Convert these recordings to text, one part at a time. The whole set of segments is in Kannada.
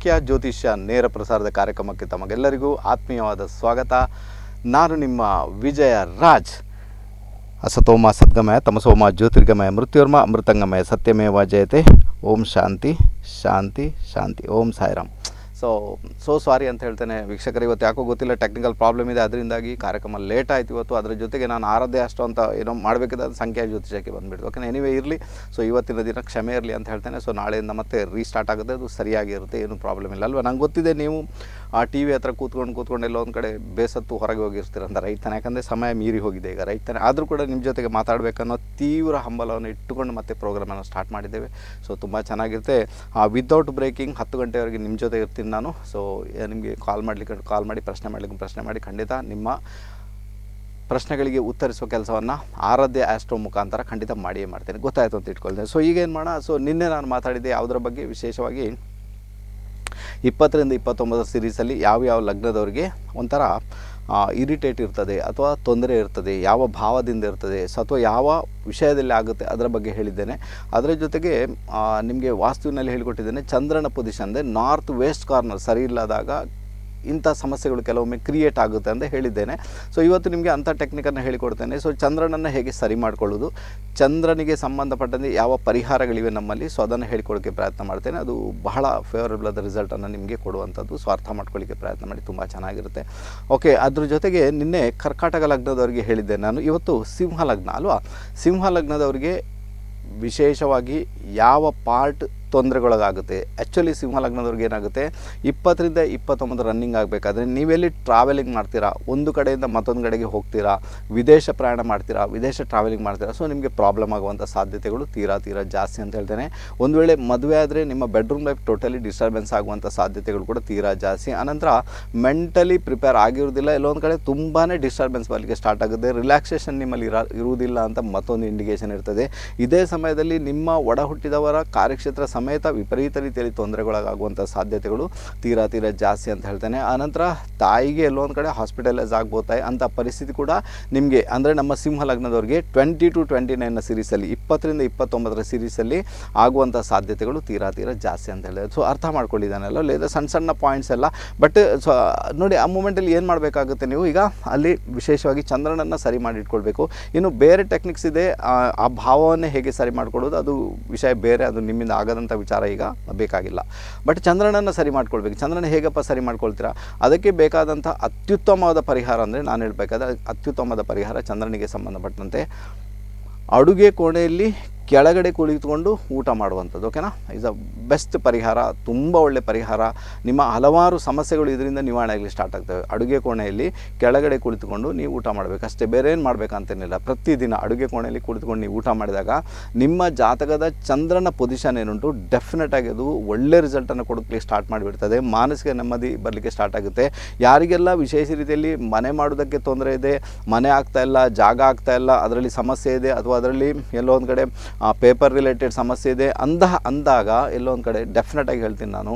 ಸಂಖ್ಯಾ ಜ್ಯೋತಿಷ್ಯ ನೇರ ಪ್ರಸಾರದ ಕಾರ್ಯಕ್ರಮಕ್ಕೆ ತಮಗೆಲ್ಲರಿಗೂ ಆತ್ಮೀಯವಾದ ಸ್ವಾಗತ ನಾನು ನಿಮ್ಮ ವಿಜಯ ರಾಜ್ ಅಸತೋಮ ಸದ್ಗಮಯ ತಮಸೋಮ ಜ್ಯೋತಿರ್ಗಮಯ ಮೃತ್ಯುರ್ಮ ಅಮೃತಂಗಮಯ ಸತ್ಯಮೇವ ಜಯತೆ ಓಂ ಶಾಂತಿ ಶಾಂತಿ ಶಾಂತಿ ಓಂ ಸಾಯಿರಾಮ್ ಸೊ ಸೋ ಸಾರಿ ಅಂತ ಹೇಳ್ತೇನೆ ವೀಕ್ಷಕರು ಇವತ್ತು ಯಾಕೋ ಗೊತ್ತಿಲ್ಲ ಟೆಕ್ನಿಕಲ್ ಪ್ರಾಬ್ಲಮ್ ಇದೆ ಅದರಿಂದಾಗಿ ಕಾರ್ಯಕ್ರಮ ಲೇಟ್ ಆಯಿತು ಇವತ್ತು ಅದರ ಜೊತೆಗೆ ನಾನು ಆರಾಧ್ಯ ಅಷ್ಟು ಅಂತ ಏನೋ ಮಾಡಬೇಕಿದ್ದ ಸಂಖ್ಯಾ ಜ್ಯೋತಿಷಕ್ಕೆ ಬಂದುಬಿಡ್ತು ಓಕೆ ಎನಿವೇ ಇರಲಿ ಸೊ ಇವತ್ತಿನ ದಿನ ಕ್ಷಮೆ ಇರಲಿ ಅಂತ ಹೇಳ್ತೇನೆ ಸೊ ನಾಳೆಯಿಂದ ಮತ್ತೆ ರೀಸ್ಟಾರ್ಟ್ ಆಗುತ್ತೆ ಅದು ಸರಿಯಾಗಿರುತ್ತೆ ಏನು ಪ್ರಾಬ್ಲಮ್ ಇಲ್ಲ ಅಲ್ವಾ ನಂಗೆ ಗೊತ್ತಿದೆ ನೀವು ಆ ಟಿ ವಿ ಹತ್ರ ಕೂತ್ಕೊಂಡು ಕೂತ್ಕೊಂಡು ಎಲ್ಲೋ ಒಂದು ಕಡೆ ಬೇಸತ್ತು ಹೊರಗೆ ಹೋಗಿರ್ತೀರ ಅಂತ ರೈಟ್ ತಾನೆ ಯಾಕಂದರೆ ಸಮಯ ಮೀರಿ ಹೋಗಿದೆ ಈಗ ರೈಟ್ ತಾನೆ ಆದರೂ ಕೂಡ ನಿಮ್ಮ ಜೊತೆಗೆ ಮಾತಾಡಬೇಕನ್ನೋ ತೀವ್ರ ಹಂಬಲವನ್ನು ಇಟ್ಟುಕೊಂಡು ಮತ್ತೆ ಪ್ರೋಗ್ರಾಮನ್ನು ಸ್ಟಾರ್ಟ್ ಮಾಡಿದ್ದೇವೆ ಸೊ ತುಂಬ ಚೆನ್ನಾಗಿರುತ್ತೆ ವಿತೌಟ್ ಬ್ರೇಕಿಂಗ್ ಹತ್ತು ಗಂಟೆವರೆಗೆ ನಿಮ್ಮ ಜೊತೆ ಇರ್ತೀನಿ ನಾನು ಸೊ ನಿಮಗೆ ಕಾಲ್ ಮಾಡಲಿಕ್ಕೆ ಕಾಲ್ ಮಾಡಿ ಪ್ರಶ್ನೆ ಮಾಡಲಿಕ್ಕೆ ಪ್ರಶ್ನೆ ಮಾಡಿ ಖಂಡಿತ ನಿಮ್ಮ ಪ್ರಶ್ನೆಗಳಿಗೆ ಉತ್ತರಿಸುವ ಕೆಲಸವನ್ನು ಆರಾಧ್ಯ ಆಸ್ಟ್ರೋ ಮುಖಾಂತರ ಖಂಡಿತ ಮಾಡಿಯೇ ಮಾಡ್ತೇನೆ ಗೊತ್ತಾಯಿತು ಅಂತ ಇಟ್ಕೊಳ್ತೇನೆ ಸೊ ಈಗ ಏನು ಮಾಡೋಣ ಸೊ ನಿನ್ನೆ ನಾನು ಮಾತಾಡಿದ್ದೆ ಯಾವುದರ ಬಗ್ಗೆ ವಿಶೇಷವಾಗಿ ಇಪ್ಪತ್ತರಿಂದ ಇಪ್ಪತ್ತೊಂಬತ್ತು ಸೀರೀಸಲ್ಲಿ ಯಾವ ಯಾವ ಲಗ್ನದವರಿಗೆ ಒಂಥರ ಇರಿಟೇಟ್ ಇರ್ತದೆ ಅಥವಾ ತೊಂದರೆ ಇರ್ತದೆ ಯಾವ ಭಾವದಿಂದ ಇರ್ತದೆ ಸೊ ಅಥವಾ ಯಾವ ವಿಷಯದಲ್ಲಿ ಆಗುತ್ತೆ ಅದರ ಬಗ್ಗೆ ಹೇಳಿದ್ದೇನೆ ಅದರ ಜೊತೆಗೆ ನಿಮಗೆ ವಾಸ್ತುವಿನಲ್ಲಿ ಹೇಳಿಕೊಟ್ಟಿದ್ದೇನೆ ಚಂದ್ರನ ಪೊಸಿಷನ್ ಅಂದರೆ ನಾರ್ತ್ ವೆಸ್ಟ್ ಕಾರ್ನರ್ ಸರಿ ಇಲ್ಲದಾಗ ಇಂಥ ಸಮಸ್ಯೆಗಳು ಕೆಲವೊಮ್ಮೆ ಕ್ರಿಯೇಟ್ ಆಗುತ್ತೆ ಅಂತ ಹೇಳಿದ್ದೇನೆ ಸೊ ಇವತ್ತು ನಿಮಗೆ ಅಂಥ ಟೆಕ್ನಿಕನ್ನು ಹೇಳಿಕೊಡ್ತೇನೆ ಸೊ ಚಂದ್ರನನ್ನು ಹೇಗೆ ಸರಿ ಮಾಡ್ಕೊಳ್ಳೋದು ಚಂದ್ರನಿಗೆ ಸಂಬಂಧಪಟ್ಟಂತೆ ಯಾವ ಪರಿಹಾರಗಳಿವೆ ನಮ್ಮಲ್ಲಿ ಸೊ ಅದನ್ನು ಹೇಳಿಕೊಡೋಕ್ಕೆ ಪ್ರಯತ್ನ ಮಾಡ್ತೇನೆ ಅದು ಬಹಳ ಫೇವರಬಲ್ ಆದ ರಿಸಲ್ಟನ್ನು ನಿಮಗೆ ಕೊಡುವಂಥದ್ದು ಸೊ ಅರ್ಥ ಮಾಡ್ಕೊಳ್ಳಿಕ್ಕೆ ಪ್ರಯತ್ನ ಮಾಡಿ ತುಂಬ ಚೆನ್ನಾಗಿರುತ್ತೆ ಓಕೆ ಅದ್ರ ಜೊತೆಗೆ ನಿನ್ನೆ ಕರ್ಕಾಟಕ ಲಗ್ನದವರಿಗೆ ಹೇಳಿದ್ದೆ ನಾನು ಇವತ್ತು ಸಿಂಹ ಲಗ್ನ ಅಲ್ವಾ ಸಿಂಹ ಲಗ್ನದವರಿಗೆ ವಿಶೇಷವಾಗಿ ಯಾವ ಪಾರ್ಟ್ ತೊಂದರೆಗೊಳಗಾಗುತ್ತೆ ಆ್ಯಕ್ಚುಲಿ ಸಿಂಹ ಲಗ್ನದವ್ರಿಗೆ ಏನಾಗುತ್ತೆ ಇಪ್ಪತ್ತರಿಂದ ಇಪ್ಪತ್ತೊಂಬತ್ತು ರನ್ನಿಂಗ್ ಆಗಬೇಕಾದ್ರೆ ನೀವೆಲ್ಲಿ ಟ್ರಾವೆಲಿಂಗ್ ಮಾಡ್ತೀರಾ ಒಂದು ಕಡೆಯಿಂದ ಮತ್ತೊಂದು ಕಡೆಗೆ ಹೋಗ್ತೀರಾ ವಿದೇಶ ಪ್ರಯಾಣ ಮಾಡ್ತೀರಾ ವಿದೇಶ ಟ್ರಾವೆಲಿಂಗ್ ಮಾಡ್ತೀರಾ ಸೊ ನಿಮಗೆ ಪ್ರಾಬ್ಲಮ್ ಆಗುವಂಥ ಸಾಧ್ಯತೆಗಳು ತೀರಾ ತೀರಾ ಜಾಸ್ತಿ ಅಂತ ಹೇಳ್ತೇನೆ ಒಂದು ವೇಳೆ ಮದುವೆ ಆದರೆ ನಿಮ್ಮ ಬೆಡ್ರೂಮ್ ಲೈಫ್ ಟೋಟಲಿ ಡಿಸ್ಟರ್ಬೆನ್ಸ್ ಆಗುವಂಥ ಸಾಧ್ಯತೆಗಳು ಕೂಡ ತೀರಾ ಜಾಸ್ತಿ ಆನಂತರ ಮೆಂಟಲಿ ಪ್ರಿಪೇರ್ ಆಗಿರೋದಿಲ್ಲ ಎಲ್ಲೊಂದು ಕಡೆ ತುಂಬಾ ಡಿಸ್ಟರ್ಬೆನ್ಸ್ ಬರಲಿಕ್ಕೆ ಸ್ಟಾರ್ಟ್ ಆಗುತ್ತೆ ರಿಲ್ಯಾಕ್ಸೇಷನ್ ನಿಮ್ಮಲ್ಲಿ ಇರ ಇರುವುದಿಲ್ಲ ಅಂತ ಮತ್ತೊಂದು ಇಂಡಿಕೇಷನ್ ಇರ್ತದೆ ಇದೇ ಸಮಯದಲ್ಲಿ ನಿಮ್ಮ ಒಡ ಹುಟ್ಟಿದವರ ಕಾರ್ಯಕ್ಷೇತ್ರ ಸಮೇತ ವಿಪರೀತ ರೀತಿಯಲ್ಲಿ ತೊಂದರೆಗೊಳಗಾಗುವಂಥ ಸಾಧ್ಯತೆಗಳು ತೀರಾ ತೀರಾ ಜಾಸ್ತಿ ಅಂತ ಹೇಳ್ತೇನೆ ಆನಂತರ ತಾಯಿಗೆ ಎಲ್ಲೊಂದು ಕಡೆ ಹಾಸ್ಪಿಟಲೈಸ್ ಆಗ್ಬೋತಾಯಿ ಅಂಥ ಪರಿಸ್ಥಿತಿ ಕೂಡ ನಿಮಗೆ ಅಂದರೆ ನಮ್ಮ ಸಿಂಹ ಲಗ್ನದವ್ರಿಗೆ ಟ್ವೆಂಟಿ ಟು ಟ್ವೆಂಟಿ ನೈನ್ನ ಸೀರೀಸಲ್ಲಿ ಇಪ್ಪತ್ತರಿಂದ ಇಪ್ಪತ್ತೊಂಬತ್ತರ ಸೀರೀಸಲ್ಲಿ ಆಗುವಂಥ ಸಾಧ್ಯತೆಗಳು ತೀರಾ ತೀರಾ ಜಾಸ್ತಿ ಅಂತ ಹೇಳಿದೆ ಸೊ ಅರ್ಥ ಮಾಡ್ಕೊಂಡಿದ್ದಾನಲ್ಲ లేదా ಸಣ್ಣ ಸಣ್ಣ ಪಾಯಿಂಟ್ಸ್ ಎಲ್ಲ ಬಟ್ ಸೊ ನೋಡಿ ಆ ಮೂಮೆಂಟಲ್ಲಿ ಏನು ಮಾಡಬೇಕಾಗುತ್ತೆ ನೀವು ಈಗ ಅಲ್ಲಿ ವಿಶೇಷವಾಗಿ ಚಂದ್ರನನ್ನು ಸರಿ ಮಾಡಿ ಇಟ್ಕೊಳ್ಬೇಕು ಇನ್ನು ಬೇರೆ ಟೆಕ್ನಿಕ್ಸ್ ಇದೆ ಆ ಭಾವವನ್ನೇ ಹೇಗೆ ಸರಿ ಮಾಡ್ಕೊಳ್ಳೋದು ಅದು ವಿಷಯ ಬೇರೆ ಅದು ನಿಮ್ಮಿಂದ ಆಗದಂಥ ವಿಚಾರ ಈಗ ಬೇಕಾಗಿಲ್ಲ ಬಟ್ ಚಂದ್ರನನ್ನು ಸರಿ ಮಾಡ್ಕೊಳ್ಬೇಕು ಚಂದ್ರನ ಹೇಗಪ್ಪ ಸರಿ ಮಾಡ್ಕೊಳ್ತೀರಾ ಅದಕ್ಕೆ ಬೇಕಾದಂಥ ಅತ್ಯುತ್ತಮವಾದ ಪರಿಹಾರ ಅಂದರೆ ನಾನು ಹೇಳಬೇಕಾದ್ರೆ ಅತ್ಯುತ್ತಮವಾದ ಪರಿಹಾರ ಚಂದ್ರನಿಗೆ ಸಂಬಂಧಪಟ್ಟಂತೆ ಅಡುಗೆ ಕೋಣೆಯಲ್ಲಿ ಕೆಳಗಡೆ ಕುಳಿತುಕೊಂಡು ಊಟ ಮಾಡುವಂಥದ್ದು ಓಕೆನಾ ಇಸ್ ಅ ಬೆಸ್ಟ್ ಪರಿಹಾರ ತುಂಬ ಒಳ್ಳೆ ಪರಿಹಾರ ನಿಮ್ಮ ಹಲವಾರು ಸಮಸ್ಯೆಗಳು ಇದರಿಂದ ನಿವಾರಣೆ ಆಗಲಿ ಸ್ಟಾರ್ಟ್ ಆಗ್ತವೆ ಅಡುಗೆ ಕೋಣೆಯಲ್ಲಿ ಕೆಳಗಡೆ ಕುಳಿತುಕೊಂಡು ನೀವು ಊಟ ಮಾಡಬೇಕು ಅಷ್ಟೇ ಬೇರೆ ಏನು ಮಾಡಬೇಕಂತೇನಿಲ್ಲ ಪ್ರತಿದಿನ ಅಡುಗೆ ಕೋಣೆಯಲ್ಲಿ ಕುಳಿತುಕೊಂಡು ನೀವು ಊಟ ಮಾಡಿದಾಗ ನಿಮ್ಮ ಜಾತಕದ ಚಂದ್ರನ ಪೊಸಿಷನ್ ಏನುಂಟು ಡೆಫಿನೆಟ್ ಆಗಿ ಅದು ಒಳ್ಳೆ ರಿಸಲ್ಟನ್ನು ಕೊಡೋಕ್ಕೆ ಸ್ಟಾರ್ಟ್ ಮಾಡಿಬಿಡ್ತದೆ ಮಾನಸಿಕ ನೆಮ್ಮದಿ ಬರಲಿಕ್ಕೆ ಸ್ಟಾರ್ಟ್ ಆಗುತ್ತೆ ಯಾರಿಗೆಲ್ಲ ವಿಶೇಷ ರೀತಿಯಲ್ಲಿ ಮನೆ ಮಾಡೋದಕ್ಕೆ ತೊಂದರೆ ಇದೆ ಮನೆ ಆಗ್ತಾ ಇಲ್ಲ ಜಾಗ ಆಗ್ತಾ ಇಲ್ಲ ಅದರಲ್ಲಿ ಸಮಸ್ಯೆ ಇದೆ ಅಥವಾ ಅದರಲ್ಲಿ ಎಲ್ಲೋ ಒಂದು ಕಡೆ ಪೇಪರ್ ರಿಲೇಟೆಡ್ ಸಮಸ್ಯೆ ಇದೆ ಅಂದ ಅಂದಾಗ ಎಲ್ಲೋ ಒಂದು ಕಡೆ ಡೆಫಿನೆಟಾಗಿ ಹೇಳ್ತೀನಿ ನಾನು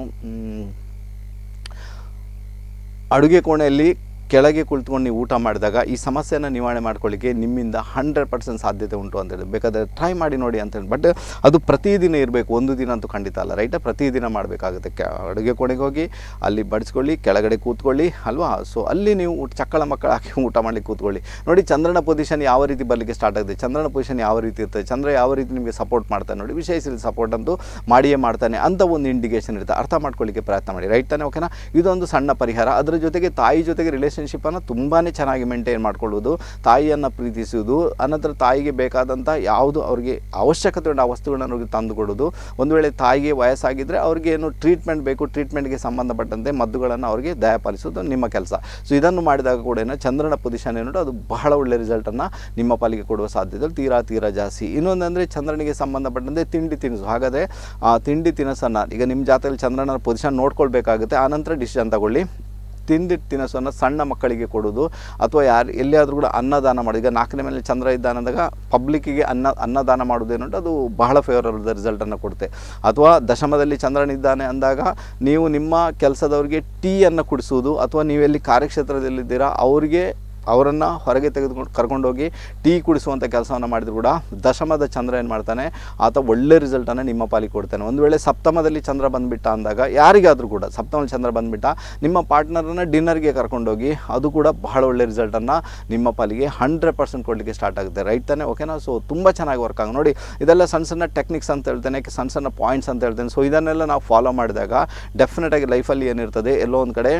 ಅಡುಗೆ ಕೋಣೆಯಲ್ಲಿ ಕೆಳಗೆ ಕುಳಿತುಕೊಂಡು ನೀವು ಊಟ ಮಾಡಿದಾಗ ಈ ಸಮಸ್ಯೆನ ನಿವಾರಣೆ ಮಾಡ್ಕೊಳ್ಳಿಕ್ಕೆ ನಿಮ್ಮಿಂದ ಹಂಡ್ರೆಡ್ ಪರ್ಸೆಂಟ್ ಸಾಧ್ಯತೆ ಉಂಟು ಅಂತ ಹೇಳಿ ಬೇಕಾದರೆ ಟ್ರೈ ಮಾಡಿ ನೋಡಿ ಅಂತ ಹೇಳಿ ಬಟ್ ಅದು ಪ್ರತಿದಿನ ಇರಬೇಕು ಒಂದು ದಿನ ಅಂತೂ ಖಂಡಿತ ಅಲ್ಲ ರೈಟ್ ಪ್ರತಿದಿನ ಮಾಡಬೇಕಾಗುತ್ತೆ ಕೆ ಅಡುಗೆ ಕೋಣೆಗೆ ಹೋಗಿ ಅಲ್ಲಿ ಬಡಿಸ್ಕೊಳ್ಳಿ ಕೆಳಗಡೆ ಕೂತ್ಕೊಳ್ಳಿ ಅಲ್ವಾ ಸೊ ಅಲ್ಲಿ ನೀವು ಊಟ ಚಕ್ಕಳ ಮಕ್ಕಳ ಹಾಕಿ ಊಟ ಮಾಡಲಿಕ್ಕೆ ಕೂತ್ಕೊಳ್ಳಿ ನೋಡಿ ಚಂದ್ರನ ಪೊಸಿಷನ್ ಯಾವ ರೀತಿ ಬರಲಿಕ್ಕೆ ಸ್ಟಾರ್ಟ್ ಆಗುತ್ತೆ ಚಂದ್ರನ ಪೊಸಿಷನ್ ಯಾವ ರೀತಿ ಇರ್ತದೆ ಚಂದ್ರ ಯಾವ ರೀತಿ ನಿಮಗೆ ಸಪೋರ್ಟ್ ಮಾಡ್ತಾನೆ ನೋಡಿ ವಿಶೇಷ ಸಪೋರ್ಟ್ ಅಂತೂ ಮಾಡಿಯೇ ಮಾಡ್ತಾನೆ ಅಂತ ಒಂದು ಇಂಡಿಕೇಷನ್ ಇರುತ್ತೆ ಅರ್ಥ ಮಾಡ್ಕೊಳ್ಳಿಕ್ಕೆ ಪ್ರಯತ್ನ ಮಾಡಿ ರೈಟ್ ತಾನೆ ಓಕೆನಾ ಇದೊಂದು ಸಣ್ಣ ಪರಿಹಾರ ಅದರ ಜೊತೆಗೆ ತಾಯಿ ಜೊತೆಗೆ ರಿಲೇಷನ್ ರಿಲೇಷನ್ಶಿಪ್ಪನ್ನು ತುಂಬಾ ಚೆನ್ನಾಗಿ ಮೇಂಟೈನ್ ಮಾಡ್ಕೊಳ್ಳೋದು ತಾಯಿಯನ್ನು ಪ್ರೀತಿಸುವುದು ಅನಂತರ ತಾಯಿಗೆ ಬೇಕಾದಂಥ ಯಾವುದು ಅವರಿಗೆ ಅವಶ್ಯಕತೆ ಉಂಟು ಆ ವಸ್ತುಗಳನ್ನು ಅವ್ರಿಗೆ ತಂದುಕೊಡೋದು ಒಂದು ವೇಳೆ ತಾಯಿಗೆ ವಯಸ್ಸಾಗಿದ್ದರೆ ಅವ್ರಿಗೆ ಏನು ಟ್ರೀಟ್ಮೆಂಟ್ ಬೇಕು ಟ್ರೀಟ್ಮೆಂಟ್ಗೆ ಸಂಬಂಧಪಟ್ಟಂತೆ ಮದ್ದುಗಳನ್ನು ಅವರಿಗೆ ದಯಪಾಲಿಸೋದು ನಿಮ್ಮ ಕೆಲಸ ಸೊ ಇದನ್ನು ಮಾಡಿದಾಗ ಕೂಡ ಏನೋ ಚಂದ್ರನ ಪೊಸಿಷನ್ ಏನುಂಟು ಅದು ಬಹಳ ಒಳ್ಳೆ ರಿಸಲ್ಟನ್ನು ನಿಮ್ಮ ಪಾಲಿಗೆ ಕೊಡುವ ಸಾಧ್ಯತೆ ತೀರಾ ತೀರಾ ಜಾಸ್ತಿ ಇನ್ನೊಂದಂದರೆ ಚಂದ್ರನಿಗೆ ಸಂಬಂಧಪಟ್ಟಂತೆ ತಿಂಡಿ ತಿನಿಸು ಹಾಗಾದರೆ ಆ ತಿಂಡಿ ತಿನಿಸನ್ನು ಈಗ ನಿಮ್ಮ ಜಾತಕದಲ್ಲಿ ಚಂದ್ರನ ಪೊಸಿಷನ್ ನೋಡ್ಕೊಳ್ಬೇಕಾಗುತ್ತೆ ಆನಂತರ ಡಿಸಿಷನ್ ತಗೊಳ್ಳಿ ತಿಂದಿಟ್ಟು ತಿನಿಸನ್ನು ಸಣ್ಣ ಮಕ್ಕಳಿಗೆ ಕೊಡೋದು ಅಥವಾ ಯಾರು ಎಲ್ಲಿಯಾದರೂ ಕೂಡ ಅನ್ನದಾನ ಮಾಡೋದು ಈಗ ನಾಲ್ಕನೇ ಮೇಲೆ ಚಂದ್ರ ಇದ್ದಾನೆ ಅಂದಾಗ ಪಬ್ಲಿಕ್ಕಿಗೆ ಅನ್ನ ಅನ್ನದಾನ ಮಾಡೋದೇನುಂಟು ಅದು ಬಹಳ ಫೇವರಬಲ್ ರಿಸಲ್ಟನ್ನು ಕೊಡುತ್ತೆ ಅಥವಾ ದಶಮದಲ್ಲಿ ಚಂದ್ರನಿದ್ದಾನೆ ಅಂದಾಗ ನೀವು ನಿಮ್ಮ ಕೆಲಸದವ್ರಿಗೆ ಟೀಯನ್ನು ಕುಡಿಸುವುದು ಅಥವಾ ನೀವೆಲ್ಲಿ ಕಾರ್ಯಕ್ಷೇತ್ರದಲ್ಲಿದ್ದೀರಾ ಅವರಿಗೆ ಅವರನ್ನು ಹೊರಗೆ ತೆಗೆದುಕೊಂಡು ಕರ್ಕೊಂಡೋಗಿ ಟೀ ಕುಡಿಸುವಂಥ ಕೆಲಸವನ್ನು ಮಾಡಿದ್ರು ಕೂಡ ದಶಮದ ಚಂದ್ರ ಏನು ಮಾಡ್ತಾನೆ ಆತ ಒಳ್ಳೆ ರಿಸಲ್ಟನ್ನು ನಿಮ್ಮ ಪಾಲಿಗೆ ಕೊಡ್ತಾನೆ ಒಂದು ವೇಳೆ ಸಪ್ತಮದಲ್ಲಿ ಚಂದ್ರ ಬಂದುಬಿಟ್ಟ ಅಂದಾಗ ಯಾರಿಗಾದರೂ ಕೂಡ ಸಪ್ತಮದಲ್ಲಿ ಚಂದ್ರ ಬಂದುಬಿಟ್ಟ ನಿಮ್ಮ ಪಾರ್ಟ್ನರನ್ನು ಡಿನ್ನರ್ಗೆ ಕರ್ಕೊಂಡೋಗಿ ಅದು ಕೂಡ ಬಹಳ ಒಳ್ಳೆ ರಿಸಲ್ಟನ್ನು ನಿಮ್ಮ ಪಾಲಿಗೆ ಹಂಡ್ರೆಡ್ ಪರ್ಸೆಂಟ್ ಕೊಡಲಿಕ್ಕೆ ಸ್ಟಾರ್ಟ್ ಆಗುತ್ತೆ ರೈಟ್ ತಾನೆ ಓಕೆನಾ ಸೊ ತುಂಬ ಚೆನ್ನಾಗಿ ವರ್ಕ್ ಆಗ ನೋಡಿ ಇದೆಲ್ಲ ಸಣ್ಣ ಸಣ್ಣ ಟೆಕ್ನಿಕ್ಸ್ ಅಂತ ಹೇಳ್ತೇನೆ ಸಣ್ಣ ಸಣ್ಣ ಪಾಯಿಂಟ್ಸ್ ಅಂತ ಹೇಳ್ತೇನೆ ಸೊ ಇದನ್ನೆಲ್ಲ ನಾವು ಫಾಲೋ ಮಾಡಿದಾಗ ಡೆಫಿನೆಟಾಗಿ ಲೈಫಲ್ಲಿ ಏನಿರ್ತದೆ ಎಲ್ಲೋ ಒಂದು ಕಡೆ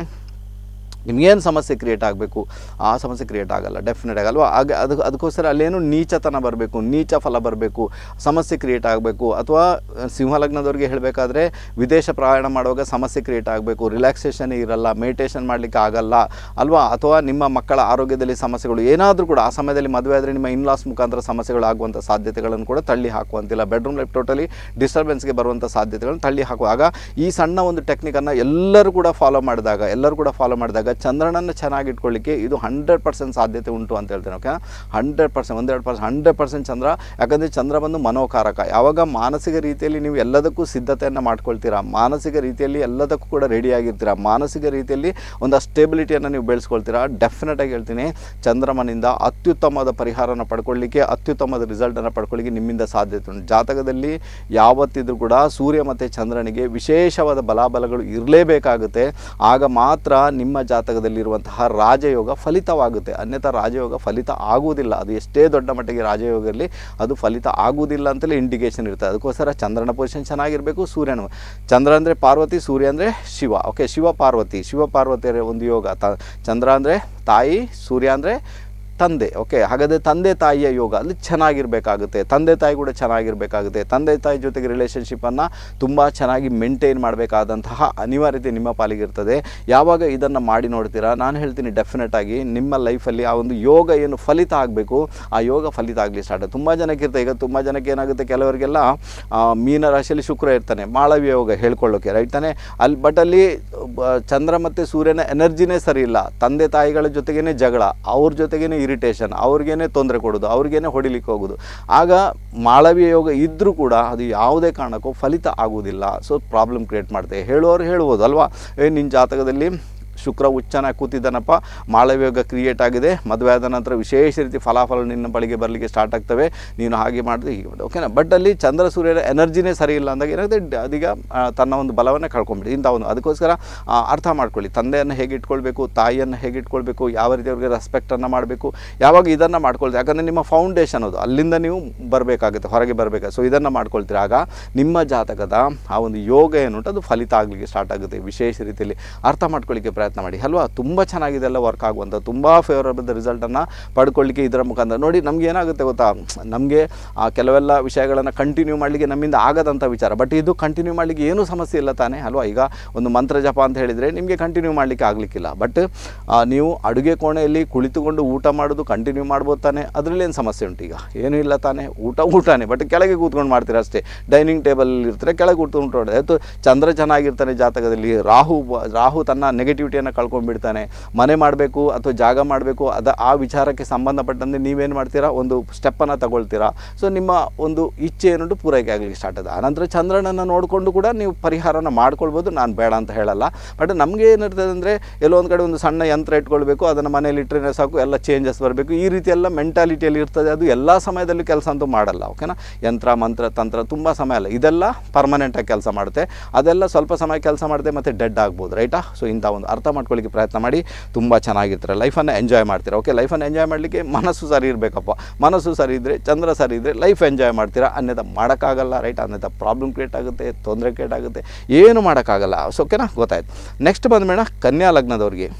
ನಿಮಗೇನು ಸಮಸ್ಯೆ ಕ್ರಿಯೇಟ್ ಆಗಬೇಕು ಆ ಸಮಸ್ಯೆ ಕ್ರಿಯೇಟ್ ಆಗಲ್ಲ ಡೆಫಿನೆಟ್ ಆಗಲ್ವಾ ಆಗ ಅದು ಅದಕ್ಕೋಸ್ಕರ ಅಲ್ಲೇನು ನೀಚತನ ಬರಬೇಕು ನೀಚ ಫಲ ಬರಬೇಕು ಸಮಸ್ಯೆ ಕ್ರಿಯೇಟ್ ಆಗಬೇಕು ಅಥವಾ ಸಿಂಹಲಗ್ನದವ್ರಿಗೆ ಹೇಳಬೇಕಾದ್ರೆ ವಿದೇಶ ಪ್ರಯಾಣ ಮಾಡುವಾಗ ಸಮಸ್ಯೆ ಕ್ರಿಯೇಟ್ ಆಗಬೇಕು ರಿಲ್ಯಾಕ್ಸೇಷನ್ ಇರಲ್ಲ ಮೆಡಿಟೇಷನ್ ಮಾಡಲಿಕ್ಕೆ ಆಗಲ್ಲ ಅಲ್ವಾ ಅಥವಾ ನಿಮ್ಮ ಮಕ್ಕಳ ಆರೋಗ್ಯದಲ್ಲಿ ಸಮಸ್ಯೆಗಳು ಏನಾದರೂ ಕೂಡ ಆ ಸಮಯದಲ್ಲಿ ಮದುವೆ ಆದರೆ ನಿಮ್ಮ ಇನ್ಲಾಸ್ ಮುಖಾಂತರ ಸಮಸ್ಯೆಗಳು ಆಗುವಂಥ ಸಾಧ್ಯತೆಗಳನ್ನು ಕೂಡ ತಳ್ಳಿ ಹಾಕುವಂತಿಲ್ಲ ಬೆಡ್ರೂಮ್ ಲೈಫ್ ಟೋಟಲಿ ಡಿಸ್ಟರ್ಬೆನ್ಸ್ಗೆ ಬರುವಂಥ ಸಾಧ್ಯತೆಗಳನ್ನು ತಳ್ಳಿ ಹಾಕುವಾಗ ಈ ಸಣ್ಣ ಒಂದು ಟೆಕ್ನಿಕನ್ನು ಎಲ್ಲರೂ ಕೂಡ ಫಾಲೋ ಮಾಡಿದಾಗ ಎಲ್ಲರೂ ಕೂಡ ಫಾಲೋ ಮಾಡಿದಾಗ ಚಂದ್ರನನ್ನು ಚೆನ್ನಾಗಿ ಇಟ್ಕೊಳ್ಳಿಕ್ಕೆ ಇದು ಹಂಡ್ರೆಡ್ ಪರ್ಸೆಂಟ್ ಸಾಧ್ಯತೆ ಉಂಟು ಅಂತ ಹೇಳ್ತೇನೆ ಓಕೆ ಹಂಡ್ರೆಡ್ ಪರ್ಸೆಂಟ್ ಒಂದೆರಡು ಪರ್ಸೆಂಟ್ ಹಂಡ್ರೆಡ್ ಪರ್ಸೆಂಟ್ ಚಂದ್ರ ಯಾಕಂದರೆ ಚಂದ್ರ ಬಂದು ಮನೋಕಾರಕ ಯಾವಾಗ ಮಾನಸಿಕ ರೀತಿಯಲ್ಲಿ ನೀವು ಎಲ್ಲದಕ್ಕೂ ಸಿದ್ಧತೆಯನ್ನು ಮಾಡ್ಕೊಳ್ತೀರಾ ಮಾನಸಿಕ ರೀತಿಯಲ್ಲಿ ಎಲ್ಲದಕ್ಕೂ ಕೂಡ ರೆಡಿ ಆಗಿರ್ತೀರಾ ಮಾನಸಿಕ ರೀತಿಯಲ್ಲಿ ಒಂದು ಸ್ಟೇಬಿಲಿಟಿಯನ್ನು ನೀವು ಬೆಳೆಸ್ಕೊಳ್ತೀರಾ ಡೆಫಿನೆಟ್ ಆಗಿ ಹೇಳ್ತೀನಿ ಚಂದ್ರಮನಿಂದ ಅತ್ಯುತ್ತಮವಾದ ಪರಿಹಾರನ ಪಡ್ಕೊಳ್ಳಿಕ್ಕೆ ಅತ್ಯುತ್ತಮವಾದ ರಿಸಲ್ಟನ್ನು ಪಡ್ಕೊಳ್ಳಿಕ್ಕೆ ನಿಮ್ಮಿಂದ ಸಾಧ್ಯತೆ ಉಂಟು ಜಾತಕದಲ್ಲಿ ಯಾವತ್ತಿದ್ರೂ ಕೂಡ ಸೂರ್ಯ ಮತ್ತು ಚಂದ್ರನಿಗೆ ವಿಶೇಷವಾದ ಬಲಾಬಲಗಳು ಇರಲೇಬೇಕಾಗುತ್ತೆ ಆಗ ಮಾತ್ರ ನಿಮ್ಮ ಜಾತಕದಲ್ಲಿರುವಂತಹ ರಾಜಯೋಗ ಫಲಿತವಾಗುತ್ತೆ ಅನ್ಯಥಾ ರಾಜಯೋಗ ಫಲಿತ ಆಗುವುದಿಲ್ಲ ಅದು ಎಷ್ಟೇ ದೊಡ್ಡ ಮಟ್ಟಿಗೆ ರಾಜಯೋಗ ಇರಲಿ ಅದು ಫಲಿತ ಆಗುವುದಿಲ್ಲ ಅಂತಲೇ ಇಂಡಿಕೇಶನ್ ಇರ್ತದೆ ಅದಕ್ಕೋಸ್ಕರ ಚಂದ್ರನ ಪೊಸಿಷನ್ ಚೆನ್ನಾಗಿರಬೇಕು ಸೂರ್ಯನ ಚಂದ್ರ ಅಂದರೆ ಪಾರ್ವತಿ ಸೂರ್ಯ ಅಂದರೆ ಶಿವ ಓಕೆ ಶಿವ ಪಾರ್ವತಿ ಶಿವ ಪಾರ್ವತಿಯರ ಒಂದು ಯೋಗ ತ ಚಂದ್ರ ಅಂದರೆ ತಾಯಿ ಸೂರ್ಯ ಅಂದರೆ ತಂದೆ ಓಕೆ ಹಾಗಾದರೆ ತಂದೆ ತಾಯಿಯ ಯೋಗ ಅಲ್ಲಿ ಚೆನ್ನಾಗಿರಬೇಕಾಗುತ್ತೆ ತಂದೆ ತಾಯಿ ಕೂಡ ಚೆನ್ನಾಗಿರಬೇಕಾಗುತ್ತೆ ತಂದೆ ತಾಯಿ ಜೊತೆಗೆ ರಿಲೇಷನ್ಶಿಪ್ಪನ್ನು ತುಂಬ ಚೆನ್ನಾಗಿ ಮೇಂಟೈನ್ ಮಾಡಬೇಕಾದಂತಹ ಅನಿವಾರ್ಯತೆ ನಿಮ್ಮ ಪಾಲಿಗೆ ಇರ್ತದೆ ಯಾವಾಗ ಇದನ್ನು ಮಾಡಿ ನೋಡ್ತೀರಾ ನಾನು ಹೇಳ್ತೀನಿ ಡೆಫಿನೆಟ್ ಆಗಿ ನಿಮ್ಮ ಲೈಫಲ್ಲಿ ಆ ಒಂದು ಯೋಗ ಏನು ಫಲಿತ ಆಗಬೇಕು ಆ ಯೋಗ ಫಲಿತ ಆಗಲಿ ಸ್ಟಾರ್ಟ್ ತುಂಬ ಜನಕ್ಕೆ ಇರ್ತದೆ ಈಗ ತುಂಬ ಜನಕ್ಕೆ ಏನಾಗುತ್ತೆ ಕೆಲವರಿಗೆಲ್ಲ ಆ, ಮೀನ ರಾಶಿಯಲ್ಲಿ ಶುಕ್ರ ಇರ್ತಾನೆ ಮಾಳವ್ಯ ಯೋಗ ಹೇಳ್ಕೊಳ್ಳೋಕೆ ರೈಟ್ ತಾನೆ ಅಲ್ಲಿ ಬಟ್ ಅಲ್ಲಿ ಬ- ಚಂದ್ರ ಮತ್ತು ಸೂರ್ಯನ ಎನರ್ಜಿನೇ ಸರಿ ಇಲ್ಲ ತಂದೆ ತಾಯಿಗಳ ಜೊತೆಗೇನೆ ಜಗಳ ಅವ್ರ ಜೊತೆಗೇನೆ ಇರಿಟೇಷನ್ ಅವ್ರಿಗೇನೆ ತೊಂದರೆ ಕೊಡೋದು ಅವ್ರಿಗೇನೆ ಹೊಡಿಲಿಕ್ಕೆ ಹೋಗೋದು ಆಗ ಮಾಳವ್ಯ ಯೋಗ ಇದ್ದರೂ ಕೂಡ ಅದು ಯಾವುದೇ ಕಾರಣಕ್ಕೂ ಫಲಿತ ಆಗುವುದಿಲ್ಲ ಸೊ ಪ್ರಾಬ್ಲಮ್ ಕ್ರಿಯೇಟ್ ಮಾಡುತ್ತೆ ಹೇಳುವವರು ಹೇಳ್ಬೋದು ಅಲ್ವಾ ಏ ನಿನ್ನ ಜಾತಕದಲ್ಲಿ ಶುಕ್ರ ಉಚ್ಚನಾಗಿ ಕೂತಿದ್ದಾನಪ್ಪ ಮಾಳವ್ಯೋಗ ಕ್ರಿಯೇಟ್ ಆಗಿದೆ ಮದುವೆ ಆದ ನಂತರ ವಿಶೇಷ ರೀತಿ ಫಲಾಫಲ ನಿನ್ನ ಬಳಿಗೆ ಬರಲಿಕ್ಕೆ ಸ್ಟಾರ್ಟ್ ಆಗ್ತವೆ ನೀನು ಹಾಗೆ ಮಾಡಿದ್ರೆ ಹೀಗೆ ಮಾಡಿ ಓಕೆನಾ ಬಟ್ ಅಲ್ಲಿ ಚಂದ್ರ ಸೂರ್ಯರ ಎನರ್ಜಿನೇ ಸರಿ ಇಲ್ಲ ಅಂದಾಗ ಏನಾಗುತ್ತೆ ಡ- ಅದೀಗ ಆ, ತನ್ನ ಒಂದು ಬಲವನ್ನೇ ಕಳ್ಕೊಂಬಿಡಿ ಇಂಥ ಒಂದು ಅದಕ್ಕೋಸ್ಕರ ಆ, ಅರ್ಥ ಮಾಡ್ಕೊಳ್ಳಿ ತಂದೆಯನ್ನು ಹೇಗೆ ಇಟ್ಕೊಳ್ಬೇಕು ತಾಯಿಯನ್ನು ಹೇಗೆ ಇಟ್ಕೊಳ್ಬೇಕು ಯಾವ ರೀತಿ ಅವ್ರಿಗೆ ರೆಸ್ಪೆಕ್ಟನ್ನು ಮಾಡಬೇಕು ಯಾವಾಗ ಇದನ್ನು ಮಾಡ್ಕೊಳ್ತೀವಿ ಯಾಕಂದರೆ ನಿಮ್ಮ ಫೌಂಡೇಶನ್ ಅದು ಅಲ್ಲಿಂದ ನೀವು ಬರಬೇಕಾಗುತ್ತೆ ಹೊರಗೆ ಬರಬೇಕು ಸೊ ಇದನ್ನು ಮಾಡ್ಕೊಳ್ತೀರ ಆಗ ನಿಮ್ಮ ಜಾತಕದ ಆ ಒಂದು ಯೋಗ ಏನುಂಟು ಅದು ಫಲಿತ ಆಗಲಿಕ್ಕೆ ಸ್ಟಾರ್ಟ್ ಆಗುತ್ತೆ ವಿಶೇಷ ರೀತಿಯಲ್ಲಿ ಅರ್ಥ ಮಾಡ್ಕೊಳ್ಳಿಕ್ಕೆ ಪ್ರಯತ್ನ ಮಾಡಿ ಅಲ್ವಾ ತುಂಬ ಚೆನ್ನಾಗಿದೆ ಎಲ್ಲ ವರ್ಕ್ ಆಗುವಂಥ ತುಂಬ ಫೇವರಬಲ್ ರಿಸಲ್ಟನ್ನು ಪಡ್ಕೊಳ್ಳಿಕ್ಕೆ ಇದರ ಮುಖಾಂತರ ನೋಡಿ ನಮ್ಗೆ ಏನಾಗುತ್ತೆ ಗೊತ್ತಾ ನಮಗೆ ಆ ಕೆಲವೆಲ್ಲ ವಿಷಯಗಳನ್ನು ಕಂಟಿನ್ಯೂ ಮಾಡಲಿಕ್ಕೆ ನಮ್ಮಿಂದ ಆಗದಂಥ ವಿಚಾರ ಬಟ್ ಇದು ಕಂಟಿನ್ಯೂ ಮಾಡಲಿಕ್ಕೆ ಏನೂ ಸಮಸ್ಯೆ ಇಲ್ಲ ತಾನೇ ಅಲ್ವಾ ಈಗ ಒಂದು ಮಂತ್ರ ಜಪ ಅಂತ ಹೇಳಿದರೆ ನಿಮಗೆ ಕಂಟಿನ್ಯೂ ಮಾಡಲಿಕ್ಕೆ ಆಗಲಿಕ್ಕಿಲ್ಲ ಬಟ್ ನೀವು ಅಡುಗೆ ಕೋಣೆಯಲ್ಲಿ ಕುಳಿತುಕೊಂಡು ಊಟ ಮಾಡೋದು ಕಂಟಿನ್ಯೂ ಮಾಡ್ಬೋದು ತಾನೆ ಅದರಲ್ಲಿ ಏನು ಸಮಸ್ಯೆ ಉಂಟು ಈಗ ಏನೂ ಇಲ್ಲ ತಾನೇ ಊಟ ಊಟನೇ ಬಟ್ ಕೆಳಗೆ ಕೂತ್ಕೊಂಡು ಮಾಡ್ತೀರಾ ಅಷ್ಟೇ ಡೈನಿಂಗ್ ಟೇಬಲ್ ಇರ್ತಾರೆ ಕೆಳಗೆ ಕೂತ್ಕೊಂಡು ಮಾಡೋದು ಆಯಿತು ಚಂದ್ರ ಚೆನ್ನಾಗಿರ್ತಾನೆ ಜಾತಕದಲ್ಲಿ ರಾಹು ಬ- ರಾಹು ತನ್ನ ನೆಗೆಟಿವಿಟಿಯನ್ನು ಕಳ್ಕೊಂಡ್ಬಿಡ್ತಾನೆ ಮನೆ ಮಾಡಬೇಕು ಅಥವಾ ಜಾಗ ಮಾಡಬೇಕು ಅದ ಆ ವಿಚಾರಕ್ಕೆ ಸಂಬಂಧಪಟ್ಟಂತೆ ನೀವೇನು ಮಾಡ್ತೀರಾ ಒಂದು ಸ್ಟೆಪ್ಪನ್ನು ತಗೊಳ್ತೀರಾ ಸೊ ನಿಮ್ಮ ಒಂದು ಇಚ್ಛೆ ಏನುಂಟು ಪೂರೈಕೆ ಆಗಲಿಕ್ಕೆ ಸ್ಟಾರ್ಟ್ ಆದ ಆನಂತರ ಚಂದ್ರನನ್ನು ನೋಡಿಕೊಂಡು ಕೂಡ ನೀವು ಪರಿಹಾರನ ಮಾಡ್ಕೊಳ್ಬೋದು ನಾನು ಬೇಡ ಅಂತ ಹೇಳಲ್ಲ ಬಟ್ ನಮಗೆ ಏನಿರ್ತದೆ ಅಂದರೆ ಎಲ್ಲೋ ಒಂದು ಕಡೆ ಒಂದು ಸಣ್ಣ ಯಂತ್ರ ಇಟ್ಕೊಳ್ಬೇಕು ಅದನ್ನು ಮನೇಲಿ ಇಟ್ಟರೆ ಸಾಕು ಎಲ್ಲ ಚೇಂಜಸ್ ಬರಬೇಕು ಈ ರೀತಿ ಎಲ್ಲ ಮೆಂಟಾಲಿಟಿಯಲ್ಲಿ ಇರ್ತದೆ ಅದು ಎಲ್ಲ ಸಮಯದಲ್ಲೂ ಕೆಲಸ ಅಂತೂ ಮಾಡಲ್ಲ ಓಕೆನಾ ಯಂತ್ರ ಮಂತ್ರ ತಂತ್ರ ತುಂಬ ಸಮಯ ಅಲ್ಲ ಇದೆಲ್ಲ ಪರ್ಮನೆಂಟಾಗಿ ಕೆಲಸ ಮಾಡುತ್ತೆ ಅದೆಲ್ಲ ಸ್ವಲ್ಪ ಸಮಯ ಕೆಲಸ ಮಾಡುತ್ತೆ ಮತ್ತು ಡೆಡ್ ಆಗ್ಬೋದು ರೈಟಾ ಸೊ ಇಂಥ ಒಂದು ಅರ್ಥ ಮಾಡ್ಕೊಳ್ಳಿಕ್ಕೆ ಪ್ರಯತ್ನ ಮಾಡಿ ತುಂಬ ಚೆನ್ನಾಗಿರ್ತಾರೆ ಲೈಫನ್ನು ಎಂಜಾಯ್ ಮಾಡ್ತೀರಾ ಓಕೆ ಲೈಫನ್ನು ಎಂಜಾಯ್ ಮಾಡಲಿಕ್ಕೆ ಮನಸ್ಸು ಸರಿ ಇರಬೇಕಪ್ಪ ಮನಸ್ಸು ಸರಿ ಇದ್ದರೆ ಚಂದ್ರ ಸರಿ ಇದ್ದರೆ ಲೈಫ್ ಎಂಜಾಯ್ ಮಾಡ್ತೀರಾ ಅನ್ಯಥ ಮಾಡೋಕ್ಕಾಗಲ್ಲ ರೈಟ್ ಅನ್ಯಥ ಪ್ರಾಬ್ಲಮ್ ಕ್ರಿಯೇಟ್ ಆಗುತ್ತೆ ತೊಂದರೆ ಕ್ರಿಯೇಟ್ ಆಗುತ್ತೆ ಏನು ಮಾಡೋಕ್ಕಾಗಲ್ಲ ಸೊ ಓಕೆನಾ ಗೊತ್ತಾಯ್ತು ನೆಕ್ಸ್ಟ್ ಬಂದ್ಮೇಡ ಕನ್ಯಾ ಲಗ್ನದವ್ರಿಗೆ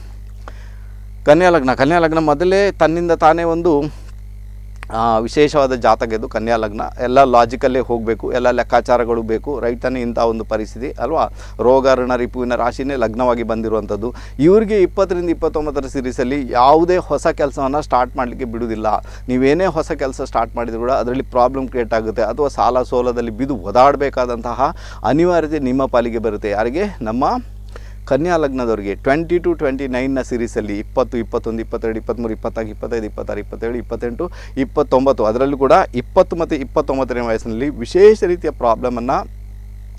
ಕನ್ಯಾ ಲಗ್ನ ಕನ್ಯಾ ಲಗ್ನ ಮೊದಲೇ ತನ್ನಿಂದ ತಾನೇ ಒಂದು ಆ, ವಿಶೇಷವಾದ ಜಾತಕ ಇದು ಕನ್ಯಾ ಲಗ್ನ ಎಲ್ಲ ಲಾಜಿಕಲ್ಲೇ ಹೋಗಬೇಕು ಎಲ್ಲ ಲೆಕ್ಕಾಚಾರಗಳು ಬೇಕು ರೈತನೇ ಇಂಥ ಒಂದು ಪರಿಸ್ಥಿತಿ ಅಲ್ವಾ ರೋಗ ಋಣ ರಿಪುವಿನ ರಾಶಿನೇ ಲಗ್ನವಾಗಿ ಬಂದಿರುವಂಥದ್ದು ಇವ್ರಿಗೆ ಇಪ್ಪತ್ತರಿಂದ ಇಪ್ಪತ್ತೊಂಬತ್ತರ ಸೀರೀಸಲ್ಲಿ ಯಾವುದೇ ಹೊಸ ಕೆಲಸವನ್ನು ಸ್ಟಾರ್ಟ್ ಮಾಡಲಿಕ್ಕೆ ಬಿಡುವುದಿಲ್ಲ ನೀವೇನೇ ಹೊಸ ಕೆಲಸ ಸ್ಟಾರ್ಟ್ ಮಾಡಿದ್ರು ಕೂಡ ಅದರಲ್ಲಿ ಪ್ರಾಬ್ಲಮ್ ಕ್ರಿಯೇಟ್ ಆಗುತ್ತೆ ಅಥವಾ ಸಾಲ ಸೋಲದಲ್ಲಿ ಬಿದ್ದು ಒದಾಡಬೇಕಾದಂತಹ ಅನಿವಾರ್ಯತೆ ನಿಮ್ಮ ಪಾಲಿಗೆ ಬರುತ್ತೆ ಯಾರಿಗೆ ನಮ್ಮ ಕನ್ಯಾ ಲಗ್ನದವರಿಗೆ ಟ್ವೆಂಟಿ ಟು ಟ್ವೆಂಟಿ ನೈನ್ನ ಸೀರೀಸಲ್ಲಿ ಇಪ್ಪತ್ತು ಇಪ್ಪತ್ತೊಂದು ಇಪ್ಪತ್ತೆರಡು ಇಪ್ಪತ್ತ್ಮೂರು ಇಪ್ಪತ್ನಾಲ್ಕು ಇಪ್ಪತ್ತೈದು ಇಪ್ಪತ್ತಾರು ಇಪ್ಪತ್ತೇಳು ಇಪ್ಪತ್ತೆಂಟು ಇಪ್ಪತ್ತೊಂಬತ್ತು ಅದರಲ್ಲೂ ಕೂಡ ಇಪ್ಪತ್ತು ಮತ್ತು ಇಪ್ಪತ್ತೊಂಬತ್ತನೇ ವಯಸ್ಸಿನಲ್ಲಿ ವಿಶೇಷ ರೀತಿಯ ಪ್ರಾಬ್ಲಮನ್ನು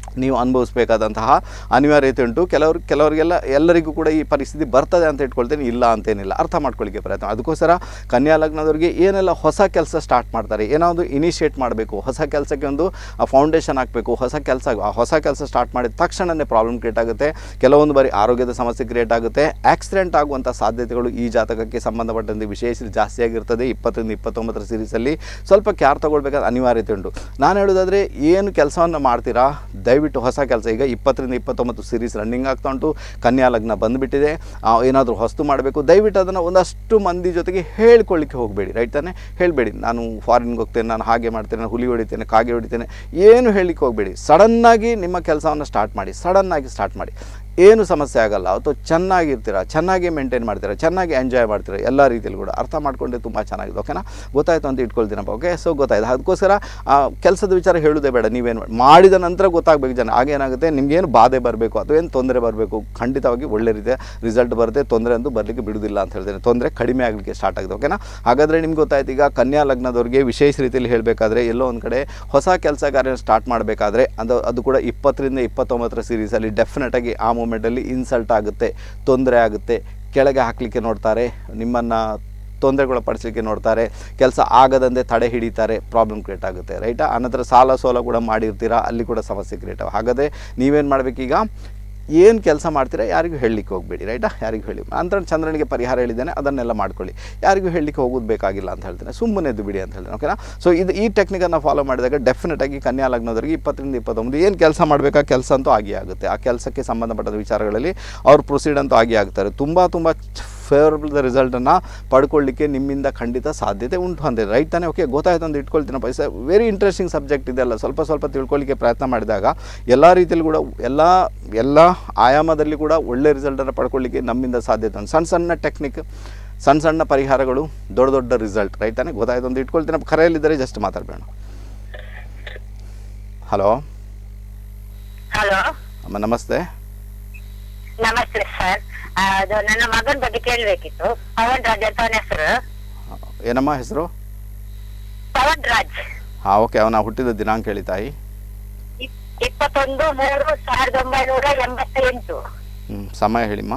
ನೀವು ಅನುಭವಿಸ್ಬೇಕಾದಂತಹ ಅನಿವಾರ್ಯತೆ ಉಂಟು ಕೆಲವರು ಕೆಲವರಿಗೆಲ್ಲ ಎಲ್ಲರಿಗೂ ಕೂಡ ಈ ಪರಿಸ್ಥಿತಿ ಬರ್ತದೆ ಅಂತ ಇಟ್ಕೊಳ್ತೇನೆ ಇಲ್ಲ ಅಂತೇನಿಲ್ಲ ಅರ್ಥ ಮಾಡ್ಕೊಳ್ಳಿಕ್ಕೆ ಪ್ರಯತ್ನ ಅದಕ್ಕೋಸ್ಕರ ಕನ್ಯಾ ಲಗ್ನದವರಿಗೆ ಏನೆಲ್ಲ ಹೊಸ ಕೆಲಸ ಸ್ಟಾರ್ಟ್ ಮಾಡ್ತಾರೆ ಏನೋ ಒಂದು ಇನಿಷಿಯೇಟ್ ಮಾಡಬೇಕು ಹೊಸ ಕೆಲಸಕ್ಕೆ ಒಂದು ಫೌಂಡೇಶನ್ ಹಾಕಬೇಕು ಹೊಸ ಕೆಲಸ ಆ ಹೊಸ ಕೆಲಸ ಸ್ಟಾರ್ಟ್ ಮಾಡಿದ ತಕ್ಷಣವೇ ಪ್ರಾಬ್ಲಮ್ ಕ್ರಿಯೇಟ್ ಆಗುತ್ತೆ ಕೆಲವೊಂದು ಬಾರಿ ಆರೋಗ್ಯದ ಸಮಸ್ಯೆ ಕ್ರಿಯೇಟ್ ಆಗುತ್ತೆ ಆಕ್ಸಿಡೆಂಟ್ ಆಗುವಂಥ ಸಾಧ್ಯತೆಗಳು ಈ ಜಾತಕಕ್ಕೆ ಸಂಬಂಧಪಟ್ಟಂತೆ ವಿಶೇಷ ಜಾಸ್ತಿ ಆಗಿರ್ತದೆ ಇಪ್ಪತ್ತರಿಂದ ಇಪ್ಪತ್ತೊಂಬತ್ತರ ಸೀರೀಸಲ್ಲಿ ಸ್ವಲ್ಪ ಕ್ಯಾರ್ ತಗೊಳ್ಬೇಕಾದ ಅನಿವಾರ್ಯತೆ ಉಂಟು ನಾನು ಹೇಳೋದಾದರೆ ಏನು ಕೆಲಸವನ್ನು ಮಾಡ್ತೀರಾ ದಯವಿಟ್ಟು ಹೊಸ ಕೆಲಸ ಈಗ ಇಪ್ಪತ್ತರಿಂದ ಇಪ್ಪತ್ತೊಂಬತ್ತು ಸೀರೀಸ್ ರನ್ನಿಂಗ್ ಆಗ್ತಾ ಉಂಟು ಕನ್ಯಾ ಲಗ್ನ ಬಂದುಬಿಟ್ಟಿದೆ ಏನಾದರೂ ಹೊಸ್ತು ಮಾಡಬೇಕು ದಯವಿಟ್ಟು ಅದನ್ನು ಒಂದಷ್ಟು ಮಂದಿ ಜೊತೆಗೆ ಹೇಳ್ಕೊಳ್ಳಿಕ್ಕೆ ಹೋಗಬೇಡಿ ರೈಟ್ ತಾನೇ ಹೇಳಬೇಡಿ ನಾನು ಫಾರಿನ್ಗೆ ಹೋಗ್ತೇನೆ ನಾನು ಹಾಗೆ ಮಾಡ್ತೇನೆ ನಾನು ಹುಲಿ ಹೊಡಿತೇನೆ ಕಾಗೆ ಹೊಡಿತೇನೆ ಏನು ಹೇಳಲಿಕ್ಕೆ ಹೋಗಬೇಡಿ ಸಡನ್ನಾಗಿ ನಿಮ್ಮ ಕೆಲಸವನ್ನು ಸ್ಟಾರ್ಟ್ ಮಾಡಿ ಸಡನ್ನಾಗಿ ಸ್ಟಾರ್ಟ್ ಮಾಡಿ ಏನು ಸಮಸ್ಯೆ ಆಗಲ್ಲ ಅಥವಾ ಚೆನ್ನಾಗಿರ್ತೀರ ಚೆನ್ನಾಗಿ ಮೇಂಟೈನ್ ಮಾಡ್ತೀರಾ ಚೆನ್ನಾಗಿ ಎಂಜಾಯ್ ಮಾಡ್ತೀರಾ ಎಲ್ಲ ರೀತಿಯಲ್ಲಿ ಕೂಡ ಅರ್ಥ ಮಾಡ್ಕೊಂಡೆ ತುಂಬ ಚೆನ್ನಾಗಿದೆ ಓಕೆನಾ ಗೊತ್ತಾಯ್ತು ಅಂತ ಇಟ್ಕೊಳ್ತೀನಪ್ಪ ಓಕೆ ಸೊ ಗೊತ್ತಾಯ್ತು ಅದಕ್ಕೋಸ್ಕರ ಆ ಕೆಲಸದ ವಿಚಾರ ಹೇಳೋದೇ ಬೇಡ ನೀವೇನು ಮಾಡಿ ಮಾಡಿದ ನಂತರ ಗೊತ್ತಾಗಬೇಕು ಜನ ಆಗೇನಾಗುತ್ತೆ ನಿಮಗೇನು ಬಾಧೆ ಬರಬೇಕು ಅಥವಾ ಏನು ತೊಂದರೆ ಬರಬೇಕು ಖಂಡಿತವಾಗಿ ಒಳ್ಳೆ ರೀತಿಯ ರಿಸಲ್ಟ್ ಬರುತ್ತೆ ತೊಂದರೆ ಅಂತೂ ಬರಲಿಕ್ಕೆ ಬಿಡುವುದಿಲ್ಲ ಅಂತ ಹೇಳ್ತೇನೆ ತೊಂದರೆ ಕಡಿಮೆ ಆಗಲಿಕ್ಕೆ ಸ್ಟಾರ್ಟ್ ಆಗಿದೆ ಓಕೆನಾ ಹಾಗಾದರೆ ನಿಮ್ಗೆ ಗೊತ್ತಾಯ್ತು ಈಗ ಕನ್ಯಾ ಲಗ್ನದವ್ರಿಗೆ ವಿಶೇಷ ರೀತಿಯಲ್ಲಿ ಹೇಳಬೇಕಾದ್ರೆ ಎಲ್ಲೋ ಒಂದು ಕಡೆ ಹೊಸ ಕೆಲಸ ಕಾರ್ಯ ಸ್ಟಾರ್ಟ್ ಮಾಡಬೇಕಾದ್ರೆ ಅದು ಅದು ಕೂಡ ಇಪ್ಪತ್ತರಿಂದ ಇಪ್ಪತ್ತೊಂಬತ್ತರ ಸೀರೀಸಲ್ಲಿ ಡೆಫಿನೆಟಾಗಿ ಆ ಮೂಮೆಂಟಲ್ಲಿ ಇನ್ಸಲ್ಟ್ ಆಗುತ್ತೆ ತೊಂದರೆ ಆಗುತ್ತೆ ಕೆಳಗೆ ಹಾಕಲಿಕ್ಕೆ ನೋಡ್ತಾರೆ ನಿಮ್ಮನ್ನು ತೊಂದರೆಗಳು ಪಡಿಸಲಿಕ್ಕೆ ನೋಡ್ತಾರೆ ಕೆಲಸ ಆಗದಂತೆ ತಡೆ ಹಿಡಿತಾರೆ ಪ್ರಾಬ್ಲಮ್ ಕ್ರಿಯೇಟ್ ಆಗುತ್ತೆ ರೈಟಾ ಅನಂತರ ಸಾಲ ಸೋಲ ಕೂಡ ಮಾಡಿರ್ತೀರಾ ಅಲ್ಲಿ ಕೂಡ ಸಮಸ್ಯೆ ಕ್ರಿಯೇಟ್ ಆಗ ಹಾಗಾದರೆ ನೀವೇನು ಮಾಡಬೇಕೀಗ ಏನು ಕೆಲಸ ಮಾಡ್ತೀರಾ ಯಾರಿಗೂ ಹೇಳಲಿಕ್ಕೆ ಹೋಗಬೇಡಿ ರೈಟಾ ಯಾರಿಗೂ ಹೇಳಿ ನಂತರ ಚಂದ್ರನಿಗೆ ಪರಿಹಾರ ಹೇಳಿದ್ದೇನೆ ಅದನ್ನೆಲ್ಲ ಮಾಡ್ಕೊಳ್ಳಿ ಯಾರಿಗೂ ಹೇಳಲಿಕ್ಕೆ ಹೋಗೋದು ಬೇಕಾಗಿಲ್ಲ ಅಂತ ಹೇಳ್ತೇನೆ ಸುಮ್ಮನೆ ಎದ್ದು ಬಿಡಿ ಅಂತ ಹೇಳ್ತೇನೆ ಓಕೆನಾ ಸೊ ಇದು ಈ ಟೆಕ್ನಿಕನ್ನು ಫಾಲೋ ಮಾಡಿದಾಗ ಡೆಫಿನೆಟ್ ಆಗಿ ಕನ್ಯಾ ಲಗ್ನದವರಿಗೆ ಇಪ್ಪತ್ತರಿಂದ ಇಪ್ಪತ್ತೊಂಬತ್ತು ಏನು ಕೆಲಸ ಮಾಡಬೇಕಾ ಕೆಲಸ ಅಂತೂ ಆಗಿ ಆಗುತ್ತೆ ಆ ಕೆಲಸಕ್ಕೆ ಸಂಬಂಧಪಟ್ಟ ವಿಚಾರಗಳಲ್ಲಿ ಅವ್ರು ಪ್ರೊಸೀಡ್ ಅಂತೂ ಆಗಿ ಆಗ್ತಾರೆ ತುಂಬ ತುಂಬ ಫೇವರಬಲ್ ರಿಸಲ್ಟನ್ನು ಪಡ್ಕೊಳ್ಳಿಕ್ಕೆ ನಿಮ್ಮಿಂದ ಖಂಡಿತ ಸಾಧ್ಯತೆ ಉಂಟು ಅಂದೆ ರೈಟ್ ತಾನೇ ಓಕೆ ಗೊತ್ತಾಯ್ತು ಅಂತ ಇಟ್ಕೊಳ್ತೀನಿ ಪೈಸಾ ವೆರಿ ಇಂಟ್ರೆಸ್ಟಿಂಗ್ ಸಬ್ಜೆಕ್ಟ್ ಇದೆಲ್ಲ ಸ್ವಲ್ಪ ಸ್ವಲ್ಪ ತಿಳ್ಕೊಳ್ಳಿಕ್ಕೆ ಪ್ರಯತ್ನ ಮಾಡಿದಾಗ ಎಲ್ಲ ರೀತಿಯಲ್ಲಿ ಕೂಡ ಎಲ್ಲ ಎಲ್ಲ ಆಯಾಮದಲ್ಲಿ ಕೂಡ ಒಳ್ಳೆ ರಿಸಲ್ಟನ್ನು ಪಡ್ಕೊಳ್ಳಿಕ್ಕೆ ನಮ್ಮಿಂದ ಸಾಧ್ಯತೆ ಉಂಟು ಸಣ್ಣ ಸಣ್ಣ ಟೆಕ್ನಿಕ್ ಸಣ್ಣ ಸಣ್ಣ ಪರಿಹಾರಗಳು ದೊಡ್ಡ ದೊಡ್ಡ ರಿಸಲ್ಟ್ ರೈಟ್ ತಾನೇ ಗೊತ್ತಾಯ್ತು ಅಂತ ಇಟ್ಕೊಳ್ತೀನಿ ಕರೆಯಲ್ಲಿದ್ದರೆ ಜಸ್ಟ್ ಮಾತಾಡಬೇಡ ಹಲೋ ಹಲೋ ಅಮ್ಮ ನಮಸ್ತೆ ನಮಸ್ತೆ ಸರ್ ಅದು ನನ್ನ ಮಗನ ಬಗ್ಗೆ ಕೇಳ್ಬೇಕಿತ್ತು ಪವನ್ ರಾಜ್ ಅಂತ ಅವನ ಹೆಸರು ಏನಮ್ಮ ಹೆಸರು ಪವನ್ ರಾಜ್ ಹಾಂ ಓಕೆ ಅವನ ಹುಟ್ಟಿದ ದಿನಾಂಕ ಹೇಳಿ ತಾಯಿ ಇಪ್- ಇಪ್ಪತ್ತೊಂದು ಮೂರು ಸಾವಿರದ ಒಂಬೈನೂರ ಎಂಬತ್ತ ಎಂಟು ಹ್ಞೂ ಸಮಯ ಹೇಳಿಮ್ಮ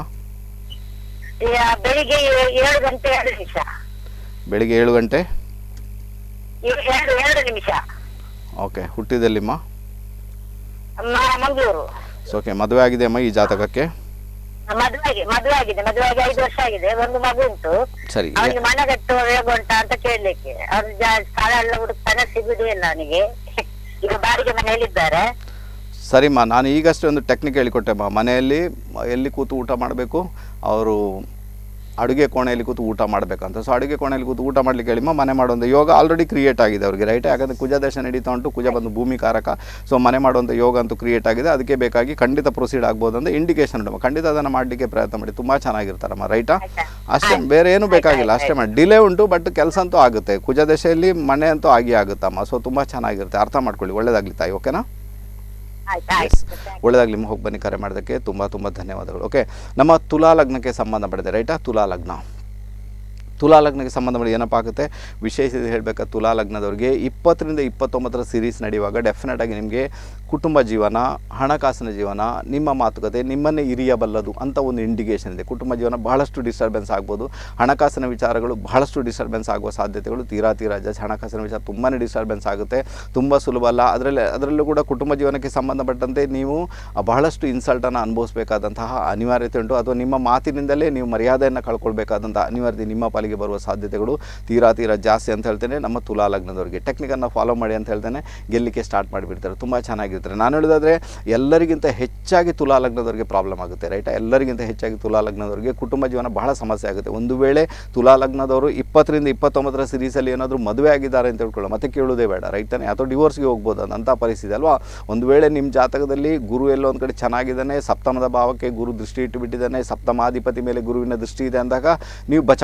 ಈ, ಆ, ಬೆಳಿಗ್ಗೆ ಏ- ಏಳು ಗಂಟೆ ಎರಡು ನಿಮಿಷ ಬೆಳಿಗ್ಗೆ ಏಳು ಗಂಟೆ ಏ- ಎರಡು ಎರಡು ನಿಮಿಷ ಓಕೆ ಹುಟ್ಟಿದೆಲ್ಲಿಮ್ಮ ಮ- ಮಂಗಳೂರು ಸೊ ಓಕೆ ಮದುವೆ ಆಗಿದೆ ಅಮ್ಮ ಈ ಜಾತಕಕ್ಕೆ ಮದುವೆ ಆಗಿ ಮದುವೆ ಆಗಿದೆ ಮದುವೆ ಆಗಿ ಐದು ವರ್ಷ ಆಗಿದೆ ಒಂದು ಮಗು ಉಂಟು ಸರಿ ಅವನಿಗೆ ಮನೆ ಕಟ್ಟುವ ವೇಗ ಉಂಟಾ ಅಂತ ಕೇಳಲಿಕ್ಕೆ ಅವ್ನು ಜಾ- ಸ್ಥಳ ಎಲ್ಲ ಹುಡುಕ್ತಾನೆ ಸಿಗುದೇ ಇಲ್ಲ ಅವನಿಗೆ ಈಗ ಬಾಡಿಗೆ ಮನೆಯಲ್ಲಿದ್ದಾರೆ ಸರಿಮ್ಮ ನಾನು ಈಗಷ್ಟೇ ಒಂದು ಟೆಕ್ನಿಕ್ ಹೇಳಿಕೊಟ್ಟೆಮ್ಮ ಮನೆಯಲ್ಲಿ ಮ- ಎಲ್ಲಿ ಕೂತು ಊಟ ಮಾಡಬೇಕು ಅವರು ಅಡುಗೆ ಕೋಣೆಯಲ್ಲಿ ಕೂತು ಊಟ ಮಾಡಬೇಕಂತ ಸೊ ಅಡುಗೆ ಕೋಣೆಯಲ್ಲಿ ಕೂತು ಊಟ ಮಾಡ್ಲಿಕ್ಕೆ ಹೇಳಿಮ್ಮ ಮನೆ ಮಾಡುವಂಥ ಯೋಗ ಆಲ್ರೆಡಿ ಕ್ರಿಯೇಟ್ ಆಗಿದೆ ಅವ್ರಿಗೆ ರೈಟ್ ಯಾಕಂದರೆ ಕುಜ ದೇಶ ನಡೀತಾ ಉಂಟು ಕುಜ ಬಂದು ಭೂಮಿ ಕಾರಕ ಸೊ ಮನೆ ಮಾಡುವಂಥ ಯೋಗ ಅಂತೂ ಕ್ರಿಯೇಟ್ ಆಗಿದೆ ಅದಕ್ಕೆ ಬೇಕಾಗಿ ಖಂಡಿತ ಪ್ರೊಸೀಡ್ ಆಗ್ಬೋದು ಅಂತ ಇಂಡಿಕೇಶನ್ ಉಂಟು ಖಂಡಿತ ಅದನ್ನು ಮಾಡಲಿಕ್ಕೆ ಪ್ರಯತ್ನ ಮಾಡಿ ತುಂಬ ಚೆನ್ನಾಗಿರ್ತಾರಮ್ಮ ರೈಟಾ ಆಯ್ತಾ? ಅಷ್ಟೇ ಬೇರೆ ಏನು ಬೇಕಾಗಿಲ್ಲ ಅಷ್ಟೇ ಮಾಡಿ ಡಿಲೇ ಉಂಟು ಬಟ್ ಕೆಲಸ ಅಂತೂ ಆಗುತ್ತೆ ಕುಜ ದಶೆಯಲ್ಲಿ ಮನೆ ಅಂತೂ ಆಗಿ ಆಗುತ್ತಮ್ಮ ಸೊ ತುಂಬ ಚೆನ್ನಾಗಿರುತ್ತೆ ಅರ್ಥ ಮಾಡ್ಕೊಳ್ಳಿ ಒಳ್ಳೇದಾಗ್ಲಿ ತಾಯಿ ಓಕೆನಾ ಆಯ್ತಾ ಎಸ್ ಆಯ್ತು ಒಳ್ಳೆದಾಗಲಿ ನಿಮ್ಮ ಹೋಗಿ ಬನ್ನಿ ಕರೆ ಮಾಡೋದಕ್ಕೆ ತುಂಬ ತುಂಬ ಧನ್ಯವಾದಗಳು ಓಕೆ ನಮ್ಮ ತುಲಾ ಲಗ್ನಕ್ಕೆ ಸಂಬಂಧಪಟ್ಟಿದೆ ರೈಟಾ ತುಲಾ ಲಗ್ನ ತುಲಾ ಲಗ್ನಕ್ಕೆ ಸಂಬಂಧಪಟ್ಟ ಏನಪ್ಪ ಆಗುತ್ತೆ ವಿಶೇಷ ಹೇಳಬೇಕಾ ತುಲಾ ಲಗ್ನದವ್ರಿಗೆ ಇಪ್ಪತ್ತರಿಂದ ಇಪ್ಪತ್ತೊಂಬತ್ತರ ಸೀರೀಸ್ ನಡೆಯುವಾಗ ಡೆಫಿನೆಟ್ ಆಗಿ ನಿಮಗೆ ಕುಟುಂಬ ಜೀವನ ಹಣಕಾಸಿನ ಜೀವನ ನಿಮ್ಮ ಮಾತುಕತೆ ನಿಮ್ಮನ್ನೇ ಇರಿಯಬಲ್ಲದು ಅಂತ ಒಂದು ಇಂಡಿಕೇಷನ್ ಇದೆ ಕುಟುಂಬ ಜೀವನ ಬಹಳಷ್ಟು ಡಿಸ್ಟರ್ಬೆನ್ಸ್ ಆಗ್ಬೋದು ಹಣಕಾಸಿನ ವಿಚಾರಗಳು ಬಹಳಷ್ಟು ಡಿಸ್ಟರ್ಬೆನ್ಸ್ ಆಗುವ ಸಾಧ್ಯತೆಗಳು ತೀರಾ ತೀರಾ ಜಾಸ್ತಿ ಹಣಕಾಸಿನ ವಿಚಾರ ತುಂಬಾ ಡಿಸ್ಟರ್ಬೆನ್ಸ್ ಆಗುತ್ತೆ ತುಂಬ ಸುಲಭ ಅಲ್ಲ ಅದರಲ್ಲಿ ಅದರಲ್ಲೂ ಕೂಡ ಕುಟುಂಬ ಜೀವನಕ್ಕೆ ಸಂಬಂಧಪಟ್ಟಂತೆ ನೀವು ಬಹಳಷ್ಟು ಇನ್ಸಲ್ಟನ್ನು ಅನುಭವಿಸಬೇಕಾದಂತಹ ಅನಿವಾರ್ಯತೆ ಉಂಟು ಅಥವಾ ನಿಮ್ಮ ಮಾತಿನಿಂದಲೇ ನೀವು ಮರ್ಯಾದೆಯನ್ನು ಕಳ್ಕೊಳ್ಬೇಕಾದಂಥ ಅನಿವಾರ್ಯತೆ ನಿಮ್ಮ ಪಾಲಿಗೆ ಬರುವ ಸಾಧ್ಯತೆಗಳು ತೀರಾ ತೀರಾ ಜಾಸ್ತಿ ಅಂತ ಹೇಳ್ತೇನೆ ನಮ್ಮ ತುಲಾ ಲಗ್ನದವರಿಗೆ ಟೆಕ್ನಿಕನ್ನು ಫಾಲೋ ಮಾಡಿ ಅಂತ ಹೇಳ್ತೇನೆ ಗೆಲ್ಲಿಕ್ಕೆ ಸ್ಟಾರ್ಟ್ ಮಾಡಿಬಿಡ್ತಾರೆ ತುಂಬ ಚೆನ್ನಾಗಿರ್ತಾರೆ ನಾನು ಹೇಳೋದಾದರೆ ಎಲ್ಲರಿಗಿಂತ ಹೆಚ್ಚಾಗಿ ತುಲಾ ಲಗ್ನದವರಿಗೆ ಪ್ರಾಬ್ಲಮ್ ಆಗುತ್ತೆ ರೈಟ್ ಎಲ್ಲರಿಗಿಂತ ಹೆಚ್ಚಾಗಿ ತುಲಾ ಲಗ್ನದವರಿಗೆ ಕುಟುಂಬ ಜೀವನ ಬಹಳ ಸಮಸ್ಯೆ ಆಗುತ್ತೆ ಒಂದು ವೇಳೆ ತುಲಾ ಲಗ್ನದವರು ಇಪ್ಪತ್ತರಿಂದ ಇಪ್ಪತ್ತೊಂಬತ್ತರ ಸೀರೀಸಲ್ಲಿ ಏನಾದರೂ ಮದುವೆ ಆಗಿದ್ದಾರೆ ಅಂತ ಹೇಳ್ಕೊಳ್ಳೋ ಮತ್ತೆ ಕೇಳೋದೇ ಬೇಡ ರೈಟ್ ತಾನೆ ಅಥವಾ ಡಿವೋರ್ಸ್ಗೆ ಹೋಗ್ಬೋದು ಅಂತ ಪರಿಸ್ಥಿತಿ ಅಲ್ವಾ ಒಂದು ವೇಳೆ ನಿಮ್ಮ ಜಾತಕದಲ್ಲಿ ಗುರು ಎಲ್ಲೋ ಒಂದು ಕಡೆ ಚೆನ್ನಾಗಿದ್ದಾನೆ ಸಪ್ತಮದ ಭಾವಕ್ಕೆ ಗುರು ದೃಷ್ಟಿ ಇಟ್ಟುಬಿಟ್ಟಿದ್ದಾನೆ ಸಪ್ತಮಾಧಿಪತಿ ಮೇಲೆ ಗುರುವಿನ ದೃಷ್ಟಿ ಇದೆ ಅಂದಾಗ ನೀವು ಬಚಾವಾಗ್ಬೋದು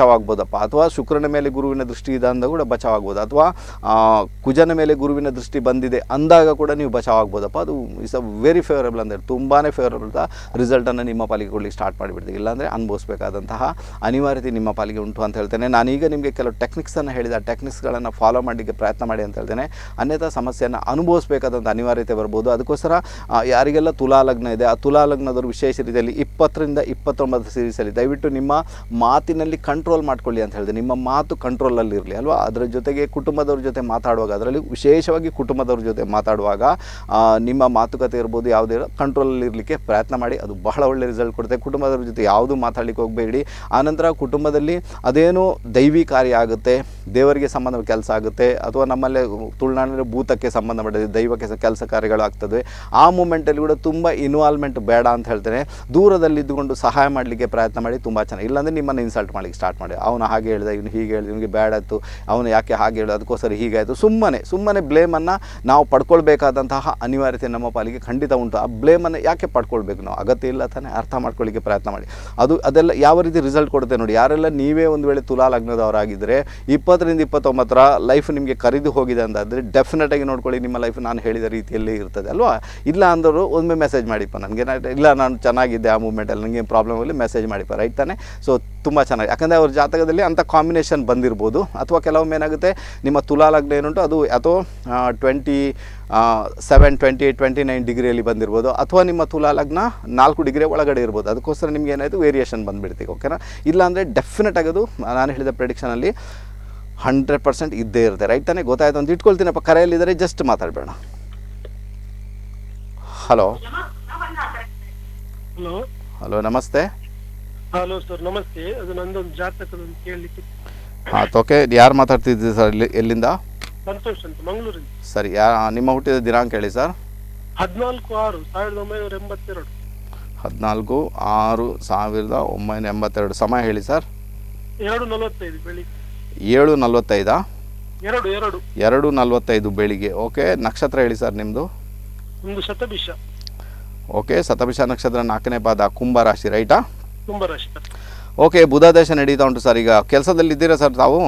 ಬಚಾವಾಗ್ಬೋದಪ್ಪ ಅಥವಾ ಶುಕ್ರನ ಮೇಲೆ ಗುರುವಿನ ದೃಷ್ಟಿ ಇದೆ ಅಂದಾಗ ಕೂಡ ಬಚಾವಾಗ್ಬೋದು ಅಥವಾ ಆ, ಕುಜನ ಮೇಲೆ ಗುರುವಿನ ದೃಷ್ಟಿ ಬಂದಿದೆ ಅಂದಾಗ ಕೂಡ ನೀವು ಬಚಾವಾಗ್ಬೋದಪ್ಪ ಅದು ಇಸ್ ಅ ವೆರಿ ಫೇವರಬಲ್ ಅಂದರೆ ತುಂಬಾ ಫೇವರಬಲ್ ರಿಸಲ್ಟನ್ನು ನಿಮ್ಮ ಪಾಲಿಗೆ ಕೊಡಲಿಕ್ಕೆ ಸ್ಟಾರ್ಟ್ ಮಾಡಿಬಿಡ್ತೀವಿ ಇಲ್ಲಾಂದರೆ ಅನುಭವಿಸಬೇಕಾದಂತಹ ಅನಿವಾರ್ಯತೆ ನಿಮ್ಮ ಪಾಲಿಗೆ ಉಂಟು ಅಂತ ಹೇಳ್ತೇನೆ ನಾನೀಗ ನಿಮಗೆ ಕೆಲವು ಟೆಕ್ನಿಕ್ಸನ್ನು ಹೇಳಿದ ಆ ಟೆಕ್ನಿಕ್ಸ್ಗಳನ್ನು ಫಾಲೋ ಮಾಡಲಿಕ್ಕೆ ಪ್ರಯತ್ನ ಮಾಡಿ ಅಂತ ಹೇಳ್ತೇನೆ ಅನ್ಯಥಾ ಸಮಸ್ಯೆಯನ್ನು ಅನುಭವಿಸಬೇಕಾದಂಥ ಅನಿವಾರ್ಯತೆ ಬರ್ಬೋದು ಅದಕ್ಕೋಸ್ಕರ ಆ, ಯಾರಿಗೆಲ್ಲ ತುಲಾ ಲಗ್ನ ಇದೆ ಆ ತುಲಾ ಲಗ್ನದವರು ವಿಶೇಷ ರೀತಿಯಲ್ಲಿ ಇಪ್ಪತ್ತರಿಂದ ಇಪ್ಪತ್ತೊಂಬತ್ತು ಸೀರೀಸಲ್ಲಿ ದಯವಿಟ್ಟು ನಿಮ್ಮ ಮಾತಿನಲ್ಲಿ ಕಂಟ್ರೋಲ್ ಮಾಡ್ಕೊಳ್ಳಿ ಅಂತ ಹೇಳಿದೆ ನಿಮ್ಮ ಮಾತು ಕಂಟ್ರೋಲಲ್ಲಿ ಇರಲಿ ಅಲ್ವಾ ಅದರ ಜೊತೆಗೆ ಕುಟುಂಬದವ್ರ ಜೊತೆ ಮಾತಾಡುವಾಗ ಅದರಲ್ಲಿ ವಿಶೇಷವಾಗಿ ಕುಟುಂಬದವ್ರ ಜೊತೆ ಮಾತಾಡುವಾಗ ಆ, ನಿಮ್ಮ ಮಾತುಕತೆ ಇರ್ಬೋದು ಯಾವುದೇ ಕಂಟ್ರೋಲಲ್ಲಿ ಇರಲಿಕ್ಕೆ ಪ್ರಯತ್ನ ಮಾಡಿ ಅದು ಬಹಳ ಒಳ್ಳೆ ರಿಸಲ್ಟ್ ಕೊಡುತ್ತೆ ಕುಟುಂಬದವ್ರ ಜೊತೆ ಯಾವುದು ಮಾತಾಡಲಿಕ್ಕೆ ಹೋಗಬೇಡಿ ಆನಂತರ ಕುಟುಂಬದಲ್ಲಿ ಅದೇನು ದೈವಿ ಕಾರ್ಯ ಆಗುತ್ತೆ ದೇವರಿಗೆ ಸಂಬಂಧ ಕೆಲಸ ಆಗುತ್ತೆ ಅಥವಾ ನಮ್ಮಲ್ಲೇ ತುಳುನಾಡಿನ ಭೂತಕ್ಕೆ ಸಂಬಂಧಪಟ್ಟಿದೆ ದೈವಕ್ಕೆ ಸ- ಕೆಲಸ ಕಾರ್ಯಗಳು ಆಗ್ತದೆ ಆ ಮೂಮೆಂಟಲ್ಲಿ ಕೂಡ ತುಂಬ ಇನ್ವಾಲ್ವ್ಮೆಂಟ್ ಬೇಡ ಅಂತ ಹೇಳ್ತೇನೆ ದೂರದಲ್ಲಿ ಇದ್ದುಕೊಂಡು ಸಹಾಯ ಮಾಡಲಿಕ್ಕೆ ಪ್ರಯತ್ನ ಮಾಡಿ ತುಂಬ ಚೆನ್ನಾಗಿ ಇಲ್ಲಾಂದರೆ ನಿಮ್ಮನ್ನು ಇನ್ಸಲ್ಟ್ ಮಾಡಲಿಕ್ಕೆ ಸ್ಟಾರ್ಟ್ ಮಾಡಿ ಅವನು ಹಾಗೆ ಹೇಳಿದ ಇವನು ಹೀಗೆ ಹೇಳಿದ ಇವನಿಗೆ ಬ್ಯಾಡ್ ಆಯಿತು ಅವನು ಯಾಕೆ ಹಾಗೆ ಹೇಳಿದ ಅದಕ್ಕೋಸ್ಕರ ಹೀಗಾಯಿತು ಸುಮ್ಮನೆ ಸುಮ್ಮನೆ ಬ್ಲೇಮನ್ನು ನಾವು ಪಡ್ಕೊಳ್ಬೇಕಾದಂತಹ ಅನಿವಾರ್ಯತೆ ನಮ್ಮ ಪಾಲಿಗೆ ಖಂಡಿತ ಉಂಟು ಆ ಬ್ಲೇಮನ್ನು ಯಾಕೆ ಪಡ್ಕೊಳ್ಬೇಕು ನಾವು ಅಗತ್ಯ ಇಲ್ಲ ತಾನೇ ಅರ್ಥ ಮಾಡ್ಕೊಳ್ಳಿಕ್ಕೆ ಪ್ರಯತ್ನ ಮಾಡಿ ಅದು ಅದೆಲ್ಲ ಯಾವ ರೀತಿ ರಿಸಲ್ಟ್ ಕೊಡುತ್ತೆ ನೋಡಿ ಯಾರೆಲ್ಲ ನೀವೇ ಒಂದು ವೇಳೆ ತುಲಾ ಲಗ್ನದವರಾಗಿದ್ದರೆ ಇಪ್ಪತ್ತರಿಂದ ಇಪ್ಪತ್ತೊಂಬತ್ತರ ಲೈಫ್ ನಿಮಗೆ ಕರೆದು ಹೋಗಿದೆ ಅಂತಾದರೆ ಡೆಫಿನೆಟಾಗಿ ನೋಡ್ಕೊಳ್ಳಿ ನಿಮ್ಮ ಲೈಫ್ ನಾನು ಹೇಳಿದ ರೀತಿಯಲ್ಲಿ ಇರ್ತದೆ ಅಲ್ವಾ ಇಲ್ಲ ಅಂದರು ಒಮ್ಮೆ ಮೆಸೇಜ್ ಮಾಡಿಪ್ಪ ನನಗೆ ಇಲ್ಲ ನಾನು ಚೆನ್ನಾಗಿದ್ದೆ ಆ ಮೂಮೆಂಟಲ್ಲಿ ನನಗೆ ಪ್ರಾಬ್ಲಮ್ ಅಲ್ಲಿ ಮೆಸೇಜ್ ಮಾಡಿಪ್ಪ ರೈಟ್ ತಾನೆ ಸೊ ತುಂಬ ಚೆನ್ನಾಗಿ ಯಾಕಂದರೆ ಅವ್ರ ಜಾತಕದಲ್ಲಿ ಅಂಥ ಕಾಂಬಿನೇಷನ್ ಬಂದಿರ್ಬೋದು ಅಥವಾ ಕೆಲವೊಮ್ಮೆ ಏನಾಗುತ್ತೆ ನಿಮ್ಮ ತುಲಾ ಲಗ್ನ ಏನುಂಟು ಅದು ಅಥವಾ twenty seven twenty eight twenty nine ಡಿಗ್ರಿಯಲ್ಲಿ ಬಂದಿರ್ಬೋದು ಅಥವಾ ನಿಮ್ಮ ತುಲಾ ಲಗ್ನ ನಾಲ್ಕು ಡಿಗ್ರಿ ಒಳಗಡೆ ಇರ್ಬೋದು ಅದಕ್ಕೋಸ್ಕರ ನಿಮ್ಗೆ ಏನಾಯಿತು ವೇರಿಯೇಷನ್ ಬಂದುಬಿಡ್ತೀವಿ ಓಕೆನಾ ಇಲ್ಲಾಂದರೆ ಡೆಫಿನೆಟ್ ಆಗೋದು ನಾನು ಹೇಳಿದ ಪ್ರೆಡಿಕ್ಷನಲ್ಲಿ ಹಂಡ್ರೆಡ್ ಪರ್ಸೆಂಟ್ ಇದ್ದೇ ಇರುತ್ತೆ ರೈಟ್ ತಾನೇ ಗೊತ್ತಾಯ್ತು ಅಂತ ಇಟ್ಕೊಳ್ತೀನಪ್ಪ ಕರೆಯಲ್ಲಿದ್ದರೆ ಜಸ್ಟ್ ಮಾತಾಡಬೇಡ ಹಲೋ ಹಲೋ ಹಲೋ ನಮಸ್ತೆ ಹಲೋ ಸರ್ ನಮಸ್ತೆ ಅದು ನಂದೊಂದು ಜಾತಕದೊಂದು ಕೇಳಲಿಕ್ಕೆ ಹಾಂ ಓಕೆ ಯಾರು ಮಾತಾಡ್ತಿದ್ದೀರಿ ಸರ್ ಇಲ್ಲಿ ಎಲ್ಲಿಂದ ಸಂತೋಷ್ ಅಂತ ಮಂಗಳೂರಿಂದ ಸರಿ ಯಾ ನಿಮ್ಮ ಹುಟ್ಟಿದ ದಿನಾಂಕ ಹೇಳಿ ಸರ್ ಹದಿನಾಲ್ಕು ಆರು ಸಾವಿರದ ಒಂಬೈನೂರ ಎಂಬತ್ತೆರಡು ಹದಿನಾಲ್ಕು ಆರು ಸಾವಿರದ ಒಂಬೈನೂರ ಎಂಬತ್ತೆರಡು ಸಮಯ ಹೇಳಿ ಸರ್ ಎರಡು ನಲವತ್ತೈದು ಬೆಳಿಗ್ಗೆ ಏಳು ನಲ್ವತ್ತೈದಾ ಎರಡು ಎರಡು ಎರಡು ನಲ್ವತ್ತೈದು ಬೆಳಿಗ್ಗೆ ಓಕೆ ನಕ್ಷತ್ರ ಹೇಳಿ ಸರ್ ನಿಮ್ಮದು ಒಂದು ಶತಭಿಷ ಓಕೆ ಶತಭಿಷ ನಕ್ಷತ್ರ ನಾಲ್ಕನೇ ಪಾದ ಕುಂಭ ರಾಶಿ ರೈಟಾ ತುಂಬ ರಷ್ಟ ಓಕೆ ಬುಧ ದೇಶ ನಡೀತಾ ಉಂಟು ಸರ್ ಈಗ ಕೆಲಸದಲ್ಲಿ ಇದ್ದೀರಾ ಸರ್ ತಾವು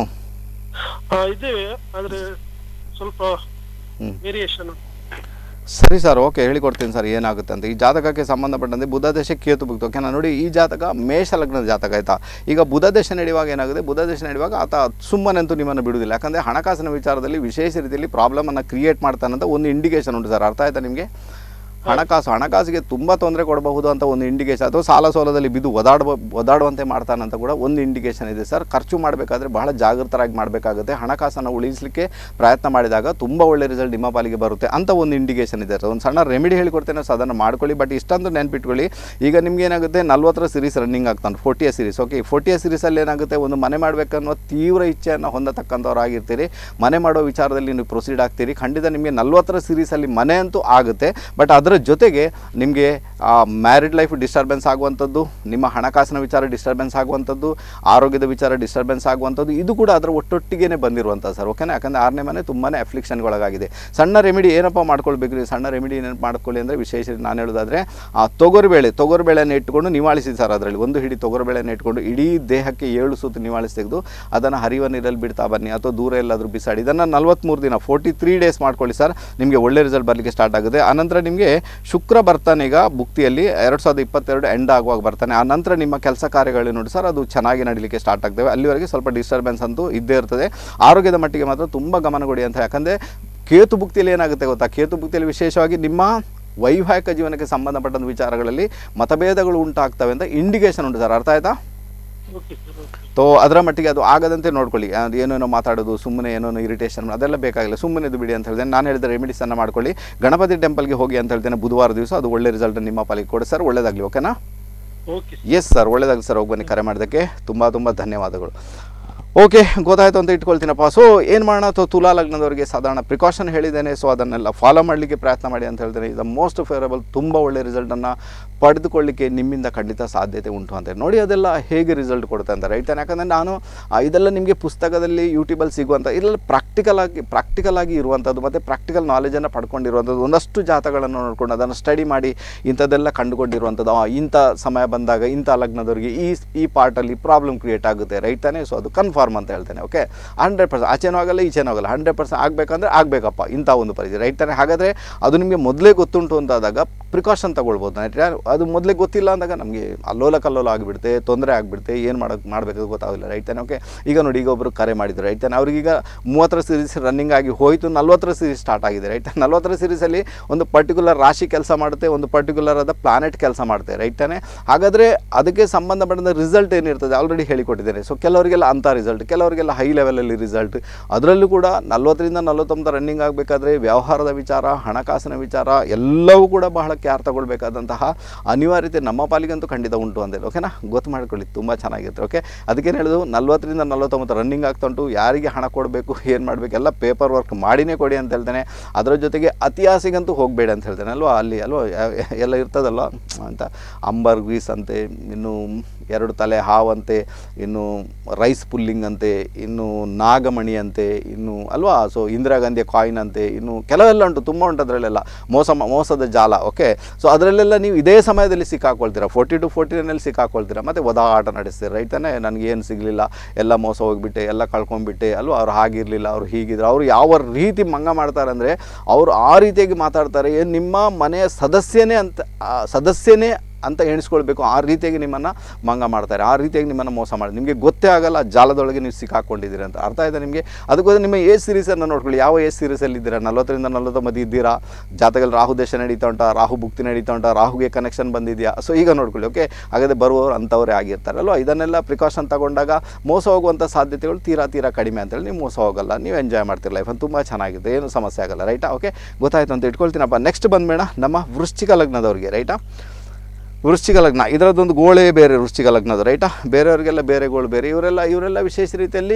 ಹಾ ಇದ್ದೇವೆ ಆದ್ರೆ ಸ್ವಲ್ಪ ಹ್ಮ್. ವೇರಿಯೇಷನ್ ಸರಿ ಸರ್ ಓಕೆ ಹೇಳಿಕೊಡ್ತೀನಿ ಸರ್ ಏನಾಗುತ್ತೆ ಅಂತ ಈ ಜಾತಕಕ್ಕೆ ಸಂಬಂಧಪಟ್ಟಂತೆ ಬುಧ ದೇಶ ಕೇತು ಭುಕ್ತ ಓಕೆ ನಾನು ನೋಡಿ ಈ ಜಾತಕ ಮೇಷ ಲಗ್ನದ ಜಾತಕ ಆಯಿತಾ ಈಗ ಬುಧ ದೇಶ ನಡೆಯುವಾಗ ಏನಾಗುತ್ತೆ ಬುಧ ದೇಶ ನಡೆಯುವಾಗ ಆತ ಸುಮ್ಮನೆಂತೂ ನಿಮ್ಮನ್ನು ಬಿಡುವುದಿಲ್ಲ ಯಾಕಂದರೆ ಹಣಕಾಸಿನ ವಿಚಾರದಲ್ಲಿ ವಿಶೇಷ ರೀತಿಯಲ್ಲಿ ಪ್ರಾಬ್ಲಮನ್ನು ಕ್ರಿಯೇಟ್ ಮಾಡ್ತಾನಂತ ಒಂದು ಇಂಡಿಕೇಶನ್ ಉಂಟು ಸರ್ ಅರ್ಥ ಆಯ್ತಾ ನಿಮಗೆ ಹಣಕಾಸು ಹಣಕಾಸಿಗೆ ತುಂಬ ತೊಂದರೆ ಕೊಡಬಹುದು ಅಂತ ಒಂದು ಇಂಡಿಕೇಶನ್ ಅಥವಾ ಸಾಲ ಸೋಲದಲ್ಲಿ ಬಿದ್ದು ಒದಾಡುವ ಒದಾಡುವಂತೆ ಮಾಡ್ತಾನಂತ ಕೂಡ ಒಂದು ಇಂಡಿಕೇಶನ್ ಇದೆ ಸರ್ ಖರ್ಚು ಮಾಡಬೇಕಾದ್ರೆ ಬಹಳ ಜಾಗೃತರಾಗಿ ಮಾಡಬೇಕಾಗುತ್ತೆ ಹಣಕಾಸನ್ನು ಉಳಿಸಲಿಕ್ಕೆ ಪ್ರಯತ್ನ ಮಾಡಿದಾಗ ತುಂಬ ಒಳ್ಳೆ ರಿಸಲ್ಟ್ ನಿಮ್ಮ ಪಾಲಿಗೆ ಬರುತ್ತೆ ಅಂತ ಒಂದು ಇಂಡಿಕೇಶನ್ ಇದೆ ಒಂದು ಸಣ್ಣ ರೆಮಿಡಿ ಹೇಳಿಕೊಡ್ತೇನೆ ಸೊ ಅದನ್ನು ಮಾಡ್ಕೊಳ್ಳಿ ಬಟ್ ಇಷ್ಟೊಂದು ನೆನ್ಪಿಟ್ಕೊಳ್ಳಿ ಈಗ ನಿಮ್ಗೆ ಏನಾಗುತ್ತೆ ನಲ್ವತ್ತರ ಸಿರೀಸ್ ರನ್ನಿಂಗ್ ಆಗ್ತಾನೆ ಫೋರ್ಟಿಯ ಸಿರೀಸ್ ಓಕೆ ಫೋರ್ಟಿಯ ಸಿರೀಸಲ್ಲಿ ಏನಾಗುತ್ತೆ ಒಂದು ಮನೆ ಮಾಡಬೇಕನ್ನೋ ತೀವ್ರ ಇಚ್ಛೆಯನ್ನು ಹೊಂದತಕ್ಕಂಥವ್ರಾಗಿರ್ತೀರಿ ಮನೆ ಮಾಡೋ ವಿಚಾರದಲ್ಲಿ ನೀವು ಪ್ರೊಸೀಡ್ ಆಗ್ತೀರಿ ಖಂಡಿತ ನಿಮಗೆ ನಲ್ವತ್ತರ ಸಿರೀಸಲ್ಲಿ ಮನೆ ಅಂತೂ ಆಗುತ್ತೆ ಬಟ್ ಅದರ ಜೊತೆಗೆ ನಿಮಗೆ ಮ್ಯಾರಿಡ್ ಲೈಫ್ ಡಿಸ್ಟರ್ಬೆನ್ಸ್ ಆಗುವಂಥದ್ದು ನಿಮ್ಮ ಹಣಕಾಸಿನ ವಿಚಾರ ಡಿಸ್ಟರ್ಬೆನ್ಸ್ ಆಗುವಂಥದ್ದು ಆರೋಗ್ಯದ ವಿಚಾರ ಡಿಸ್ಟರ್ಬೆನ್ಸ್ ಆಗುವಂಥದ್ದು ಇದು ಕೂಡ ಅದರ ಒಟ್ಟೊಟ್ಟಿಗೆ ಬಂದಿರುವಂಥ ಸರ್ ಓಕೆನಾ ಯಾಕಂದರೆ ಆರನೇ ಮನೆ ತುಂಬಾ ಅಫ್ಲಿಕ್ಷನ್ಗೊಳಗಾಗಿದೆ ಸಣ್ಣ ರೆಮಿಡಿ ಏನಪ್ಪ ಮಾಡ್ಕೊಳ್ಬೇಕು ರೀ ಸಣ್ಣ ರೆಮಿಡಿ ಏನೇನು ಮಾಡ್ಕೊಳ್ಳಿ ಅಂದರೆ ವಿಶೇಷ ನಾನು ಹೇಳೋದಾದರೆ ತೊಗರುಬೇಳೆ ತೊಗರುಬೇಳೆಯನ್ನು ಇಟ್ಕೊಂಡು ನಿವಾಳಿಸಿ ಸರ್ ಅದರಲ್ಲಿ ಒಂದು ಹಿಡಿ ತೊಗರುಬೇಳೆಯನ್ನು ಇಟ್ಕೊಂಡು ಇಡೀ ದೇಹಕ್ಕೆ ಏಳು ಸುತ್ತು ನಿವಾಳಿಸಿ ತೆಗೆದು ಅದನ್ನು ಹರಿಯುವ ನೀರಲ್ಲಿ ಬಿಡ್ತಾ ಬನ್ನಿ ಅಥವಾ ದೂರ ಎಲ್ಲಾದರೂ ಬಿಸಾಡಿ ಇದನ್ನು ನಲ್ವತ್ತ್ಮೂರು ದಿನ ಫೋರ್ಟಿ ತ್ರೀ ಡೇಸ್ ಮಾಡ್ಕೊಳ್ಳಿ ಸರ್ ನಿಮಗೆ ಒಳ್ಳೆ ರಿಸಲ್ಟ್ ಬರಲಿಕ್ಕೆ ಸ್ಟಾರ್ಟ್ ಆಗುತ್ತೆ ಆನಂತರ ನಿಮಗೆ ಶುಕ್ರ ಬರ್ತಾನೆ ಈಗ ಭುಕ್ತಿಯಲ್ಲಿ ಎರಡು ಸಾವಿರದ ಇಪ್ಪತ್ತೆರಡು ಎಂಡ್ ಆಗುವಾಗ ಬರ್ತಾನೆ ಆ ನಂತರ ನಿಮ್ಮ ಕೆಲಸ ಕಾರ್ಯಗಳು ನೋಡಿ ಸರ್ ಅದು ಚೆನ್ನಾಗಿ ನಡೀಲಿಕ್ಕೆ ಸ್ಟಾರ್ಟ್ ಆಗ್ತವೆ ಅಲ್ಲಿವರೆಗೆ ಸ್ವಲ್ಪ ಡಿಸ್ಟರ್ಬೆನ್ಸ್ ಅಂತೂ ಇದ್ದೇ ಇರ್ತದೆ ಆರೋಗ್ಯದ ಮಟ್ಟಿಗೆ ಮಾತ್ರ ತುಂಬ ಗಮನ ಕೊಡಿ ಅಂತ ಯಾಕಂದರೆ ಕೇತು ಭುಕ್ತಿಯಲ್ಲಿ ಏನಾಗುತ್ತೆ ಗೊತ್ತಾ ಕೇತು ಭುಕ್ತಿಯಲ್ಲಿ ವಿಶೇಷವಾಗಿ ನಿಮ್ಮ ವೈವಾಹಿಕ ಜೀವನಕ್ಕೆ ಸಂಬಂಧಪಟ್ಟಂಥ ವಿಚಾರಗಳಲ್ಲಿ ಮತಭೇದಗಳು ಉಂಟಾಗ್ತವೆ ಅಂತ ಇಂಡಿಕೇಶನ್ ಉಂಟು ಸರ್ ಅರ್ಥ ಆಯ್ತಾ ಓಕೆ ಸರ್ ಓಕೆ ತೋ ಅದರ ಮಟ್ಟಿಗೆ ಅದು ಆಗದಂತೆ ನೋಡ್ಕೊಳ್ಳಿ ಅದು ಏನೇನೋ ಮಾತಾಡೋದು ಸುಮ್ಮನೆ ಏನೇನೋ ಇರಿಟೇಷನ್ ಅದೆಲ್ಲ ಬೇಕಾಗಿಲ್ಲ ಸುಮ್ಮನೆ ಇದು ಬಿಡಿ ಅಂತ ಹೇಳಿದೆ ನಾನು ಹೇಳಿದ ರೆಮಿಡೀಸನ್ನು ಮಾಡ್ಕೊಳ್ಳಿ ಗಣಪತಿ ಟೆಂಪಲ್ಗೆ ಹೋಗಿ ಅಂತ ಹೇಳ್ತೇನೆ ಬುಧವಾರ ದಿವಸ ಅದು ಒಳ್ಳೆ ರಿಸಲ್ಟ್ ನಿಮ್ಮ ಪಾಲಿಗೆ ಕೊಡಿ ಸರ್ ಒಳ್ಳೇದಾಗಲಿ ಓಕೆನಾ ಓಕೆ ಎಸ್ ಸರ್ ಒಳ್ಳೇದಾಗಲಿ ಸರ್ ಹೋಗಿ ಬನ್ನಿ ಕರೆ ಮಾಡೋದಕ್ಕೆ ತುಂಬ ತುಂಬ ಧನ್ಯವಾದಗಳು ಓಕೆ ಗೊತ್ತಾಯ್ತು ಅಂತ ಇಟ್ಕೊಳ್ತೀನಪ್ಪ ಸೊ ಏನು ಮಾಡೋಣ ಅಥವಾ ತುಲಾ ಲಗ್ನದವರಿಗೆ ಸಾಧಾರಣ ಪ್ರಿಕಾಷನ್ ಹೇಳಿದ್ದೇನೆ ಸೊ ಅದನ್ನೆಲ್ಲ ಫಾಲೋ ಮಾಡಲಿಕ್ಕೆ ಪ್ರಯತ್ನ ಮಾಡಿ ಅಂತ ಹೇಳ್ತೇನೆ ಇದು ಮೋಸ್ಟ್ ಫೇವರಬಲ್ ತುಂಬ ಒಳ್ಳೆ ರಿಸಲ್ಟನ್ನು ಪಡೆದುಕೊಳ್ಳಿಕ್ಕೆ ನಿಮ್ಮಿಂದ ಖಂಡಿತ ಸಾಧ್ಯತೆ ಉಂಟು ಅಂತ ನೋಡಿ ಅದೆಲ್ಲ ಹೇಗೆ ರಿಸಲ್ಟ್ ಕೊಡುತ್ತೆ ಅಂತ ರೈಟ್ ಯಾಕಂದರೆ ನಾನು ಆ, ಇದೆಲ್ಲ ನಿಮಗೆ ಪುಸ್ತಕದಲ್ಲಿ ಯೂಟ್ಯೂಬಲ್ಲಿ ಸಿಗುವಂಥ ಇದೆಲ್ಲ ಪ್ರಾಕ್ಟಿಕಲ್ ಆಗಿ ಪ್ರಾಕ್ಟಿಕಲ್ ಆಗಿ ಇರುವಂಥದ್ದು ಮತ್ತು ಪ್ರಾಕ್ಟಿಕಲ್ ನಾಲೆಜನ್ನು ಪಡ್ಕೊಂಡಿರುವಂಥದ್ದು ಒಂದಷ್ಟು ಜಾತಗಳನ್ನು ನೋಡ್ಕೊಂಡು ಅದನ್ನು ಸ್ಟಡಿ ಮಾಡಿ ಇಂಥದ್ದೆಲ್ಲ ಕಂಡುಕೊಂಡಿರುವಂಥದ್ದು ಆ, ಇಂಥ ಸಮಯ ಬಂದಾಗ ಇಂಥ ಲಗ್ನದವರಿಗೆ ಈ ಈ ಪಾರ್ಟಲ್ಲಿ ಪ್ರಾಬ್ಲಮ್ ಕ್ರಿಯೇಟ್ ಆಗುತ್ತೆ ರೈಟ್ ತಾನೇ ಸೊ ಅದು ಕನ್ಫರ್ಮ್ ಅಂತ ಹೇಳ್ತೇನೆ ಓಕೆ ಹಂಡ್ರೆಡ್ ಪರ್ಸೆಂಟ್ ಆಚೆನೂ ಆಗಲ್ಲ ಈಚೆನೂ ಆಗಲ್ಲ ಹಂಡ್ರೆಡ್ ಪರ್ಸೆಂಟ್ ಆಗಬೇಕಂದ್ರೆ ಆಗಬೇಕಪ್ಪ ಇಂಥ ಒಂದು ಪರಿಸ್ಥಿತಿ ರೈಟ್ ತಾನೇ ಹಾಗಾದರೆ ಅದು ನಿಮಗೆ ಮೊದಲೇ ಗೊತ್ತುಂಟು ಅಂತಾದಾಗ ಪ್ರಿಕಾಷನ್ ತಗೊಳ್ಬೋದು ನಾನು ಅದು ಮೊದಲೇ ಗೊತ್ತಿಲ್ಲ ಅಂದಾಗ ನಮಗೆ ಅಲ್ಲೋಲ ಕಲ್ಲೋಲ ಆಗಿಬಿಡುತ್ತೆ ತೊಂದರೆ ಆಗಿಬಿಡುತ್ತೆ ಏನು ಮಾಡೋಕ್ಕೆ ಮಾಡಬೇಕು ಗೊತ್ತಾಗಲ್ಲ ರೈಟ್ ತಾನೆ ಓಕೆ ಈಗ ನೋಡಿ ಈಗ ಒಬ್ಬರು ಕರೆ ಮಾಡಿದ್ರು ರೈಟ್ ತಾನೆ ಅವ್ರಿಗೀಗ ಮೂವತ್ತರ ಸೀರೀಸ್ ರನ್ನಿಂಗ್ ಆಗಿ ಹೋಯಿತು ನಲ್ವತ್ತರ ಸೀರೀಸ್ ಸ್ಟಾರ್ಟ್ ಆಗಿದೆ ರೈಟ್ ನಲ್ವತ್ತರ ಸೀರೀಸಲ್ಲಿ ಒಂದು ಪರ್ಟಿಕ್ಯುಲರ್ ರಾಶಿ ಕೆಲಸ ಮಾಡುತ್ತೆ ಒಂದು ಪರ್ಟಿಕ್ಯುಲರ್ ಆದ ಪ್ಲಾನೆಟ್ ಕೆಲಸ ಮಾಡುತ್ತೆ ರೈಟ್ ತಾನೆ ಹಾಗಾದರೆ ಅದಕ್ಕೆ ಸಂಬಂಧಪಟ್ಟ ರಿಸಲ್ಟ್ ಏನಿರ್ತದೆ ಆಲ್ರೆಡಿ ಹೇಳಿಕೊಟ್ಟಿದ್ದೇನೆ ಸೊ ಕೆಲವರಿಗೆಲ್ಲ ಅಂಥ ರಿಸಲ್ಟ್ ಕೆಲವರಿಗೆಲ್ಲ ಹೈ ಲೆವೆಲಲ್ಲಿ ರಿಸಲ್ಟ್ ಅದರಲ್ಲೂ ಕೂಡ ನಲ್ವತ್ತರಿಂದ ನಲ್ವತ್ತೊಂಬತ್ತು ರನ್ನಿಂಗ್ ಆಗಬೇಕಾದ್ರೆ ವ್ಯವಹಾರದ ವಿಚಾರ ಹಣಕಾಸಿನ ವಿಚಾರ ಎಲ್ಲವೂ ಕೂಡ ಬಹಳ ಕ್ಯಾರ್ ತಗೊಳ್ಬೇಕಾದಂತಹ ಅನಿವಾರ್ಯತೆ ನಮ್ಮ ಪಾಲಿಗಂತೂ ಖಂಡಿತ ಉಂಟು ಅಂತೇಳಿ ಓಕೆನಾ ಗೊತ್ತು ಮಾಡ್ಕೊಳ್ಳಿ ತುಂಬ ಚೆನ್ನಾಗಿರುತ್ತೆ ಓಕೆ ಅದಕ್ಕೇನು ಹೇಳೋದು ನಲ್ವತ್ತರಿಂದ ನಲ್ವತ್ತೊಂಬತ್ತು ರನ್ನಿಂಗ್ ಆಗ್ತಾ ಉಂಟು ಯಾರಿಗೆ ಹಣ ಕೊಡಬೇಕು ಏನು ಮಾಡಬೇಕು ಎಲ್ಲ ಪೇಪರ್ ವರ್ಕ್ ಮಾಡಿನೇ ಕೊಡಿ ಅಂತ ಹೇಳ್ತೇನೆ ಅದರ ಜೊತೆಗೆ ಅತಿಯಾಸೆಗಂತೂ ಹೋಗಬೇಡಿ ಅಂತ ಹೇಳ್ತೇನೆ ಅಲ್ವಾ ಅಲ್ಲಿ ಅಲ್ವಾ ಯಾ- ಎಲ್ಲ ಇರ್ತದಲ್ವ ಅಂತ ಅಂಬರ್ ಗ್ರೀಸ್ ಅಂತೆ ಇನ್ನು ಎರಡು ತಲೆ ಹಾವಂತೆ ಇನ್ನು ರೈಸ್ ಪುಲ್ಲಿಂಗ್ ಅಂತೆ ಇನ್ನು ನಾಗಮಣಿ ಅಂತೆ ಇನ್ನು ಅಲ್ವಾ ಸೊ ಇಂದಿರಾ ಗಾಂಧಿಯ ಕಾಯಿನ್ ಅಂತೆ ಇನ್ನು ಕೆಲವೆಲ್ಲ ಉಂಟು ತುಂಬ ಉಂಟು ಅದರಲ್ಲೆಲ್ಲ ಮೋಸ ಮೋಸದ ಜಾಲ ಓಕೆ ಸೊ ಅದರಲ್ಲೆಲ್ಲ ನೀವು ಇದೇ ಸಮಯದಲ್ಲಿ ಸಿಕ್ಕಾಕೊಳ್ತೀರಾ ಫೋರ್ಟಿ ಟು ಫೋರ್ಟಿ ನೈನಲ್ಲಿ ಸಿಕ್ಕಾಕೊಳ್ತೀರಾ ಮತ್ತು ಒದಾಟ ನಡೆಸ್ತೀರಾ ರೈಟ್ ತಾನೇ ನನಗೇನು ಸಿಗಲಿಲ್ಲ ಎಲ್ಲ ಮೋಸ ಹೋಗಿಬಿಟ್ಟೆ ಎಲ್ಲ ಕಳ್ಕೊಂಡ್ಬಿಟ್ಟೆ ಅಲ್ವಾ ಅವ್ರು ಹಾಗಿರಲಿಲ್ಲ ಅವ್ರು ಹೀಗಿದ್ರು ಅವ್ರು ಯಾವ ರೀತಿ ಮಂಗ ಮಾಡ್ತಾರೆ ಅಂದರೆ ಅವರು ಆ ರೀತಿಯಾಗಿ ಮಾತಾಡ್ತಾರೆ ಏನು ನಿಮ್ಮ ಮನೆಯ ಸದಸ್ಯನೇ ಅಂತ ಆ ಸದಸ್ಯನೇ ಅಂತ ಎಣಿಸ್ಕೊಳ್ಬೇಕು ಆ ರೀತಿಯಾಗಿ ನಿಮ್ಮನ್ನು ಮಂಗ ಮಾಡ್ತಾರೆ ಆ ರೀತಿಯಾಗಿ ನಿಮ್ಮನ್ನು ಮೋಸ ಮಾಡಿ ನಿಮಗೆ ಗೊತ್ತೇ ಆಗಲ್ಲ ಆ ಜಾಲದೊಳಗೆ ನೀವು ಸಿಕ್ಕಾಕೊಂಡಿದ್ದೀರಿ ಅಂತ ಅರ್ಥ ಆಯ್ತಾ ನಿಮಗೆ ಅದಕ್ಕೋಸ್ಕರ ನಿಮ್ಮ ಏಜ್ ಸೀರೀಸನ್ನು ನೋಡ್ಕೊಳ್ಳಿ ಯಾವ ಏಜ್ ಸೀರೀಸಲ್ಲಿ ಇದ್ದೀರಾ ನಲ್ವತ್ತರಿಂದ ನಲ್ವತ್ತೊಂಬತ್ತು ಇದ್ದೀರಾ ಜಾತಕದಲ್ಲಿ ರಾಹು ದೇಶ ನಡೀತಾ ಉಂಟಾ ರಾಹು ಭುಕ್ತಿ ನಡೀತಾ ಉಂಟಾ ರಾಹುಗೆ ಕನೆಕ್ಷನ್ ಬಂದಿದೆಯಾ ಸೊ ಈಗ ನೋಡ್ಕೊಳ್ಳಿ ಓಕೆ ಹಾಗಾದರೆ ಬರುವವರು ಅಂಥವರೇ ಆಗಿರ್ತಾರಲ್ವ ಇದನ್ನೆಲ್ಲ ಪ್ರಿಕಾಷನ್ ತಗೊಂಡಾಗ ಮೋಸ ಹೋಗುವಂಥ ಸಾಧ್ಯತೆಗಳು ತೀರಾ ತೀರಾ ಕಡಿಮೆ ಅಂತೇಳಿ ನೀವು ಮೋಸ ಹೋಗಲ್ಲ ನೀವು ಎಂಜಾಯ್ ಮಾಡ್ತೀರಿ ಲೈಫ್ ತುಂಬ ಚೆನ್ನಾಗಿದೆ ಏನು ಸಮಸ್ಯೆ ಆಗಲ್ಲ ರೈಟಾ ಓಕೆ ಗೊತ್ತಾಯ್ತು ಅಂತ ಇಟ್ಕೊಳ್ತೀನಪ್ಪ ನೆಕ್ಸ್ಟ್ ಬಂದ್ಬೇಡ ನಮ್ಮ ವೃಶ್ಚಿಕ ಲಗ್ನದವ್ರಿಗೆ ರೈಟಾ ವೃಶ್ಚಿಕ ಲಗ್ನ ಇದರದ್ದೊಂದು ಗೋಳೇ ಬೇರೆ ವೃಶ್ಚಿಕ ಲಗ್ನದ ರೈಟಾ ಬೇರೆಯವರಿಗೆಲ್ಲ ಬೇರೆ ಗೋಳು ಬೇರೆ ಇವರೆಲ್ಲ ಇವರೆಲ್ಲ ವಿಶೇಷ ರೀತಿಯಲ್ಲಿ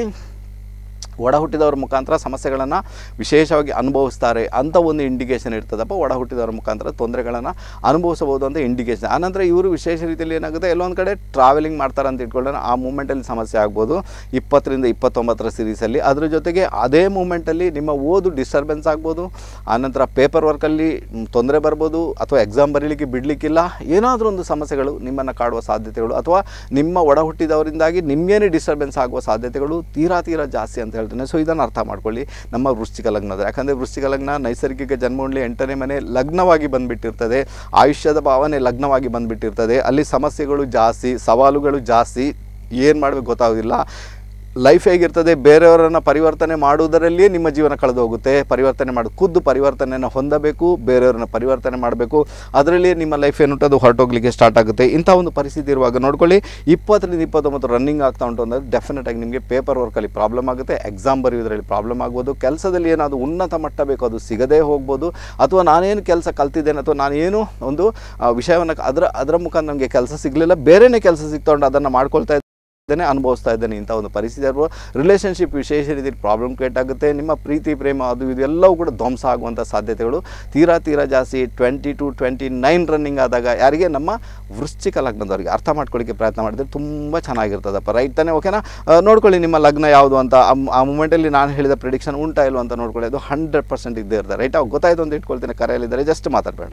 ಒಡ ಹುಟ್ಟಿದವರ ಮುಖಾಂತರ ಸಮಸ್ಯೆಗಳನ್ನು ವಿಶೇಷವಾಗಿ ಅನುಭವಿಸ್ತಾರೆ ಅಂತ ಒಂದು ಇಂಡಿಕೇಷನ್ ಇರ್ತದಪ್ಪ ಒಡ ಹುಟ್ಟಿದವರ ಮುಖಾಂತರ ತೊಂದರೆಗಳನ್ನು ಅನುಭವಿಸಬಹುದು ಅಂತ ಇಂಡಿಕೇಷನ್ ಆನಂತರ ಇವರು ವಿಶೇಷ ರೀತಿಯಲ್ಲಿ ಏನಾಗುತ್ತೆ ಎಲ್ಲೊಂದು ಕಡೆ ಟ್ರಾವೆಲಿಂಗ್ ಮಾಡ್ತಾರೆ ಅಂತ ಇಟ್ಕೊಳ್ಳೋಣ ಆ ಮೂಮೆಂಟಲ್ಲಿ ಸಮಸ್ಯೆ ಆಗ್ಬೋದು ಇಪ್ಪತ್ತರಿಂದ ಇಪ್ಪತ್ತೊಂಬತ್ತರ ಸೀರೀಸಲ್ಲಿ ಅದ್ರ ಜೊತೆಗೆ ಅದೇ ಮೂಮೆಂಟಲ್ಲಿ ನಿಮ್ಮ ಓದು ಡಿಸ್ಟರ್ಬೆನ್ಸ್ ಆಗ್ಬೋದು ಆನಂತರ ಪೇಪರ್ ವರ್ಕಲ್ಲಿ ತೊಂದರೆ ಬರ್ಬೋದು ಅಥವಾ ಎಕ್ಸಾಮ್ ಬರೀಲಿಕ್ಕೆ ಬಿಡಲಿಕ್ಕಿಲ್ಲ ಏನಾದರೂ ಒಂದು ಸಮಸ್ಯೆಗಳು ನಿಮ್ಮನ್ನು ಕಾಡುವ ಸಾಧ್ಯತೆಗಳು ಅಥವಾ ನಿಮ್ಮ ಒಡ ಹುಟ್ಟಿದವರಿಂದಾಗಿ ನಿಮಗೇನೆ ಡಿಸ್ಟರ್ಬೆನ್ಸ್ ಆಗುವ ಸಾಧ್ಯತೆಗಳು ತೀರಾ ತೀರಾ ಜಾಸ್ತಿ ಅಂತ ಹೇಳ್ತೇನೆ ಸೊ ಇದನ್ನು ಅರ್ಥ ಮಾಡ್ಕೊಳ್ಳಿ ನಮ್ಮ ವೃಶ್ಚಿಕ ಲಗ್ನದ ಯಾಕಂದರೆ ವೃಶ್ಚಿಕ ಲಗ್ನ ನೈಸರ್ಗಿಕ ಜನ್ಮಂಡಲಿ ಎಂಟನೇ ಮನೆ ಲಗ್ನವಾಗಿ ಬಂದುಬಿಟ್ಟಿರ್ತದೆ ಆಯುಷ್ಯದ ಭಾವನೆ ಲಗ್ನವಾಗಿ ಬಂದುಬಿಟ್ಟಿರ್ತದೆ ಅಲ್ಲಿ ಸಮಸ್ಯೆಗಳು ಜಾಸ್ತಿ ಸವಾಲುಗಳು ಜಾಸ್ತಿ ಏನು ಮಾಡಬೇಕು ಗೊತ್ತಾಗೋದಿಲ್ಲ ಲೈಫ್ ಹೇಗಿರ್ತದೆ ಬೇರೆಯವರನ್ನು ಪರಿವರ್ತನೆ ಮಾಡುವುದರಲ್ಲಿಯೇ ನಿಮ್ಮ ಜೀವನ ಕಳೆದು ಹೋಗುತ್ತೆ ಪರಿವರ್ತನೆ ಮಾಡಿ ಖುದ್ದು ಪರಿವರ್ತನೆಯನ್ನು ಹೊಂದಬೇಕು ಬೇರೆಯವರನ್ನ ಪರಿವರ್ತನೆ ಮಾಡಬೇಕು ಅದರಲ್ಲಿಯೇ ನಿಮ್ಮ ಲೈಫ್ ಏನುಂಟು ಹೊರಟೋಗ್ಲಿಕ್ಕೆ ಸ್ಟಾರ್ಟ್ ಆಗುತ್ತೆ ಇಂಥ ಒಂದು ಪರಿಸ್ಥಿತಿ ಇರುವಾಗ ನೋಡ್ಕೊಳ್ಳಿ ಇಪ್ಪತ್ತರಿಂದ ಇಪ್ಪತ್ತೊಂಬತ್ತು ರನ್ನಿಂಗ್ ಆಗ್ತಾ ಉಂಟು ಅಂದರೆ ಡೆಫಿನೆಟ್ ಆಗಿ ನಿಮಗೆ ಪೇಪರ್ ವರ್ಕಲ್ಲಿ ಪ್ರಾಬ್ಲಮ್ ಆಗುತ್ತೆ ಎಕ್ಸಾಮ್ ಬರೆಯೋದ್ರಲ್ಲಿ ಪ್ರಾಬ್ಲಮ್ ಆಗ್ಬೋದು ಕೆಲಸದಲ್ಲಿ ಏನಾದರೂ ಉನ್ನತ ಮಟ್ಟ ಬೇಕು ಅದು ಸಿಗದೇ ಹೋಗ್ಬೋದು ಅಥವಾ ನಾನೇನು ಕೆಲಸ ಕಲ್ತಿದ್ದೇನೆ ಅಥವಾ ನಾನೇನು ಒಂದು ವಿಷಯವನ್ನು ಅದರ ಅದರ ಮುಖಾಂತರ ನಮಗೆ ಕೆಲಸ ಸಿಗಲಿಲ್ಲ ಬೇರೆಯೇ ಕೆಲಸ ಸಿಗ್ತಾ ಉಂಟು ಅದನ್ನು ಮಾಡ್ಕೊಳ್ತಾ ಇದ್ದೇನೆ ಅನುಭವಿಸ್ತಾ ಇದ್ದೇನೆ ಇಂಥ ಒಂದು ಪರಿಸ್ಥಿತಿ ಇರುವ ರಿಲೇಷನ್ಶಿಪ್ ವಿಶೇಷ ರೀತಿಯಲ್ಲಿ ಪ್ರಾಬ್ಲಮ್ ಕ್ರಿಯೇಟ್ ಆಗುತ್ತೆ ನಿಮ್ಮ ಪ್ರೀತಿ ಪ್ರೇಮ ಅದು ಇದು ಎಲ್ಲವೂ ಕೂಡ ಧ್ವಂಸ ಆಗುವಂಥ ಸಾಧ್ಯತೆಗಳು ತೀರಾ ತೀರಾ ಜಾಸ್ತಿ twenty two twenty nine running ಆದಾಗ ಯಾರಿಗೆ ನಮ್ಮ ವೃಶ್ಚಿಕ ಲಗ್ನದವರಿಗೆ ಅರ್ಥ ಮಾಡ್ಕೊಳ್ಳಿಕ್ಕೆ ಪ್ರಯತ್ನ ಮಾಡಿದ್ರೆ ತುಂಬ ಚೆನ್ನಾಗಿರ್ತದಪ್ಪ ರೈಟ್ ತಾನೇ ಓಕೆನಾ ಆ, ನೋಡ್ಕೊಳ್ಳಿ ನಿಮ್ಮ ಲಗ್ನ ಯಾವುದು ಅಂತ ಆ- ಆ ಮೂಮೆಂಟಲ್ಲಿ ನಾನು ಹೇಳಿದ ಪ್ರಿಡಿಕ್ಷನ್ ಉಂಟಾ ಇಲ್ವ ಅಂತ ನೋಡ್ಕೊಳ್ಳಿ ಅದು ಹಂಡ್ರೆಡ್ ಪರ್ಸೆಂಟ್ ಇದ್ದೇ ಇರ್ತದೆ ರೈಟ್ ಅವಾಗ ಗೊತ್ತಾಯ್ತು ಅಂತ ಇಟ್ಕೊಳ್ತೀನಿ ಕರೆಯಲ್ಲಿದ್ದಾರೆ ಜಸ್ಟ್ ಮಾತಾಡಬೇಡ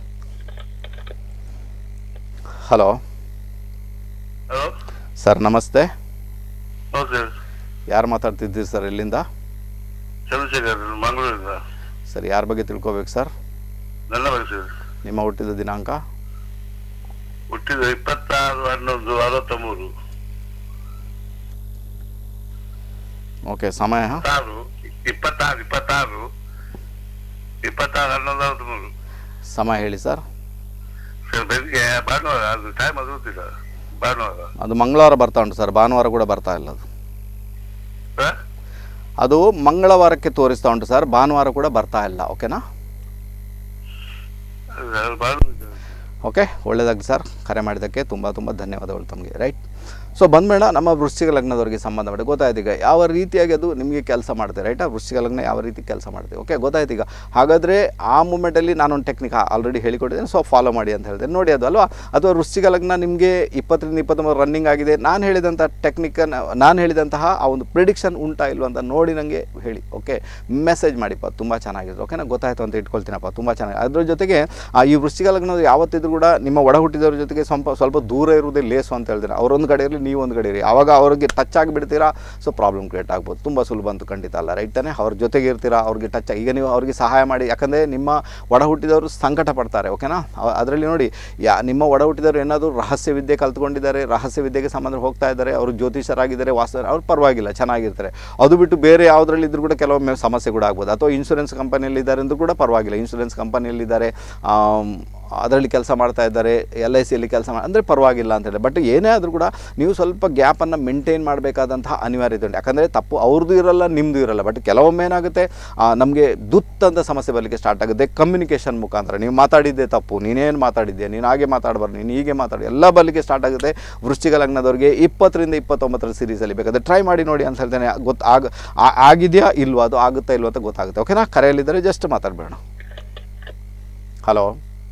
ಹಲೋ ಹಲೋ ಸರ್ ನಮಸ್ತೆ ಹೌದು ಸರ್ ಯಾರು ಮಾತಾಡ್ತಿದ್ದೀರಿ ಸರ್ ಇಲ್ಲಿಂದ ಚಂದ್ರಶೇಖರ್ ಮಂಗಳೂರಿಂದ ಸರ್ ಯಾರ ಬಗ್ಗೆ ತಿಳ್ಕೊಬೇಕು ಸರ್ ನನ್ನ ಬಗ್ಗೆ ಸರ್ ನಿಮ್ಮ ಹುಟ್ಟಿದ ದಿನಾಂಕ ಹುಟ್ಟಿದ ಇಪ್ಪತ್ತಾರು ಹನ್ನೊಂದು ಅರವತ್ತಮೂರು ಓಕೆ ಸಮಯ ಆರು ಇಪ್ಪತ್ತಾರು ಇಪ್ಪತ್ತಾರು ಇಪ್ಪತ್ತಾರು ಹನ್ನೊಂದು ಅರವತ್ತಮೂರು ಸಮಯ ಹೇಳಿ ಸರ್ ಸರ್ ಬೆಳಿಗ್ಗೆ ಭಾನುವಾರ ಅದು ಟೈಮ್ ಅದು ಗೊತ್ತಿಲ್ಲ ಭಾನುವಾರ ಅದು ಮಂಗಳವಾರ ಬರ್ತಾ ಉಂಟು ಸರ್ ಭಾನುವಾರ ಕೂಡ ಬರ್ತಾ ಇಲ್ಲ ಅದು ಸರ್ ಅದು ಮಂಗಳವಾರಕ್ಕೆ ತೋರಿಸ್ತಾ ಉಂಟು ಸರ್ ಭಾನುವಾರ ಕೂಡ ಬರ್ತಾ ಇಲ್ಲ ಓಕೆನಾ ಅದು ಭಾನುವಾರ ಓಕೆ ಒಳ್ಳೆಯದಾಗಿ ಸರ್ ಕರೆ ಮಾಡಿದ್ದಕ್ಕೆ ತುಂಬ ತುಂಬ ಧನ್ಯವಾದಗಳು ತಮಗೆ ರೈಟ್ ಸೊ ಬಂದ್ಮೇಡ ನಮ್ಮ ವೃಶ್ಚಿಕ ಲಗ್ನದವರಿಗೆ ಸಂಬಂಧಪಟ್ಟ ಗೊತ್ತಾಯ್ತು ಈಗ ಯಾವ ರೀತಿಯಾಗಿ ಅದು ನಿಮಗೆ ಕೆಲಸ ಮಾಡುತ್ತೆ ರೈಟಾ ವೃಶ್ಚಿಕ ಲಗ್ನ ಯಾವ ರೀತಿ ಕೆಲಸ ಮಾಡುತ್ತೆ ಓಕೆ ಗೊತ್ತಾಯ್ತು ಈಗ ಹಾಗಾದರೆ ಆ ಮೂಮೆಂಟಲ್ಲಿ ನಾನೊಂದು ಟೆಕ್ನಿಕ್ ಆಲ್ರೆಡಿ ಹೇಳಿಕೊಟ್ಟಿದ್ದೇನೆ ಸೊ ಫಾಲೋ ಮಾಡಿ ಅಂತ ಹೇಳಿದೆ ನೋಡಿ ಅದು ಅಲ್ವಾ ಅಥವಾ ವೃಶ್ಚಿಕ ಲಗ್ನ ನಿಮಗೆ ಇಪ್ಪತ್ತರಿಂದ ಇಪ್ಪತ್ತೊಂಬತ್ತು ರನ್ನಿಂಗ್ ಆಗಿದೆ ನಾನು ಹೇಳಿದಂಥ ಟೆಕ್ನಿಕನ್ನು ನಾನು ಹೇಳಿದಂತಹ ಆ ಒಂದು ಪ್ರಿಡಿಕ್ಷನ್ ಉಂಟಾ ಇಲ್ವಾ ಅಂತ ನೋಡಿ ನನಗೆ ಹೇಳಿ ಓಕೆ ಮೆಸೇಜ್ ಮಾಡಿಪ್ಪ ತುಂಬ ಚೆನ್ನಾಗಿದೆ ಓಕೆನಾ ಗೊತ್ತಾಯ್ತು ಅಂತ ಇಟ್ಕೊಳ್ತೀನಪ್ಪ ತುಂಬ ಚೆನ್ನಾಗಿ ಅದ್ರ ಜೊತೆಗೆ ಆ ಈ ವೃಶ್ಚಿಕ ಲಗ್ನದ ಯಾವತ್ತಿದ್ರು ಕೂಡ ನಿಮ್ಮ ಒಡ ಹುಟ್ಟಿದವ್ರ ಜೊತೆಗೆ ಸ್ವಲ್ಪ ಸ್ವಲ್ಪ ದೂರ ಇರುವುದೇ ಲೇಸು ಅಂತ ಹೇಳ್ತಾರೆ ಅವರೊಂದು ಕಡೆ ಇರಲಿ ನೀವು ಒಂದು ಕಡೆ ಇರಿ ಆವಾಗ ಅವ್ರಿಗೆ ಟಚ್ ಆಗಿಬಿಡ್ತೀರಾ ಸೊ ಪ್ರಾಬ್ಲಮ್ ಕ್ರಿಯೇಟ್ ಆಗ್ಬೋದು ತುಂಬ ಸುಲಭ ಅಂತೂ ಖಂಡಿತ ಅಲ್ಲ ರೈಟ್ ತಾನೆ ಅವ್ರ ಜೊತೆಗೆ ಇರ್ತೀರಾ ಅವ್ರಿಗೆ ಟಚ್ ಈಗ ನೀವು ಅವ್ರಿಗೆ ಸಹಾಯ ಮಾಡಿ ಯಾಕಂದರೆ ನಿಮ್ಮ ಒಡ ಹುಟ್ಟಿದವರು ಸಂಕಟ ಪಡ್ತಾರೆ ಓಕೆನಾ ಅದರಲ್ಲಿ ನೋಡಿ ಯಾ ನಿಮ್ಮ ಒಡ ಹುಟ್ಟಿದವರು ಏನಾದರೂ ರಹಸ್ಯ ವಿದ್ಯೆ ಕಲ್ತ್ಕೊಂಡಿದ್ದಾರೆ ರಹಸ್ಯ ವಿದ್ಯೆಗೆ ಸಂಬಂಧ ಹೋಗ್ತಾ ಇದ್ದಾರೆ ಅವರು ಜ್ಯೋತಿಷರಾಗಿದ್ದಾರೆ ವಾಸ್ತು ಅವ್ರು ಪರವಾಗಿಲ್ಲ ಚೆನ್ನಾಗಿರ್ತಾರೆ ಅದು ಬಿಟ್ಟು ಬೇರೆ ಯಾವುದ್ರಲ್ಲಿ ಇದ್ರೂ ಕೂಡ ಕೆಲವೊಮ್ಮೆ ಸಮಸ್ಯೆ ಕೂಡ ಆಗ್ಬೋದು ಅಥವಾ ಇನ್ಶೂರೆನ್ಸ್ ಕಂಪನಿಯಲ್ಲಿ ಇದ್ದಾರೆ ಅಂದ್ರೂ ಕೂಡ ಪರವಾಗಿಲ್ಲ ಇನ್ಶೂರೆನ್ಸ್ ಕಂಪನಿಯಲ್ಲಿದ್ದಾರೆ ಅದರಲ್ಲಿ ಕೆಲಸ ಮಾಡ್ತಾ ಇದ್ದಾರೆ ಎಲ್ ಐ ಸಿಯಲ್ಲಿ ಕೆಲಸ ಮಾಡಿ ಅಂದರೆ ಪರವಾಗಿಲ್ಲ ಅಂತ ಹೇಳಿ ಬಟ್ ಏನೇ ಆದರೂ ಕೂಡ ನೀವು ಸ್ವಲ್ಪ ಗ್ಯಾಪನ್ನು ಮೇಂಟೈನ್ ಮಾಡಬೇಕಾದಂತಹ ಅನಿವಾರ್ಯತೆ ಉಂಟು ಯಾಕಂದರೆ ತಪ್ಪು ಅವ್ರದ್ದು ಇರಲ್ಲ ನಿಮ್ಮದು ಇರಲ್ಲ ಬಟ್ ಕೆಲವೊಮ್ಮೆ ಏನಾಗುತ್ತೆ ನಮಗೆ ದುತ್ ಅಂತ ಸಮಸ್ಯೆ ಬರಲಿಕ್ಕೆ ಸ್ಟಾರ್ಟ್ ಆಗುತ್ತೆ ಕಮ್ಯುನಿಕೇಷನ್ ಮುಖಾಂತರ ನೀವು ಮಾತಾಡಿದ್ದೆ ತಪ್ಪು ನೀನೇನು ಮಾತಾಡಿದ್ದೆ ನೀನು ಹಾಗೆ ಮಾತಾಡಬಾರ್ದು ನೀನು ಹೀಗೆ ಮಾತಾಡಿ ಎಲ್ಲ ಬರಲಿಕ್ಕೆ ಸ್ಟಾರ್ಟ್ ಆಗುತ್ತೆ ವೃಶ್ಚಿಕ ಲಗ್ನದವ್ರಿಗೆ ಇಪ್ಪತ್ತರಿಂದ ಇಪ್ಪತ್ತೊಂಬತ್ತರ ಸೀರೀಸಲ್ಲಿ ಬೇಕಾದ್ರೆ ಟ್ರೈ ಮಾಡಿ ನೋಡಿ ಅಂತ ಹೇಳ್ತೇನೆ ಗೊತ್ತು ಆಗ ಆ- ಆಗಿದೆಯಾ ಇಲ್ವಾ ಅದು ಆಗುತ್ತಾ ಇಲ್ವಾ ಅಂತ ಗೊತ್ತಾಗುತ್ತೆ ಓಕೆನಾ ಕರೆಯಲ್ಲಿದ್ದರೆ ಜಸ್ಟ್ ಮಾತಾಡಬೇಡ ಹಲೋ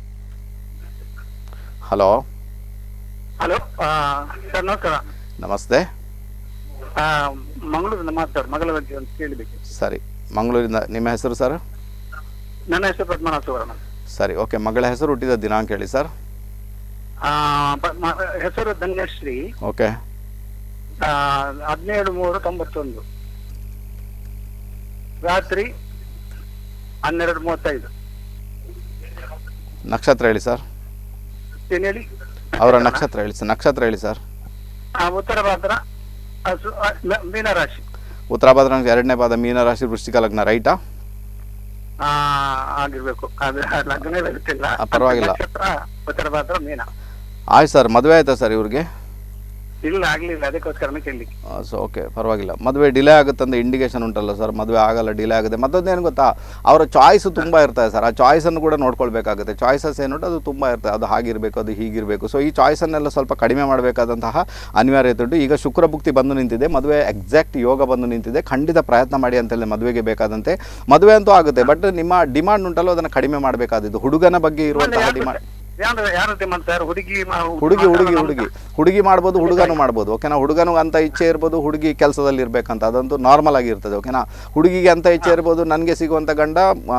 ಹಲೋ ಹಲೋ ಸರ್ ನಮಸ್ಕಾರ ನಮಸ್ತೆ ಆ, ಮಂಗಳೂರಿಂದ ಮಾತಾಡ್ ಮಗಳ ಬಗ್ಗೆ ಒಂದು ಕೇಳಬೇಕು ಸರಿ ಮಂಗಳೂರಿಂದ ನಿಮ್ಮ ಹೆಸರು ಸರ್ ನನ್ನ ಹೆಸರು ಪದ್ಮನಾಭ ಸುವರ್ಣ ಸರಿ ಓಕೆ ಮಗಳ ಹೆಸರು ಹುಟ್ಟಿದ ದಿನಾಂಕ ಹೇಳಿ ಸರ್ ಆ, ಪ- ಮ- ಹೆಸರು ಧನ್ಯಶ್ರೀ ಓಕೆ ಆ, ಹದಿನೇಳು ಮೂರು ತೊಂಬತ್ತೊಂದು ರಾತ್ರಿ ಹನ್ನೆರಡು ಮೂವತ್ತೈದು ನಕ್ಷತ್ರ ಹೇಳಿ ಸರ್ ಏನ್ ಹೇಳಿ ಅವರ ನಕ್ಷತ್ರ ಹೇಳಿ ಸರ್ ನಕ್ಷತ್ರ ಹೇಳಿ ಸರ್ ಆ, ಉತ್ತರ ಭಾದ್ರ ಆ, ಸು- ಆ, ಮ- ಮೀನರಾಶಿ ಉತ್ತರ ಭದ್ರ ಎರಡನೇ ಪಾದ ಮೀನರಾಶಿ ವೃಶ್ಚಿಕ ಲಗ್ನ ರೈಟಾ ಆ, ಆಗಿರ್ಬೇಕು ಅದು ಲಗ್ನ ಗೊತ್ತಿಲ್ಲ ಆ, ಪರವಾಗಿಲ್ಲ. ನಕ್ಷತ್ರ ಉತ್ತರ ಭಾದ್ರ ಮೀನ ಆಯ್ತು ಸರ್ ಮದುವೆ ಆಯ್ತಾ ಸರ್ ಇವ್ರಿಗೆ ಇಲ್ಲ ಆಗ್ಲಿಲ್ಲ ಅದಕ್ಕೋಸ್ಕರನೇ ಕೇಳಲಿಕ್ಕೆ ಸೊ ಓಕೆ ಪರವಾಗಿಲ್ಲ ಮದುವೆ ಡಿಲೇ ಆಗುತ್ತೆ ಅಂತ ಇಂಡಿಕೇಶನ್ ಉಂಟಲ್ಲ ಸರ್ ಮದುವೆ ಆಗಲ್ಲ ಡಿಲೇ ಆಗುತ್ತೆ ಮತ್ತೊಂದೇನು ಗೊತ್ತಾ ಅವರ ಚಾಯ್ಸು ತುಂಬ ಇರ್ತದೆ ಸರ್ ಆ ಚಾಯ್ಸನ್ನು ಕೂಡ ನೋಡ್ಕೊಳ್ಬೇಕಾಗುತ್ತೆ ಚಾಯ್ಸಸ್ ಏನುಂಟು ಅದು ತುಂಬ ಇರ್ತದೆ ಅದು ಹಾಗಿರಬೇಕು ಅದು ಹೀಗಿರಬೇಕು ಸೊ ಈ ಚಾಯ್ಸನ್ನೆಲ್ಲ ಸ್ವಲ್ಪ ಕಡಿಮೆ ಮಾಡಬೇಕಾದಂತಹ ಅನಿವಾರ್ಯತೆ ಉಂಟು ಈಗ ಶುಕ್ರ ಭುಕ್ತಿ ಬಂದು ನಿಂತಿದೆ ಮದುವೆ ಎಕ್ಸಾಕ್ಟ್ ಯೋಗ ಬಂದು ನಿಂತಿದೆ ಖಂಡಿತ ಪ್ರಯತ್ನ ಮಾಡಿ ಅಂತೇಳಿ ಮದುವೆಗೆ ಬೇಕಾದಂತೆ ಮದುವೆ ಅಂತೂ ಆಗುತ್ತೆ ಬಟ್ ನಿಮ್ಮ ಡಿಮಾಂಡ್ ಉಂಟಲ್ಲ ಅದನ್ನು ಕಡಿಮೆ ಮಾಡಬೇಕಾದಿದ್ದು ಹುಡುಗನ ಬಗ್ಗೆ ಇರುವಂತಹ ಡಿಮಾಂಡ್ ಯಾರು ಯಾರು ಡಿಮಾಂಡ್ ಸರ್ ಹುಡುಗಿ ಮಾ- ಹುಡುಗಿ ಹುಡುಗಿ ಮಾತಾಡೋ ಹುಡುಗಿ ಹುಡುಗಿ ಮಾಡ್ಬೋದು ಹುಡುಗನೂ ಮಾಡ್ಬೋದು ಓಕೆನಾ ಹುಡುಗನು ಅಂತ ಇಚ್ಛೆ ಇರ್ಬೋದು ಹುಡುಗಿ ಕೆಲಸದಲ್ಲಿ ಇರಬೇಕಂತ ಅದಂತೂ ನಾರ್ಮಲ್ ಆಗಿರ್ತದೆ ಓಕೆನಾ ಹುಡುಗಿಗೆ ಅಂತ ಇಚ್ಛೆ ಇರ್ಬೋದು ನನಗೆ ಸಿಗುವಂಥ ಗಂಡ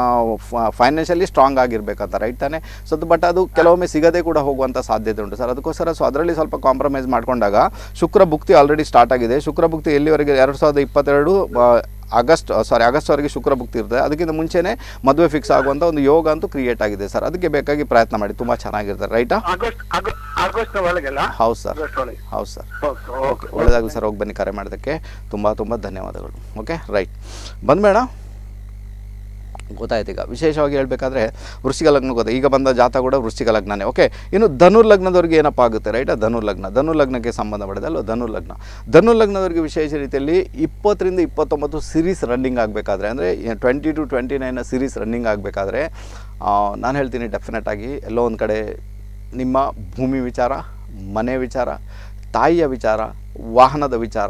ಫೈನಾನ್ಷಿಯಲಿ ಸ್ಟ್ರಾಂಗ್ ಆಗಿರ್ಬೇಕಂತ ರೈಟ್ ತಾನೆ ಸೊ ಬಟ್ ಅದು ಕೆಲವೊಮ್ಮೆ ಸಿಗದೆ ಕೂಡ ಹೋಗುವಂಥ ಸಾಧ್ಯತೆ ಉಂಟು ಸರ್ ಅದಕ್ಕೋಸ್ಕರ ಸೊ ಅದರಲ್ಲಿ ಸ್ವಲ್ಪ ಕಾಂಪ್ರಮೈಸ್ ಮಾಡ್ಕೊಂಡಾಗ ಶುಕ್ರ ಭುಕ್ತಿ ಆಲ್ರೆಡಿ ಸ್ಟಾರ್ಟ್ ಆಗಿದೆ ಶುಕ್ರ ಭುಕ್ತಿ ಎಲ್ಲಿವರೆಗೆ ಎರಡು ಸಾವಿರದ ಇಪ್ಪತ್ತೆರಡು ಆ, ಆಗಸ್ಟ್ ಸಾರಿ ಆಗಸ್ಟ್ವರೆಗೆ ಶುಕ್ರ ಭುಕ್ತಿ ಇರ್ತದೆ ಅದಕ್ಕಿಂತ ಮುಂಚೆನೇ ಮದುವೆ ಫಿಕ್ಸ್ ಆಗುವಂಥ ಒಂದು ಯೋಗ ಅಂತೂ ಕ್ರಿಯೇಟ್ ಆಗಿದೆ ಸರ್ ಅದಕ್ಕೆ ಬೇಕಾಗಿ ಪ್ರಯತ್ನ ಮಾಡಿ ತುಂಬ ಚೆನ್ನಾಗಿರ್ತಾರೆ ರೈಟಾ ಆಗಸ್ಟ್ ಆಗ- ಆಗಸ್ಟ್ ಒಳಗೆಲ್ಲ ಹೌದು ಸರ್ ಆಗಸ್ಟ್ ಒಳಗೆ ಹೌದು ಸರ್ ಓಕೆ ಓಕೆ ಓಕೆ ಒಳ್ಳೆಯದಾಗಲಿ ಸರ್ ಹೋಗಿ ಬನ್ನಿ ಕರೆ ಮಾಡೋದಕ್ಕೆ ತುಂಬ ತುಂಬ ಧನ್ಯವಾದಗಳು ಓಕೆ ರೈಟ್ ಬಂದ್ಬೇಡ ಗೊತ್ತಾಯ್ತು ಈಗ ವಿಶೇಷವಾಗಿ ಹೇಳಬೇಕಾದ್ರೆ ವೃಶ್ಚಿಕ ಲಗ್ನ ಗೊತ್ತ ಈಗ ಬಂದ ಜಾತ ಕೂಡ ವೃಶ್ಚಿಕ ಲಗ್ನನೇ ಓಕೆ ಇನ್ನು ಧನುರ್ ಲಗ್ನದವ್ರಿಗೆ ಏನಪ್ಪ ಆಗುತ್ತೆ ರೈಟ್ ಧನುರ್ ಲಗ್ನ ಧನುರ್ ಲಗ್ನಕ್ಕೆ ಸಂಬಂಧಪಟ್ಟಿದೆ ಅಲ್ವ ಧನುರ್ ಲಗ್ನ ಧನುರ್ ಲಗ್ನದವ್ರಿಗೆ ವಿಶೇಷ ರೀತಿಯಲ್ಲಿ ಇಪ್ಪತ್ತರಿಂದ ಇಪ್ಪತ್ತೊಂಬತ್ತು ಸಿರೀಸ್ ರನ್ನಿಂಗ್ ಆಗಬೇಕಾದ್ರೆ ಅಂದರೆ twenty two twenty nine series running ಆಗಬೇಕಾದ್ರೆ ನಾನು ಹೇಳ್ತೀನಿ ಡೆಫಿನೆಟ್ ಆಗಿ ಎಲ್ಲೋ ಒಂದು ಕಡೆ ನಿಮ್ಮ ಭೂಮಿ ವಿಚಾರ ಮನೆ ವಿಚಾರ ತಾಯಿಯ ವಿಚಾರ ವಾಹನದ ವಿಚಾರ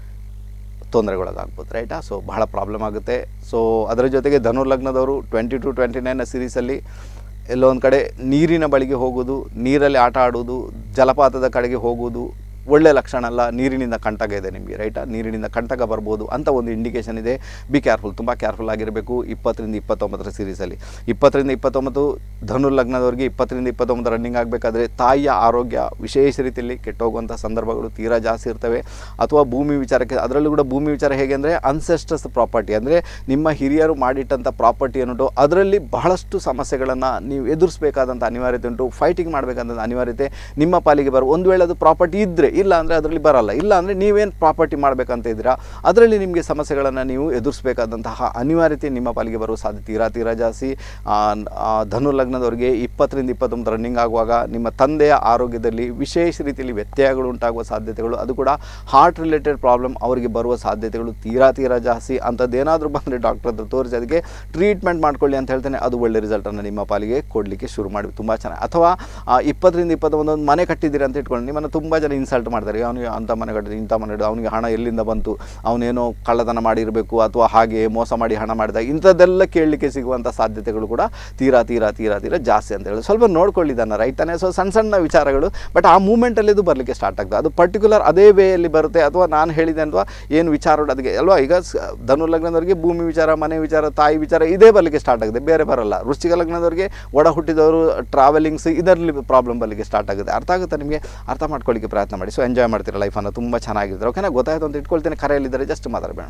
ತೊಂದರೆಗೊಳಗಾಗ್ಬೋದು ರೈಟಾ ಸೊ ಬಹಳ ಪ್ರಾಬ್ಲಮ್ ಆಗುತ್ತೆ ಸೊ ಅದರ ಜೊತೆಗೆ ಧನುರ್ ಲಗ್ನದವರು ಟ್ವೆಂಟಿ ಟು ಟ್ವೆಂಟಿ ನೈನ್ ಸೀರೀಸಲ್ಲಿ ಎಲ್ಲೋ ಒಂದು ಕಡೆ ನೀರಿನ ಬಳಿಗೆ ಹೋಗೋದು ನೀರಲ್ಲಿ ಆಟ ಆಡೋದು ಜಲಪಾತದ ಕಡೆಗೆ ಹೋಗೋದು ಒಳ್ಳೆ ಲಕ್ಷಣ ಅಲ್ಲ ನೀರಿನಿಂದ ಕಂಟಕ ಇದೆ ನಿಮಗೆ ರೈಟಾ ನೀರಿನಿಂದ ಕಂಟಕ ಬರ್ಬೋದು ಅಂತ ಒಂದು ಇಂಡಿಕೇಷನ್ ಇದೆ ಬಿ ಕೇರ್ಫುಲ್ ತುಂಬ ಕೇರ್ಫುಲ್ ಆಗಿರಬೇಕು ಇಪ್ಪತ್ತರಿಂದ ಇಪ್ಪತ್ತೊಂಬತ್ತರ ಸೀರೀಸಲ್ಲಿ ಇಪ್ಪತ್ತರಿಂದ ಇಪ್ಪತ್ತೊಂಬತ್ತು ಧನು ಲಗ್ನದವರಿಗೆ ಇಪ್ಪತ್ತರಿಂದ ಇಪ್ಪತ್ತೊಂಬತ್ತು ರನ್ನಿಂಗ್ ಆಗಬೇಕಾದ್ರೆ ತಾಯಿಯ ಆರೋಗ್ಯ ವಿಶೇಷ ರೀತಿಯಲ್ಲಿ ಕೆಟ್ಟೋಗುವಂಥ ಸಂದರ್ಭಗಳು ತೀರಾ ಜಾಸ್ತಿ ಇರ್ತವೆ ಅಥವಾ ಭೂಮಿ ವಿಚಾರಕ್ಕೆ ಅದರಲ್ಲೂ ಕೂಡ ಭೂಮಿ ವಿಚಾರ ಹೇಗೆ ಅಂದರೆ ಅನ್ಸೆಸ್ಟರ್ಸ್ ಪ್ರಾಪರ್ಟಿ ಅಂದರೆ ನಿಮ್ಮ ಹಿರಿಯರು ಮಾಡಿಟ್ಟಂಥ ಪ್ರಾಪರ್ಟಿ ಅನ್ನೋದು ಅದರಲ್ಲಿ ಬಹಳಷ್ಟು ಸಮಸ್ಯೆಗಳನ್ನು ನೀವು ಎದುರಿಸಬೇಕಾದಂಥ ಅನಿವಾರ್ಯತೆ ಉಂಟು ಫೈಟಿಂಗ್ ಮಾಡಬೇಕಂತ ಅನಿವಾರ್ಯತೆ ನಿಮ್ಮ ಪಾಲಿಗೆ ಬರೋ ಒಂದು ವೇಳೆ ಅದು ಪ್ರಾಪರ್ಟಿ ಇದ್ದರೆ ಇಲ್ಲ ಅಂದರೆ ಅದರಲ್ಲಿ ಬರಲ್ಲ ಇಲ್ಲ ಅಂದರೆ ನೀವೇನು ಪ್ರಾಪರ್ಟಿ ಮಾಡಬೇಕಂತ ಇದ್ದೀರಾ ಅದರಲ್ಲಿ ನಿಮಗೆ ಸಮಸ್ಯೆಗಳನ್ನು ನೀವು ಎದುರಿಸಬೇಕಾದಂತಹ ಅನಿವಾರ್ಯತೆ ನಿಮ್ಮ ಪಾಲಿಗೆ ಬರುವ ಸಾಧ್ಯತೆ ತೀರಾ ತೀರಾ ಜಾಸ್ತಿ ಆ, ಆ, ಧನು ಲಗ್ನದವರಿಗೆ ಇಪ್ಪತ್ತರಿಂದ ಇಪ್ಪತ್ತೊಂದು ರನ್ನಿಂಗ್ ಆಗುವಾಗ ನಿಮ್ಮ ತಂದೆಯ ಆರೋಗ್ಯದಲ್ಲಿ ವಿಶೇಷ ರೀತಿಯಲ್ಲಿ ವ್ಯತ್ಯಯಗಳು ಉಂಟಾಗುವ ಸಾಧ್ಯತೆಗಳು ಅದು ಕೂಡ ಹಾರ್ಟ್ ರಿಲೇಟೆಡ್ ಪ್ರಾಬ್ಲಮ್ ಅವರಿಗೆ ಬರುವ ಸಾಧ್ಯತೆಗಳು ತೀರಾ ತೀರಾ ಜಾಸ್ತಿ ಅಂಥದ್ದೇನಾದರೂ ಬಂದರೆ ಡಾಕ್ಟರ್ ಹತ್ರ ತೋರಿಸಿ ಅದಕ್ಕೆ ಟ್ರೀಟ್ಮೆಂಟ್ ಮಾಡ್ಕೊಳ್ಳಿ ಅಂತ ಹೇಳ್ತೇನೆ ಅದು ಒಳ್ಳೆ ರಿಸಲ್ಟನ್ನು ನಿಮ್ಮ ಪಾಲಿಗೆ ಕೊಡಲಿಕ್ಕೆ ಶುರು ಮಾಡಿ ತುಂಬ ಚೆನ್ನಾಗಿ ಅಥವಾ ಆ, ಇಪ್ಪತ್ತರಿಂದ ಇಪ್ಪತ್ತೊಂದು ಒಂದು ಮನೆ ಕಟ್ಟಿದ್ದೀರಿ ಅಂತ ಇಟ್ಕೊಂಡು ನಿಮ್ಮನ್ನು ತುಂಬ ಜನ ಇನ್ಸಲ್ಟ್ ಇನ್ಸಲ್ಟ್ ಮಾಡ್ತಾರೆ ಅವನು ಅಂಥ ಮನೆ ಕಟ್ಟಿದ ಇಂಥ ಮನೆ ಕಟ್ಟಿದ ಅವನಿಗೆ ಹಣ ಎಲ್ಲಿಂದ ಬಂತು ಅವನೇನೋ ಕಳ್ಳತನ ಮಾಡಿರಬೇಕು ಅಥವಾ ಹಾಗೆ ಮೋಸ ಮಾಡಿ ಹಣ ಮಾಡಿದ ಇಂಥದ್ದೆಲ್ಲ ಕೇಳಲಿಕ್ಕೆ ಸಿಗುವಂಥ ಸಾಧ್ಯತೆಗಳು ಕೂಡ ತೀರಾ ತೀರಾ ತೀರಾ ತೀರಾ ಜಾಸ್ತಿ ಅಂತ ಹೇಳಿ ಸ್ವಲ್ಪ ನೋಡ್ಕೊಳ್ಳಿದ್ದಾನೆ ರೈಟ್ ತಾನೇ ಸೊ ಸಣ್ಣ ಸಣ್ಣ ವಿಚಾರಗಳು ಬಟ್ ಆ ಮೂಮೆಂಟಲ್ಲಿ ಇದು ಬರಲಿಕ್ಕೆ ಸ್ಟಾರ್ಟ್ ಆಗ್ತದೆ ಅದು ಪರ್ಟಿಕ್ಯುಲರ್ ಅದೇ ವೇಯಲ್ಲಿ ಬರುತ್ತೆ ಅಥವಾ ನಾನು ಹೇಳಿದೆ ಅಥವಾ ಏನು ವಿಚಾರ ಉಂಟು ಅದಕ್ಕೆ ಅಲ್ವಾ ಈಗ ಸ- ಧನು ಲಗ್ನದವರಿಗೆ ಭೂಮಿ ವಿಚಾರ ಮನೆ ವಿಚಾರ ತಾಯಿ ವಿಚಾರ ಇದೇ ಬರಲಿಕ್ಕೆ ಸ್ಟಾರ್ಟ್ ಆಗುತ್ತೆ ಬೇರೆ ಬರಲ್ಲ ವೃಶ್ಚಿಕ ಲಗ್ನದವರಿಗೆ ಒಡ ಹುಟ್ಟಿದವರು ಟ್ರಾವೆಲಿಂಗ್ಸ್ ಇದರಲ್ಲಿ ಪ್ರಾಬ್ಲಮ್ ಬರಲಿಕ್ಕೆ ಸ್ಟಾರ್ಟ್ ಆಗುತ್ತೆ ಅರ್ಥ ಆಗುತ್ತೆ ನಿಮಗೆ ಅರ್ಥ ಮಾಡ್ಕೊಳ್ಳಿಕ್ಕೆ ಪ್ರಯತ್ನ ಮಾಡಿ ಸೊ ಎಂಜಾಯ್ ಮಾಡ್ತೀರಾ ಲೈಫನ್ನು ತುಂಬ ಚೆನ್ನಾಗಿರ್ತಾರೆ ಓಕೆನಾ ಗೊತ್ತಾಯ್ತು ಅಂತ ಇಟ್ಕೊಳ್ತೇನೆ ಕರೆಯಲ್ಲಿದ್ದಾರೆ ಜಸ್ಟ್ ಮಾತಾಡಬೇಡ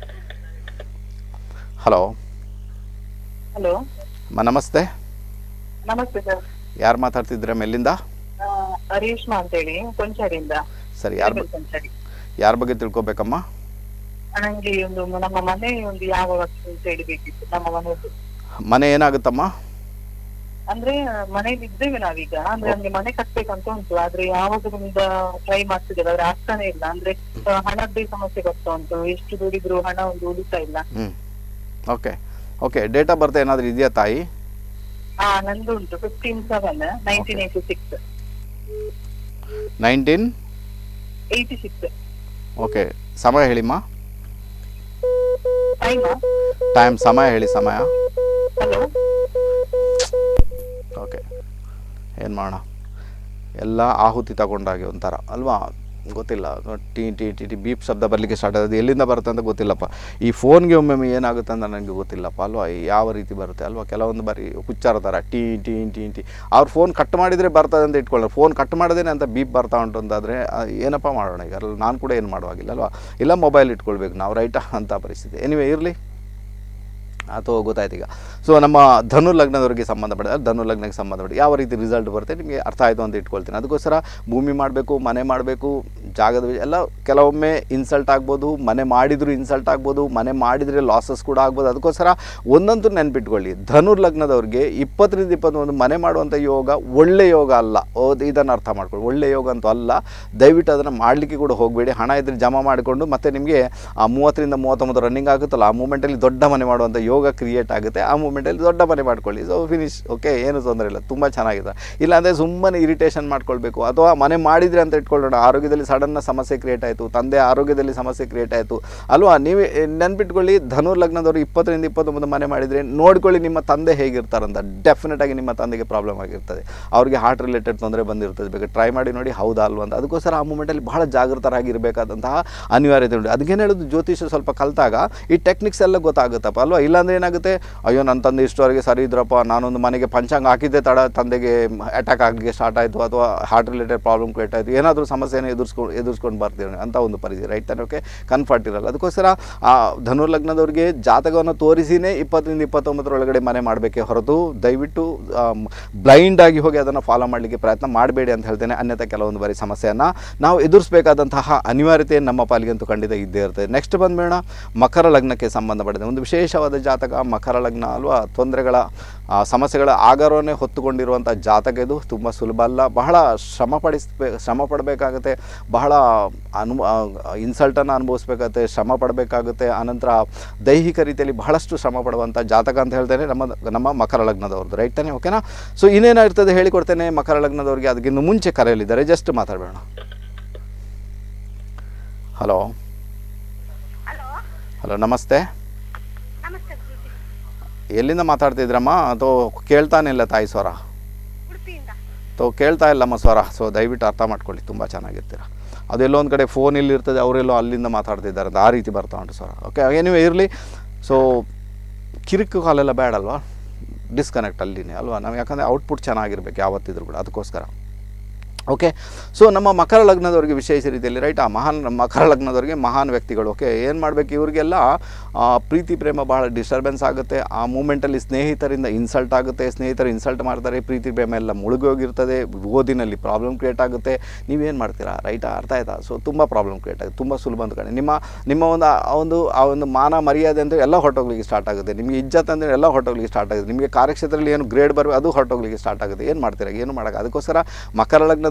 ಹಲೋ ಹಲೋ ಮ ನಮಸ್ತೆ ನಮಸ್ತೆ ಸರ್ ಯಾರು ಮಾತಾಡ್ತಿದ್ರೆ ಮೇಲಿಂದ ರೇಷ್ಮಾ ಅಂತೇಳಿ ಕೊಂಚಾಡಿಯಿಂದ ಸರಿ ಯಾರ ಕೊಂಚಾಡಿ ಯಾರ ಬಗ್ಗೆ ತಿಳ್ಕೊಬೇಕಮ್ಮ ನಂಗೆ ಒಂದು ನಮ್ಮ ಮನೆ ಒಂದು ಯಾವ ವಸ್ತು ಅಂತ ಹೇಳಿ ಬೇಕಿತ್ತು ನಮ್ಮ ಮನೆಯದ್ದು ಮನೆ ಏನಾಗುತ್ತಮ್ಮ ಅಂದ್ರೆ ಮನೇಲಿ ಇದ್ದೇವೆ ನಾವೀಗ ಅಂದ್ರೆ ನಮ್ಗೆ ಮನೆ ಕಟ್ಬೇಕಂತ ಉಂಟು ಆದ್ರೆ ಯಾವಾಗದಿಂದ ಟ್ರೈ ಮಾಡ್ತಿದ್ದೇವೆ ಆದ್ರೆ ಆಗ್ತಾನೆ ಇಲ್ಲ ಅಂದ್ರೆ ಆ, ಹಣದ್ದೇ ಸಮಸ್ಯೆ ಬರ್ತಾ ಉಂಟು ಎಷ್ಟು ದುಡಿದ್ರು ಹಣ ಒಂದು ಉಳಿತಾ ಇಲ್ಲ ಹ್ಞೂ okay okay date of birth ಏನಾದರೂ ಇದೆಯಾ ತಾಯಿ ಹಾ ನಂದು ಉಂಟು fifteen seven nineteen eighty six nineteen eighty six okay ಸಮಯ ಹೇಳಿಮ್ಮ ಟೈಮ್ ಟೈಮ್ ಸಮಯ ಹೇಳಿ ಸಮಯ ಹಲೋ ಓಕೆ ಏನು ಮಾಡೋಣ ಎಲ್ಲ ಆಹುತಿ ತಗೊಂಡಾಗೆ ಒಂಥರ ಅಲ್ವಾ ಗೊತ್ತಿಲ್ಲ ಟಿ ಟಿ ಟಿ ಟಿ ಬೀಪ್ ಶಬ್ದ ಬರಲಿಕ್ಕೆ ಸ್ಟಾರ್ಟ್ ಆಗೋದು ಎಲ್ಲಿಂದ ಬರುತ್ತೆ ಅಂತ ಗೊತ್ತಿಲ್ಲಪ್ಪ ಈ ಫೋನ್ಗೆ ಒಮ್ಮೊಮ್ಮೆ ಏನಾಗುತ್ತೆ ಅಂತ ನನಗೆ ಗೊತ್ತಿಲ್ಲಪ್ಪ ಅಲ್ವಾ ಯಾವ ರೀತಿ ಬರುತ್ತೆ ಅಲ್ವಾ ಕೆಲವೊಂದು ಬಾರಿ ಹುಚ್ಚಾರ ಥರ ಟಿ ಟಿ ಟಿ ಟಿ ಅವ್ರ ಫೋನ್ ಕಟ್ ಮಾಡಿದರೆ ಬರ್ತದೆ ಅಂತ ಇಟ್ಕೊಳ್ಳೋದು ಫೋನ್ ಕಟ್ ಮಾಡದೇನೆ ಅಂತ ಬೀಪ್ ಬರ್ತಾ ಉಂಟು ಅಂತಾದರೆ ಏನಪ್ಪ ಮಾಡೋಣ ಈಗ ಅಲ್ಲ ನಾನು ಕೂಡ ಏನು ಮಾಡುವಾಗಿಲ್ಲ ಅಲ್ವಾ ಇಲ್ಲ ಮೊಬೈಲ್ ಇಟ್ಕೊಳ್ಬೇಕು ನಾವು ರೈಟಾ ಅಂತ ಪರಿಸ್ಥಿತಿ ಎನಿವೆ ಇರಲಿ ಅಥವಾ ಗೊತ್ತಾಯ್ತು ಈಗ ಸೊ ನಮ್ಮ ಧನು ಲಗ್ನದವರಿಗೆ ಸಂಬಂಧಪಟ್ಟ ಧನು ಲಗ್ನಕ್ಕೆ ಸಂಬಂಧಪಟ್ಟ ಯಾವ ರೀತಿ ರಿಸಲ್ಟ್ ಬರುತ್ತೆ ನಿಮಗೆ ಅರ್ಥ ಆಯಿತು ಅಂತ ಇಟ್ಕೊಳ್ತೀನಿ ಅದಕ್ಕೋಸ್ಕರ ಭೂಮಿ ಮಾಡಬೇಕು ಮನೆ ಮಾಡಬೇಕು ಜಾಗದ ವಿ- ಎಲ್ಲ ಕೆಲವೊಮ್ಮೆ ಇನ್ಸಲ್ಟ್ ಆಗ್ಬೋದು ಮನೆ ಮಾಡಿದರೂ ಇನ್ಸಲ್ಟ್ ಆಗ್ಬೋದು ಮನೆ ಮಾಡಿದರೆ ಲಾಸಸ್ ಕೂಡ ಆಗ್ಬೋದು ಅದಕ್ಕೋಸ್ಕರ ಒಂದಂತೂ ನೆನ್ಪಿಟ್ಕೊಳ್ಳಿ ಧನು ಲಗ್ನದವ್ರಿಗೆ ಇಪ್ಪತ್ತರಿಂದ ಇಪ್ಪತ್ತೊಂದು ಮನೆ ಮಾಡುವಂಥ ಯೋಗ ಒಳ್ಳೆ ಯೋಗ ಅಲ್ಲ ಓದ್ ಇದನ್ನು ಅರ್ಥ ಮಾಡ್ಕೊಳ್ಳಿ ಒಳ್ಳೆ ಯೋಗ ಅಂತೂ ಅಲ್ಲ ದಯವಿಟ್ಟು ಅದನ್ನು ಮಾಡಲಿಕ್ಕೆ ಕೂಡ ಹೋಗಬೇಡಿ ಹಣ ಇದ್ರೆ ಜಮಾ ಮಾಡಿಕೊಂಡು ಮತ್ತೆ ನಿಮಗೆ ಆ ಮೂವತ್ತರಿಂದ ಮೂವತ್ತೊಂಬತ್ತು ರನ್ನಿಂಗ್ ಆಗುತ್ತಲ್ಲ ಆ ಮೂಮೆಂಟಲ್ಲಿ ದೊಡ್ಡ ಮನೆ ಮಾಡುವಂಥ ಯೋಗ ಕ್ರಿಯೇಟ್ ಆಗುತ್ತೆ ಆ ಮೂಮೆಂಟಲ್ಲಿ ದೊಡ್ಡ ಮನೆ ಮಾಡ್ಕೊಳ್ಳಿ ಸೊ ಫಿನಿಶ್ ಓಕೆ ಏನು ತೊಂದರೆ ಇಲ್ಲ ತುಂಬ ಚೆನ್ನಾಗಿದೆ ಇಲ್ಲಾಂದರೆ ಸುಮ್ಮನೆ ಇರಿಟೇಷನ್ ಮಾಡ್ಕೊಳ್ಬೇಕು ಅಥವಾ ಮನೆ ಮಾಡಿದ್ರೆ ಅಂತ ಇಟ್ಕೊಳ್ಳೋಣ ಆರೋಗ್ಯದಲ್ಲಿ ಸಡನ್ನ ಸಮಸ್ಯೆ ಕ್ರಿಯೇಟ್ ಆಯಿತು ತಂದೆ ಆರೋಗ್ಯದಲ್ಲಿ ಸಮಸ್ಯೆ ಕ್ರಿಯೇಟ್ ಆಯಿತು ಅಲ್ವಾ ನೀವೇ ನೆನ್ಪಿಟ್ಕೊಳ್ಳಿ ಧನು ಲಗ್ನದವರು ಇಪ್ಪತ್ತರಿಂದ ಇಪ್ಪತ್ತೊಂಬತ್ತು ಮನೆ ಮಾಡಿದರೆ ನೋಡ್ಕೊಳ್ಳಿ ನಿಮ್ಮ ತಂದೆ ಹೇಗಿರ್ತಾರಂತ ಡೆಫಿನೆಟ್ ಆಗಿ ನಿಮ್ಮ ತಂದೆಗೆ ಪ್ರಾಬ್ಲಮ್ ಆಗಿರ್ತದೆ ಅವ್ರಿಗೆ ಹಾರ್ಟ್ ರಿಲೇಟೆಡ್ ತೊಂದರೆ ಬಂದಿರ್ತದೆ ಬೇಕಾದ್ರೆ ಟ್ರೈ ಮಾಡಿ ನೋಡಿ ಹೌದಾ ಅಲ್ವಾ ಅಂತ ಅದಕ್ಕೋಸ್ಕರ ಆ ಮೂಮೆಂಟಲ್ಲಿ ಬಹಳ ಜಾಗೃತರಾಗಿರಬೇಕಾದಂತಹ ಅನಿವಾರ್ಯತೆ ಉಂಟು ಅದಕ್ಕೇನು ಹೇಳೋದು ಜ್ಯೋತಿಷ ಸ್ವಲ್ಪ ಕಲ್ತಾಗ ಈ ಟೆಕ್ನಿಕ್ಸ್ ಎಲ್ಲ ಗೊತ್ತಾಗುತ್ತಪ್ಪ ಅಲ್ವಾ ಇಲ್ಲಾಂದ್ರೆ ಏನಾಗುತ್ತೆ ಅಯ್ಯೋ ನನ್ನ ತಂದೆ ಇಷ್ಟವರೆಗೆ ಸರಿ ಇದ್ರಪ್ಪ ನಾನೊಂದು ಮನೆಗೆ ಪಂಚಾಂಗ ಹಾಕಿದ್ದೆ ತಡ ತಂದೆಗೆ ಅಟ್ಯಾಕ್ ಆಗಲಿಕ್ಕೆ ಸ್ಟಾರ್ಟ್ ಆಯಿತು ಅಥವಾ ಹಾರ್ಟ್ ರಿಲೇಟೆಡ್ ಪ್ರಾಬ್ಲಮ್ ಕ್ರಿಯೇಟ್ ಆಯಿತು ಏನಾದರೂ ಸಮಸ್ಯೆನ ಎದುರಿಸ್ಕೊಂಡು ಎದುರಿಸ್ಕೊಂಡು ಬರ್ತೀವಿ ಅಂತ ಒಂದು ಪರಿಸ್ಥಿತಿ ರೈಟ್ ತಾನೆ ಓಕೆ ಕನ್ಫರ್ಟ್ ಇರಲ್ಲ ಅದಕ್ಕೋಸ್ಕರ ಆ ಧನು ಲಗ್ನದವ್ರಿಗೆ ಜಾತಕವನ್ನು ತೋರಿಸಿನೇ ಇಪ್ಪತ್ತರಿಂದ ಇಪ್ಪತ್ತೊಂಬತ್ತರೊಳಗಡೆ ಮನೆ ಮಾಡಬೇಕೇ ಹೊರತು ದಯವಿಟ್ಟು ಬ್ಲೈಂಡ್ ಆಗಿ ಹೋಗಿ ಅದನ್ನು ಫಾಲೋ ಮಾಡಲಿಕ್ಕೆ ಪ್ರಯತ್ನ ಮಾಡಬೇಡಿ ಅಂತ ಹೇಳ್ತೇನೆ ಅನ್ಯथा ಕೆಲವೊಂದು ಬಾರಿ ಸಮಸ್ಯೆಯನ್ನು ನಾವು ಎದುರಿಸಬೇಕಾದಂತಹ ಅನಿವಾರ್ಯತೆ ನಮ್ಮ ಪಾಲಿಗಂತೂ ಖಂಡಿತ ಇದ್ದೇ ಇರ್ತದೆ ನೆಕ್ಸ್ಟ್ ಬಂದ್ಬೇಡ ಮಕರ ಲಗ್ನಕ್ಕೆ ಸಂಬಂಧಪಟ್ಟಿದೆ ಒಂದು ವಿಶೇಷವಾದ ಜಾತಕ ಮಕರ ಲಗ್ನ ಅಲ್ವಾ ತೊಂದರೆಗಳ ಆ, ಸಮಸ್ಯೆಗಳ ಆಗಾರವನ್ನೇ ಹೊತ್ತುಕೊಂಡಿರುವಂಥ ಜಾತಕ ಇದು ತುಂಬ ಸುಲಭ ಅಲ್ಲ ಬಹಳ ಶ್ರಮ ಪಡಿಸ್ಬೇ ಶ್ರಮ ಪಡಬೇಕಾಗುತ್ತೆ ಬಹಳ ಅನು ಇನ್ಸಲ್ಟನ್ನು ಅನುಭವಿಸ್ಬೇಕಾಗುತ್ತೆ ಶ್ರಮ ಪಡಬೇಕಾಗುತ್ತೆ ಆನಂತರ ದೈಹಿಕ ರೀತಿಯಲ್ಲಿ ಬಹಳಷ್ಟು ಶ್ರಮ ಪಡುವಂಥ ಜಾತಕ ಅಂತ ಹೇಳ್ತೇನೆ ನಮ್ಮ ನಮ್ಮ ಮಕರ ಲಗ್ನದವ್ರದ್ದು ರೈಟ್ ತಾನೆ ಓಕೆನಾ ಸೊ ಇನ್ನೇನಾಗಿರ್ತದೆ ಹೇಳಿಕೊಡ್ತೇನೆ ಮಕರ ಲಗ್ನದವ್ರಿಗೆ ಅದಕ್ಕಿಂತ ಮುಂಚೆ ಕರೆಯಲಿದ್ದಾರೆ ಜಸ್ಟ್ ಮಾತಾಡಬೇಡ ಹಲೋ ಹಲೋ ಹಲೋ ನಮಸ್ತೆ ನಮಸ್ತೆ ಗುರುಜಿ ಎಲ್ಲಿಂದ ಮಾತಾಡ್ತಿದ್ರಮ್ಮ ಅಥವಾ ಕೇಳ್ತಾನೆ ಇಲ್ಲ ತಾಯಿ ಸ್ವರ ಉಡುಪಿಯಿಂದ ಅಥವಾ ಕೇಳ್ತಾ ಇಲ್ಲಮ್ಮ ಸ್ವರ ಸೊ ದಯವಿಟ್ಟು ಅರ್ಥ ಮಾಡ್ಕೊಳ್ಳಿ ತುಂಬ ಚೆನ್ನಾಗಿರ್ತೀರ ಅದೆಲ್ಲೋ ಒಂದು ಕಡೆ ಫೋನ್ ಇಲ್ಲಿ ಇರ್ತದೆ ಅವರೆಲ್ಲೋ ಅಲ್ಲಿಂದ ಮಾತಾಡ್ತಿದ್ದಾರೆ ಅಂತ ಆ ರೀತಿ ಬರ್ತಾ ಉಂಟು ಸ್ವರ ಓಕೆ ಏನಿವೆ ಇರಲಿ ಸೊ ಕಿರಿಕು ಕಾಲೆಲ್ಲ ಬೇಡ ಅಲ್ವಾ ಡಿಸ್ಕನೆಕ್ಟ್ ಅಲ್ಲಿನೇ ಅಲ್ವಾ ನಾವು ಯಾಕಂದರೆ ಔಟ್ಪುಟ್ ಚೆನ್ನಾಗಿರ್ಬೇಕು ಯಾವತ್ತಿದ್ರು ಕೂಡ ಅದಕ್ಕೋಸ್ಕರ ಓಕೆ ಸೊ ನಮ್ಮ ಮಕರ ಲಗ್ನದವರಿಗೆ ವಿಶೇಷ ರೀತಿಯಲ್ಲಿ ರೈಟ್ ಆ ಮಹಾನ್ ಮಕರ ಲಗ್ನದವರಿಗೆ ಮಹಾನ್ ವ್ಯಕ್ತಿಗಳು ಓಕೆ ಏನು ಮಾಡಬೇಕು ಇವರಿಗೆಲ್ಲ ಆ, ಪ್ರೀತಿ ಪ್ರೇಮ ಬಹಳ ಡಿಸ್ಟರ್ಬೆನ್ಸ್ ಆಗುತ್ತೆ ಆ ಮೂಮೆಂಟಲ್ಲಿ ಸ್ನೇಹಿತರಿಂದ ಇನ್ಸಲ್ಟ್ ಆಗುತ್ತೆ ಸ್ನೇಹಿತರು ಇನ್ಸಲ್ಟ್ ಮಾಡ್ತಾರೆ ಪ್ರೀತಿ ಪ್ರೇಮ ಎಲ್ಲ ಮುಳುಗಿ ಹೋಗಿರ್ತದೆ ಓದಿನಲ್ಲಿ ಪ್ರಾಬ್ಲಮ್ ಕ್ರಿಯೇಟ್ ಆಗುತ್ತೆ ನೀವೇನು ಮಾಡ್ತೀರಾ ರೈಟಾ ಅರ್ಥ ಆಯ್ತಾ ಸೊ ತುಂಬ ಪ್ರಾಬ್ಲಮ್ ಕ್ರಿಯೇಟ್ ಆಗುತ್ತೆ ತುಂಬ ಸುಲಭ ಅಂತ ಕಡೆ ನಿಮ್ಮ ನಿಮ್ಮ ಒಂದು ಆ ಒಂದು ಆ ಒಂದು ಮಾನ ಮರ್ಯಾದೆ ಅಂತ ಎಲ್ಲ ಹೊರಟೋಗ್ಲಿಕ್ಕೆ ಸ್ಟಾರ್ಟ್ ಆಗುತ್ತೆ ನಿಮಗೆ ಇಜ್ಜತ್ ಅಂದರೆ ಎಲ್ಲ ಹೊರಟೋಗ್ಲಿಕ್ಕೆ ಸ್ಟಾರ್ಟ್ ಆಗುತ್ತೆ ನಿಮಗೆ ಕಾರ್ಯಕ್ಷೇತ್ರದಲ್ಲಿ ಏನು ಗ್ರೇಡ್ ಬರಬೇಕು ಅದು ಹೊರಟೋಗ್ಲಿಕ್ಕೆ ಸ್ಟಾರ್ಟ್ ಆಗುತ್ತೆ ಏನು ಮಾಡ್ತೀರಾ ಏನು ಮಾಡೋಕೆ ಅದಕ್ಕೋಸ್ಕರ ಮಕರ ಲಗ್ನದವರು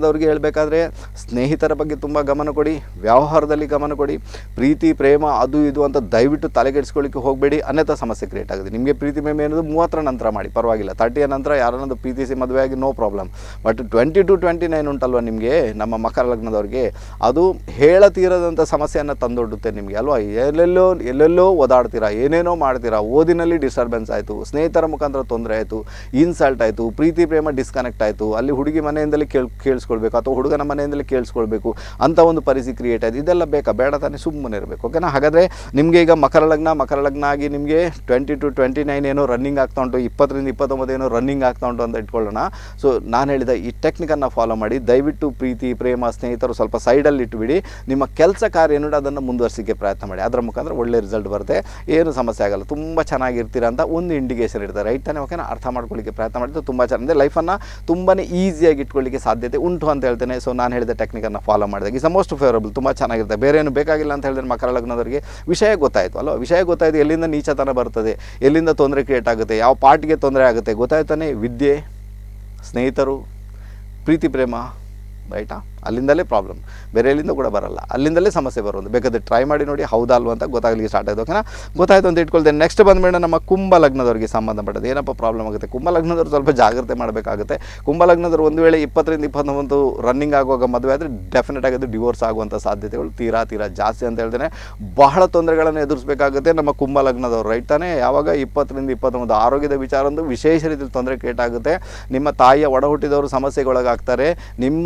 ಲಗ್ನದವ್ರಿಗೆ ಹೇಳಬೇಕಾದ್ರೆ ಸ್ನೇಹಿತರ ಬಗ್ಗೆ ತುಂಬ ಗಮನ ಕೊಡಿ ವ್ಯವಹಾರದಲ್ಲಿ ಗಮನ ಕೊಡಿ ಪ್ರೀತಿ ಪ್ರೇಮ ಅದು ಇದು ಅಂತ ದಯವಿಟ್ಟು ತಲೆಗೆಡಿಸ್ಕೊಳ್ಳಿಕ್ಕೆ ಹೋಗಬೇಡಿ ಅನ್ಯಥ ಸಮಸ್ಯೆ ಕ್ರಿಯೇಟ್ ಆಗುತ್ತೆ ನಿಮಗೆ ಪ್ರೀತಿ ಪ್ರೇಮ ಏನದು ಮೂವತ್ತರ ನಂತರ ಮಾಡಿ ಪರವಾಗಿಲ್ಲ ತರ್ಟಿಯ ನಂತರ ಯಾರನ್ನದು ಪ್ರೀತಿಸಿ ಮದುವೆ ಆಗಿ no problem but twenty two twenty nine ಉಂಟಲ್ವ ನಿಮಗೆ ನಮ್ಮ ಮಕರ ಲಗ್ನದವ್ರಿಗೆ ಅದು ಹೇಳತೀರದಂಥ ಸಮಸ್ಯೆಯನ್ನು ತಂದೊಡ್ಡುತ್ತೆ ನಿಮಗೆ ಅಲ್ವಾ ಎಲ್ಲೆಲ್ಲೋ ಎಲ್ಲೆಲ್ಲೋ ಓದಾಡ್ತೀರಾ ಏನೇನೋ ಮಾಡ್ತೀರಾ ಓದಿನಲ್ಲಿ ಡಿಸ್ಟರ್ಬೆನ್ಸ್ ಆಯಿತು ಸ್ನೇಹಿತರ ಮುಖಾಂತರ ತೊಂದರೆ ಆಯಿತು ಇನ್ಸಲ್ಟ್ ಆಯಿತು ಪ್ರೀತಿ ಪ್ರೇಮ ಡಿಸ್ಕನೆಕ್ಟ್ ಆಯಿತು ಅಲ್ಲಿ ಹುಡುಗಿ ಮನೆಯಿಂದಲೇ ಕೇಳ್ ಕೇಳಿಸ್ಕೊಳ್ಬೇಕು ಅಥವಾ ಹುಡುಗನ ಮನೆಯಿಂದಲೇ ಕೇಳಿಸ್ಕೊಳ್ಬೇಕು ಅಂತ ಒಂದು ಪರಿಸ್ಥಿತಿ ಕ್ರಿಯೇಟ್ ಆಯಿತು ಇದೆಲ್ಲ ಬೇಕಾ ಬೇಡ ತಾನೇ ಸುಮ್ಮನೆ ಇರಬೇಕು ಓಕೆನಾ ಹಾಗಾದರೆ ನಿಮಗೆ ಈಗ ಮಕರ ಲಗ್ನ ಮಕರ ಲಗ್ನ ಆಗಿ ನಿಮಗೆ ಟ್ವೆಂಟಿ ಟು ಟ್ವೆಂಟಿ ನೈನ್ ಏನೋ ರನ್ನಿಂಗ್ ಆಗ್ತಾ ಉಂಟು ಇಪ್ಪತ್ತರಿಂದ ಇಪ್ಪತ್ತೊಂಬತ್ತು ಏನೋ ರನ್ನಿಂಗ್ ಆಗ್ತಾ ಉಂಟು ಅಂತ ಇಟ್ಕೊಳ್ಳೋಣ ಸೊ ನಾನು ಹೇಳಿದ ಈ ಟೆಕ್ನಿಕನ್ನು ಫಾಲೋ ಮಾಡಿ ದಯವಿಟ್ಟು ಪ್ರೀತಿ ಪ್ರೇಮ ಸ್ನೇಹಿತರು ಸ್ವಲ್ಪ ಸೈಡಲ್ಲಿ ಇಟ್ಬಿಡಿ ನಿಮ್ಮ ಕೆಲಸ ಕಾರ್ಯ ಏನುಂಟು ಅದನ್ನು ಮುಂದುವರಿಸಲಿಕ್ಕೆ ಪ್ರಯತ್ನ ಮಾಡಿ ಅದರ ಮುಖಾಂತರ ಒಳ್ಳೆ ರಿಸಲ್ಟ್ ಬರುತ್ತೆ ಏನು ಸಮಸ್ಯೆ ಆಗಲ್ಲ ತುಂಬ ಚೆನ್ನಾಗಿರ್ತೀರ ಅಂತ ಒಂದು ಇಂಡಿಕೇಶನ್ ಇರ್ತದೆ ರೈಟ್ ತಾನೇ ಓಕೆನಾ ಅರ್ಥ ಮಾಡ್ಕೊಳ್ಳಿಕ್ಕೆ ಪ್ರಯತ್ನ ಮಾಡಿದ್ರೆ ತುಂಬ ಚೆನ್ನಾಗಿದೆ ಲೈಫನ್ನು ತುಂಬಾ ಈಸಿಯಾಗಿ ಇಟ್ಕೊಳ್ಳಿಕ್ಕೆ ಸಾಧ್ಯತೆ ಉಂಟು ಅಂತ ಹೇಳ್ತೇನೆ ಸೊ ನಾನು ಹೇಳಿದ ಟೆಕ್ನಿಕನ್ನು ಫಾಲೋ ಮಾಡಿದಾಗ ಇಸ್ ಮೋಸ್ಟ್ ಫೇವರಬಲ್ ತುಂಬ ಚೆನ್ನಾಗಿರುತ್ತೆ ಬೇರೆ ಏನು ಬೇಕಾಗಿಲ್ಲ ಅಂತ ಹೇಳಿದ್ರೆ ಮಕರ ಲಗ್ನದವರಿಗೆ ವಿಷಯ ಗೊತ್ತಾಯಿತು ಅಲ್ವಾ ವಿಷಯ ಗೊತ್ತಾಯಿತು ಎಲ್ಲಿಂದ ನೀಚತನ ಬರ್ತದೆ ಎಲ್ಲಿಂದ ತೊಂದರೆ ಕ್ರಿಯೇಟ್ ಆಗುತ್ತೆ ಯಾವ ಪಾರ್ಟಿಗೆ ತೊಂದರೆ ಆಗುತ್ತೆ ಗೊತ್ತಾಯ್ತಾನೆ ವಿದ್ಯೆ ಸ್ನೇಹಿತರು ಪ್ರೀತಿ ಪ್ರೇಮ ರೈಟಾ ಅಲ್ಲಿಂದಲೇ ಪ್ರಾಬ್ಲಮ್ ಬೇರೆ ಎಲ್ಲಿಂದ ಕೂಡ ಬರಲ್ಲ ಅಲ್ಲಿಂದಲೇ ಸಮಸ್ಯೆ ಬರೋದು ಬೇಕಾದ್ರೆ ಟ್ರೈ ಮಾಡಿ ನೋಡಿ ಹೌದಾ ಅಲ್ವಾ ಅಂತ ಗೊತ್ತಾಗಲಿಕ್ಕೆ ಸ್ಟಾರ್ಟ್ ಆಯಿತು ಓಕೆನಾ ಗೊತ್ತಾಯ್ತು ಅಂತ ಇಟ್ಕೊಳ್ತೇನೆ ನೆಕ್ಸ್ಟ್ ಬಂದ್ಮೇಲೆ ನಮ್ಮ ಕುಂಭ ಲಗ್ನದವರಿಗೆ ಸಂಬಂಧಪಟ್ಟದ್ದು ಏನಪ್ಪ ಪ್ರಾಬ್ಲಮ್ ಆಗುತ್ತೆ ಕುಂಭ ಲಗ್ನದವ್ರು ಸ್ವಲ್ಪ ಜಾಗ್ರತೆ ಮಾಡಬೇಕಾಗುತ್ತೆ ಕುಂಭ ಲಗ್ನದವ್ರು ಒಂದು ವೇಳೆ ಇಪ್ಪತ್ತರಿಂದ ಇಪ್ಪತ್ತೊಂಬತ್ತು ರನ್ನಿಂಗ್ ಆಗುವಾಗ ಮದುವೆ ಆದರೆ ಡೆಫಿನೆಟ್ ಆಗಿ ಅದು ಡಿವೋರ್ಸ್ ಆಗುವಂಥ ಸಾಧ್ಯತೆಗಳು ತೀರಾ ತೀರಾ ಜಾಸ್ತಿ ಅಂತ ಹೇಳ್ತೇನೆ ಬಹಳ ತೊಂದರೆಗಳನ್ನು ಎದುರಿಸಬೇಕಾಗುತ್ತೆ ನಮ್ಮ ಕುಂಭ ಲಗ್ನದವ್ರು ರೈಟ್ ತಾನೇ ಯಾವಾಗ ಇಪ್ಪತ್ತರಿಂದ ಇಪ್ಪತ್ತೊಂಬತ್ತು ಆರೋಗ್ಯದ ವಿಚಾರ ಒಂದು ವಿಶೇಷ ರೀತಿಯಲ್ಲಿ ತೊಂದರೆ ಕ್ರಿಯೇಟ್ ಆಗುತ್ತೆ ನಿಮ್ಮ ತಾಯಿಯ ಒಡ ಹುಟ್ಟಿದವರು ಸಮಸ್ಯೆಗೊಳಗಾಗ್ತಾರೆ ನಿಮ್ಮ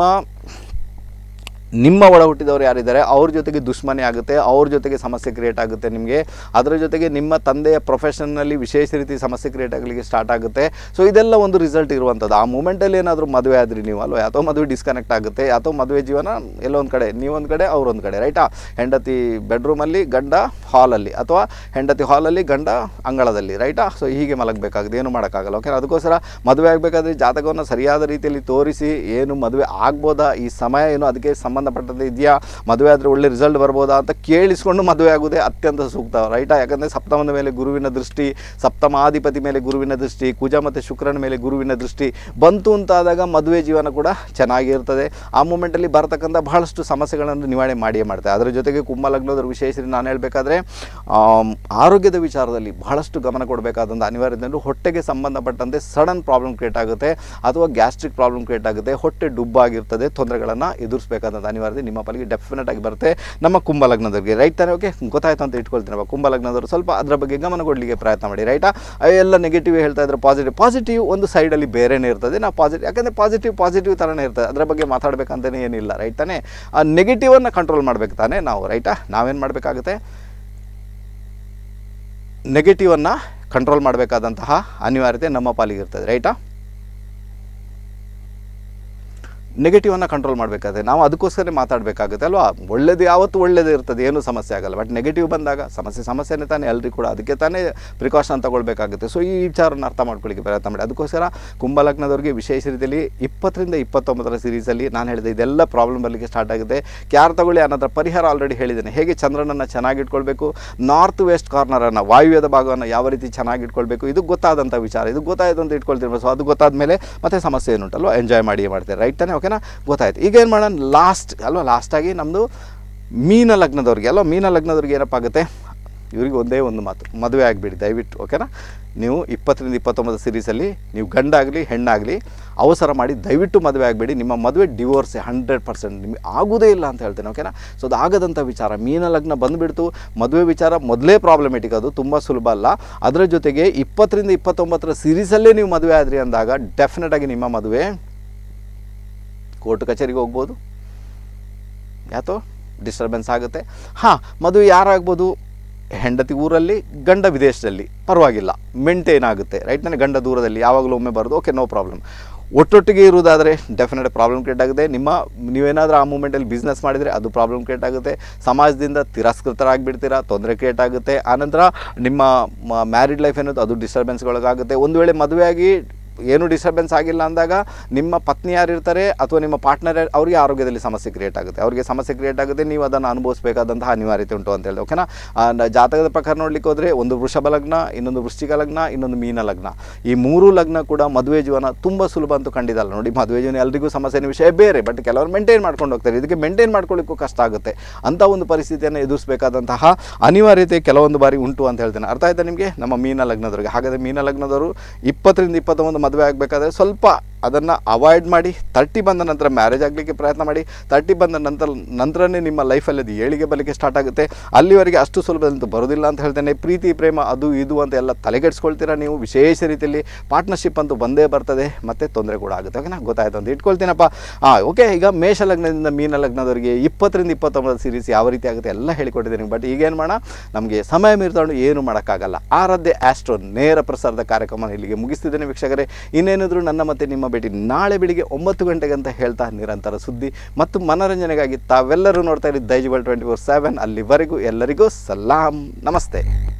ನಿಮ್ಮ ಒಳ ಹುಟ್ಟಿದವರು ಯಾರಿದ್ದಾರೆ ಅವ್ರ ಜೊತೆಗೆ ದುಶ್ಮನೆ ಆಗುತ್ತೆ ಅವ್ರ ಜೊತೆಗೆ ಸಮಸ್ಯೆ ಕ್ರಿಯೇಟ್ ಆಗುತ್ತೆ ನಿಮಗೆ ಅದರ ಜೊತೆಗೆ ನಿಮ್ಮ ತಂದೆಯ ಪ್ರೊಫೆಷನ್ನಲ್ಲಿ ವಿಶೇಷ ರೀತಿ ಸಮಸ್ಯೆ ಕ್ರಿಯೇಟ್ ಆಗಲಿಕ್ಕೆ ಸ್ಟಾರ್ಟ್ ಆಗುತ್ತೆ ಸೊ ಇದೆಲ್ಲ ಒಂದು ರಿಸಲ್ಟ್ ಇರುವಂಥದ್ದು ಆ ಮೂಮೆಂಟಲ್ಲಿ ಏನಾದರೂ ಮದುವೆ ಆದ್ರಿ ನೀವು ಅಲ್ವಾ ಅಥವಾ ಮದುವೆ ಡಿಸ್ಕನೆಕ್ಟ್ ಆಗುತ್ತೆ ಅಥವಾ ಮದುವೆ ಜೀವನ ಎಲ್ಲೊಂದು ಕಡೆ ನೀವೊಂದು ಕಡೆ ಅವ್ರೊಂದು ಕಡೆ ರೈಟಾ ಹೆಂಡತಿ ಬೆಡ್ರೂಮಲ್ಲಿ ಗಂಡ ಹಾಲಲ್ಲಿ ಅಥವಾ ಹೆಂಡತಿ ಹಾಲಲ್ಲಿ ಗಂಡ ಅಂಗಳದಲ್ಲಿ ರೈಟಾ ಸೊ ಹೀಗೆ ಮಲಗಬೇಕಾಗುತ್ತೆ ಏನು ಮಾಡೋಕ್ಕಾಗಲ್ಲ ಓಕೆ ಅದಕ್ಕೋಸ್ಕರ ಮದುವೆ ಆಗಬೇಕಾದ್ರೆ ಜಾತಕವನ್ನು ಸರಿಯಾದ ರೀತಿಯಲ್ಲಿ ತೋರಿಸಿ ಏನು ಮದುವೆ ಆಗ್ಬೋದಾ ಈ ಸಮಯ ಏನು ಅದಕ್ಕೆ ಸಂಬಂಧಪಟ್ಟಂತೆ ಇದೆಯಾ ಮದುವೆ ಆದರೆ ಒಳ್ಳೆ ರಿಸಲ್ಟ್ ಬರ್ಬೋದಾ ಅಂತ ಕೇಳಿಸ್ಕೊಂಡು ಮದುವೆ ಆಗೋದೇ ಅತ್ಯಂತ ಸೂಕ್ತ ರೈಟಾ ಯಾಕಂದರೆ ಸಪ್ತಮದ ಮೇಲೆ ಗುರುವಿನ ದೃಷ್ಟಿ ಸಪ್ತಮಾಧಿಪತಿ ಮೇಲೆ ಗುರುವಿನ ದೃಷ್ಟಿ ಕುಜ ಮತ್ತು ಶುಕ್ರನ ಮೇಲೆ ಗುರುವಿನ ದೃಷ್ಟಿ ಬಂತು ಅಂತಾದಾಗ ಮದುವೆ ಜೀವನ ಕೂಡ ಚೆನ್ನಾಗಿರ್ತದೆ ಆ ಮೂಮೆಂಟಲ್ಲಿ ಬರ್ತಕ್ಕಂಥ ಬಹಳಷ್ಟು ಸಮಸ್ಯೆಗಳನ್ನು ನಿವಾರಣೆ ಮಾಡಿಯೇ ಮಾಡ್ತಾರೆ ಅದರ ಜೊತೆಗೆ ಕುಂಭ ಲಗ್ನದವ್ರ ವಿಶೇಷ ನಾನು ಹೇಳಬೇಕಾದ್ರೆ ಆರೋಗ್ಯದ ವಿಚಾರದಲ್ಲಿ ಬಹಳಷ್ಟು ಗಮನ ಕೊಡಬೇಕಾದಂಥ ಅನಿವಾರ್ಯತೆ ಅಂದ್ರೆ ಹೊಟ್ಟೆಗೆ ಸಂಬಂಧಪಟ್ಟಂತೆ ಸಡನ್ ಪ್ರಾಬ್ಲಮ್ ಕ್ರಿಯೇಟ್ ಆಗುತ್ತೆ ಅಥವಾ ಗ್ಯಾಸ್ಟ್ರಿಕ್ ಪ್ರಾಬ್ಲಮ್ ಕ್ರಿಯೇಟ್ ಆಗುತ್ತೆ ಹೊಟ್ಟೆ ಡುಬ್ಬಾಗಿರ್ತದೆ ತೊಂದರೆಗಳನ್ನು ಎದುರಿಸಬೇಕಾದಂಥ ಅನಿವಾರ್ಯತೆ ನಿಮ್ಮ ಪಾಲಿಗೆ ಡೆಫಿನೆಟ್ ಆಗಿ ಬರುತ್ತೆ ನಮ್ಮ ಕುಂಭ ಲಗ್ನದವ್ರಿಗೆ ರೈಟ್ ತಾನೇ ಓಕೆ ಗೊತ್ತಾಯ್ತು ಅಂತ ಇಟ್ಕೊಳ್ತೀನಪ್ಪ ಕುಂಭ ಲಗ್ನದವರು ಸ್ವಲ್ಪ ಅದರ ಬಗ್ಗೆ ಗಮನ ಕೊಡಲಿಕ್ಕೆ ಪ್ರಯತ್ನ ಮಾಡಿ ರೈಟಾ ಎಲ್ಲ ನೆಗೆಟಿವ್ ಹೇಳ್ತಾ ಇದ್ರೆ ಪಾಸಿಟಿವ್ ಪಾಸಿಟಿವ್ ಒಂದು ಸೈಡಲ್ಲಿ ಬೇರೆನೇ ಇರ್ತದೆ ನಾವು ಪಾಸಿಟಿವ್ ಯಾಕಂದರೆ ಪಾಸಿಟಿವ್ ಪಾಸಿಟಿವ್ ಥರನೇ ಇರ್ತದೆ ಅದರ ಬಗ್ಗೆ ಮಾತಾಡಬೇಕಂತಲೇ ಏನಿಲ್ಲ ರೈಟ್ ತಾನೇ ಆ ನೆಗೆಟಿವನ್ನು ಕಂಟ್ರೋಲ್ ಮಾಡಬೇಕು ತಾನೇ ನಾವು ರೈಟಾ ನಾವೇನು ಮಾಡಬೇಕಾಗುತ್ತೆ ನೆಗೆಟಿವನ್ನು ಕಂಟ್ರೋಲ್ ಮಾಡಬೇಕಾದಂತಹ ಅನಿವಾರ್ಯತೆ ನಮ್ಮ ಪಾಲಿಗೆ ಇರ್ತದೆ ರೈಟಾ ನೆಗೆಟಿವನ್ನು ಕಂಟ್ರೋಲ್ ಮಾಡಬೇಕಾದ್ರೆ ನಾವು ಅದಕ್ಕೋಸ್ಕರ ಮಾತಾಡಬೇಕಾಗುತ್ತೆ ಅಲ್ವಾ ಒಳ್ಳೇದು ಯಾವತ್ತೂ ಒಳ್ಳೇದೇ ಇರ್ತದೆ ಏನೂ ಸಮಸ್ಯೆ ಆಗಲ್ಲ ಬಟ್ ನೆಗೆಟಿವ್ ಬಂದಾಗ ಸಮಸ್ಯೆ ಸಮಸ್ಯೆನೇ ತಾನೇ ಎಲ್ರಿಗೂ ಕೂಡ ಅದಕ್ಕೆ ತಾನೇ ಪ್ರಿಕಾಷನ್ ತಗೊಳ್ಬೇಕಾಗುತ್ತೆ ಸೊ ಈ ವಿಚಾರನ ಅರ್ಥ ಮಾಡ್ಕೊಳ್ಳಿಕ್ಕೆ ಪ್ರಯತ್ನ ಮಾಡಿ ಅದಕ್ಕೋಸ್ಕರ ಕುಂಭಲಗ್ನದವ್ರಿಗೆ ವಿಶೇಷ ರೀತಿಯಲ್ಲಿ ಇಪ್ಪತ್ತರಿಂದ ಇಪ್ಪತ್ತೊಂಬತ್ತರ ಸೀರೀಸಲ್ಲಿ ನಾನು ಹೇಳಿದೆ ಇದೆಲ್ಲ ಪ್ರಾಬ್ಲಮ್ ಬರಲಿಕ್ಕೆ ಸ್ಟಾರ್ಟ್ ಆಗುತ್ತೆ ಕ್ಯಾರ್ ತಗೊಳ್ಳಿ ಅನ್ನೋದ್ರ ಪರಿಹಾರ ಆಲ್ರೆಡಿ ಹೇಳಿದ್ದೇನೆ ಹೇಗೆ ಚಂದ್ರನನ್ನು ಚೆನ್ನಾಗಿಟ್ಕೊಳ್ಬೇಕು ನಾರ್ತ್ ವೆಸ್ಟ್ ಕಾರ್ನರನ್ನು ವಾಯುವ್ಯದ ಭಾಗವನ್ನು ಯಾವ ರೀತಿ ಚೆನ್ನಾಗಿಟ್ಕೊಳ್ಬೇಕು ಇದು ಗೊತ್ತಾದಂಥ ವಿಚಾರ ಇದು ಗೊತ್ತಾಯಿತು ಅಂತ ಇಟ್ಕೊಳ್ತೀವಿ ಸೊ ಅದು ಗೊತ್ತಾದ ಮೇಲೆ ಮತ್ತೆ ಸಮಸ್ಯೆ ಏನುಂಟಲ್ವ ಎಂಜಾಯ್ ಮಾಡಿ ಮಾಡ್ತಾರೆ ರೈಟ್ ತಾನೇ ಓಕೆನಾ ಗೊತ್ತಾಯ್ತು ಈಗ ಏನು ಮಾಡೋಣ ಲಾಸ್ಟ್ ಅಲ್ವಾ ಲಾಸ್ಟಾಗಿ ನಮ್ಮದು ಮೀನ ಲಗ್ನದವ್ರಿಗೆ ಅಲ್ವಾ ಮೀನ ಲಗ್ನದವ್ರಿಗೆ ಏನಪ್ಪ ಆಗುತ್ತೆ ಇವರಿಗೆ ಒಂದೇ ಒಂದು ಮಾತು ಮದುವೆ ಆಗಿಬಿಡಿ ದಯವಿಟ್ಟು ಓಕೆನಾ ನೀವು ಇಪ್ಪತ್ತರಿಂದ ಇಪ್ಪತ್ತೊಂಬತ್ತು ಸೀರೀಸಲ್ಲಿ ನೀವು ಗಂಡಾಗಲಿ ಹೆಣ್ಣಾಗಲಿ ಅವಸರ ಮಾಡಿ ದಯವಿಟ್ಟು ಮದುವೆ ಆಗಬೇಡಿ ನಿಮ್ಮ ಮದುವೆ ಡಿವೋರ್ಸ್ ಹಂಡ್ರೆಡ್ ಪರ್ಸೆಂಟ್ ನಿಮಗೆ ಆಗೋದೇ ಇಲ್ಲ ಅಂತ ಹೇಳ್ತೇನೆ ಓಕೆನಾ ಸೊ ಅದು ಆಗದಂಥ ವಿಚಾರ ಮೀನ ಲಗ್ನ ಬಂದುಬಿಡ್ತು ಮದುವೆ ವಿಚಾರ ಮೊದಲೇ ಪ್ರಾಬ್ಲಮೆಟಿಕ್ ಅದು ತುಂಬ ಸುಲಭ ಅಲ್ಲ ಅದರ ಜೊತೆಗೆ ಇಪ್ಪತ್ತರಿಂದ ಇಪ್ಪತ್ತೊಂಬತ್ತರ ಸೀರೀಸಲ್ಲೇ ನೀವು ಮದುವೆ ಆದ್ರಿ ಅಂದಾಗ ಡೆಫಿನೆಟಾಗಿ ನಿಮ್ಮ ಮದುವೆ ಕೋರ್ಟ್ ಕಚೇರಿಗೆ ಹೋಗ್ಬೋದು ಯಾತೋ ಡಿಸ್ಟರ್ಬೆನ್ಸ್ ಆಗುತ್ತೆ ಹಾಂ ಮದುವೆ ಯಾರಾಗ್ಬೋದು ಹೆಂಡತಿ ಊರಲ್ಲಿ ಗಂಡ ವಿದೇಶದಲ್ಲಿ ಪರವಾಗಿಲ್ಲ ಮೇಂಟೈನ್ ಆಗುತ್ತೆ ರೈಟ್ ನನಗೆ ಗಂಡ ದೂರದಲ್ಲಿ ಯಾವಾಗಲೂ ಒಮ್ಮೆ ಬರೋದು ಓಕೆ ನೋ ಪ್ರಾಬ್ಲಮ್ ಒಟ್ಟೊಟ್ಟಿಗೆ ಇರುವುದಾದರೆ ಡೆಫಿನೆಟ್ ಪ್ರಾಬ್ಲಮ್ ಕ್ರಿಯೇಟ್ ಆಗುತ್ತೆ ನಿಮ್ಮ ನೀವೇನಾದರೂ ಆ ಮೂಮೆಂಟಲ್ಲಿ ಬಿಸ್ನೆಸ್ ಮಾಡಿದರೆ ಅದು ಪ್ರಾಬ್ಲಮ್ ಕ್ರಿಯೇಟ್ ಆಗುತ್ತೆ ಸಮಾಜದಿಂದ ತಿರಸ್ಕೃತರಾಗಿಬಿಡ್ತೀರಾ ತೊಂದರೆ ಕ್ರಿಯೇಟ್ ಆಗುತ್ತೆ ಆನಂತರ ನಿಮ್ಮ ಮ್ಯಾರಿಡ್ ಲೈಫ್ ಏನದು ಅದು ಡಿಸ್ಟರ್ಬೆನ್ಸ್ಗೊಳಗಾಗುತ್ತೆ ಒಂದು ವೇಳೆ ಮದುವೆಯಾಗಿ ಏನು ಡಿಸ್ಟರ್ಬೆನ್ಸ್ ಆಗಿಲ್ಲ ಅಂದಾಗ ನಿಮ್ಮ ಪತ್ನಿ ಯಾರು ಇರ್ತಾರೆ ಅಥವಾ ನಿಮ್ಮ ಪಾರ್ಟ್ನರ್ ಅವರಿಗೆ ಆರೋಗ್ಯದಲ್ಲಿ ಸಮಸ್ಯೆ ಕ್ರಿಯೇಟ್ ಆಗುತ್ತೆ ಅವರಿಗೆ ಸಮಸ್ಯೆ ಕ್ರಿಯೇಟ್ ಆಗುತ್ತೆ ನೀವು ಅದನ್ನು ಅನುಭವಿಸಬೇಕಾದಂತಹ ಅನಿವಾರ್ಯತೆ ಉಂಟು ಅಂತ ಹೇಳಿ ಓಕೆನಾ ಆ, ನ- ಜಾತಕದ ಪ್ರಕಾರ ನೋಡ್ಲಿಕ್ಕೆ ಹೋದರೆ ಒಂದು ವೃಷಭ ಲಗ್ನ ಇನ್ನೊಂದು ವೃಶ್ಚಿಕ ಲಗ್ನ ಇನ್ನೊಂದು ಮೀನ ಲಗ್ನ ಈ ಮೂರು ಲಗ್ನ ಕೂಡ ಮದುವೆ ಜೀವನ ತುಂಬ ಸುಲಭ ಅಂತೂ ಖಂಡಿತಲ್ಲ ನೋಡಿ ಮದುವೆ ಜೀವನ ಎಲ್ರಿಗೂ ಸಮಸ್ಯೆನ ವಿಷಯ ಬೇರೆ ಬಟ್ ಕೆಲವರು ಮೇಂಟೈನ್ ಮಾಡ್ಕೊಂಡು ಹೋಗ್ತಾರೆ ಇದಕ್ಕೆ ಮೇಂಟೈನ್ ಮಾಡ್ಕೊಳ್ಳಿಕ್ಕೂ ಕಷ್ಟ ಆಗುತ್ತೆ ಅಂತ ಒಂದು ಪರಿಸ್ಥಿತಿಯನ್ನು ಎದುರಿಸಬೇಕಾದಂತಹ ಅನಿವಾರ್ಯತೆ ಕೆಲವೊಂದು ಬಾರಿ ಉಂಟು ಅಂತ ಹೇಳ್ತೇನೆ ಅರ್ಥ ಆಯ್ತಾ ನಿಮಗೆ ನಮ್ಮ ಮೀನ ಲಗ್ನದವರಿಗೆ ಹಾಗಾದರೆ ಮೀನ ಲಗ್ನದವರು ಇಪ್ಪತ್ತರಿಂದ ಇಪ್ಪತ್ತೊಂದು ಮದುವೆ ಆಗಬೇಕಾದ್ರೆ ಸ್ವಲ್ಪ ಅದನ್ನು ಅವಾಯ್ಡ್ ಮಾಡಿ ತರ್ಟಿ ಬಂದ ನಂತರ ಮ್ಯಾರೇಜ್ ಆಗಲಿಕ್ಕೆ ಪ್ರಯತ್ನ ಮಾಡಿ ತರ್ಟಿ ಬಂದ ನಂತರ ನಂತರನೇ ನಿಮ್ಮ ಲೈಫಲ್ಲಿ ಅದು ಏಳಿಗೆ ಬರಲಿಕ್ಕೆ ಸ್ಟಾರ್ಟ್ ಆಗುತ್ತೆ ಅಲ್ಲಿವರೆಗೆ ಅಷ್ಟು ಸುಲಭದಂತೂ ಬರೋದಿಲ್ಲ ಅಂತ ಹೇಳ್ತೇನೆ ಪ್ರೀತಿ ಪ್ರೇಮ ಅದು ಇದು ಅಂತ ಎಲ್ಲ ತಲೆಗೆಡ್ಸ್ಕೊಳ್ತೀರಾ ನೀವು ವಿಶೇಷ ರೀತಿಯಲ್ಲಿ ಪಾರ್ಟ್ನರ್ಶಿಪ್ ಅಂತೂ ಬಂದೇ ಬರ್ತದೆ ಮತ್ತು ತೊಂದರೆ ಕೂಡ ಆಗುತ್ತೆ ಓಕೆನಾ ಗೊತ್ತಾಯ್ತು ಅಂತ ಇಟ್ಕೊಳ್ತೀನಪ್ಪ ಹಾಂ ಓಕೆ ಈಗ ಮೇಷ ಲಗ್ನದಿಂದ ಮೀನ ಲಗ್ನದವರಿಗೆ ಇಪ್ಪತ್ತರಿಂದ ಇಪ್ಪತ್ತೊಂಬತ್ತು ಸೀರೀಸ್ ಯಾವ ರೀತಿ ಆಗುತ್ತೆ ಎಲ್ಲ ಹೇಳಿಕೊಟ್ಟಿದ್ದೀನಿ ಬಟ್ ಈಗೇನು ಮಾಡೋಣ ನಮಗೆ ಸಮಯ ಮೀರ್ತಾಂಡು ಏನು ಮಾಡೋಕ್ಕಾಗಲ್ಲ ಆರಾಧ್ಯ ಆಸ್ಟ್ರೋ ನೇರ ಪ್ರಸಾರದ ಕಾರ್ಯಕ್ರಮ ಇಲ್ಲಿಗೆ ಮುಗಿಸ್ತಿದ್ದೇನೆ ವೀಕ್ಷಕರೇ ಇನ್ನೇನಿದ್ರು ನನ್ನ ಮತ್ತೆ ನಿಮ್ಮ ಭೇಟಿ ನಾಳೆ ಬೆಳಿಗ್ಗೆ ಒಂಬತ್ತು ಗಂಟೆಗೆ ಅಂತ ಹೇಳ್ತಾ ನಿರಂತರ ಸುದ್ದಿ ಮತ್ತು ಮನೋರಂಜನೆಗಾಗಿ ತಾವೆಲ್ಲರೂ ನೋಡ್ತಾ ಇದ್ದೀವಿ ದೈಜುವಲ್ ಟ್ವೆಂಟಿ ಫೋರ್ ಸೆವೆನ್ ಅಲ್ಲಿವರೆಗೂ ಎಲ್ಲರಿಗೂ ಸಲಾಂ ನಮಸ್ತೆ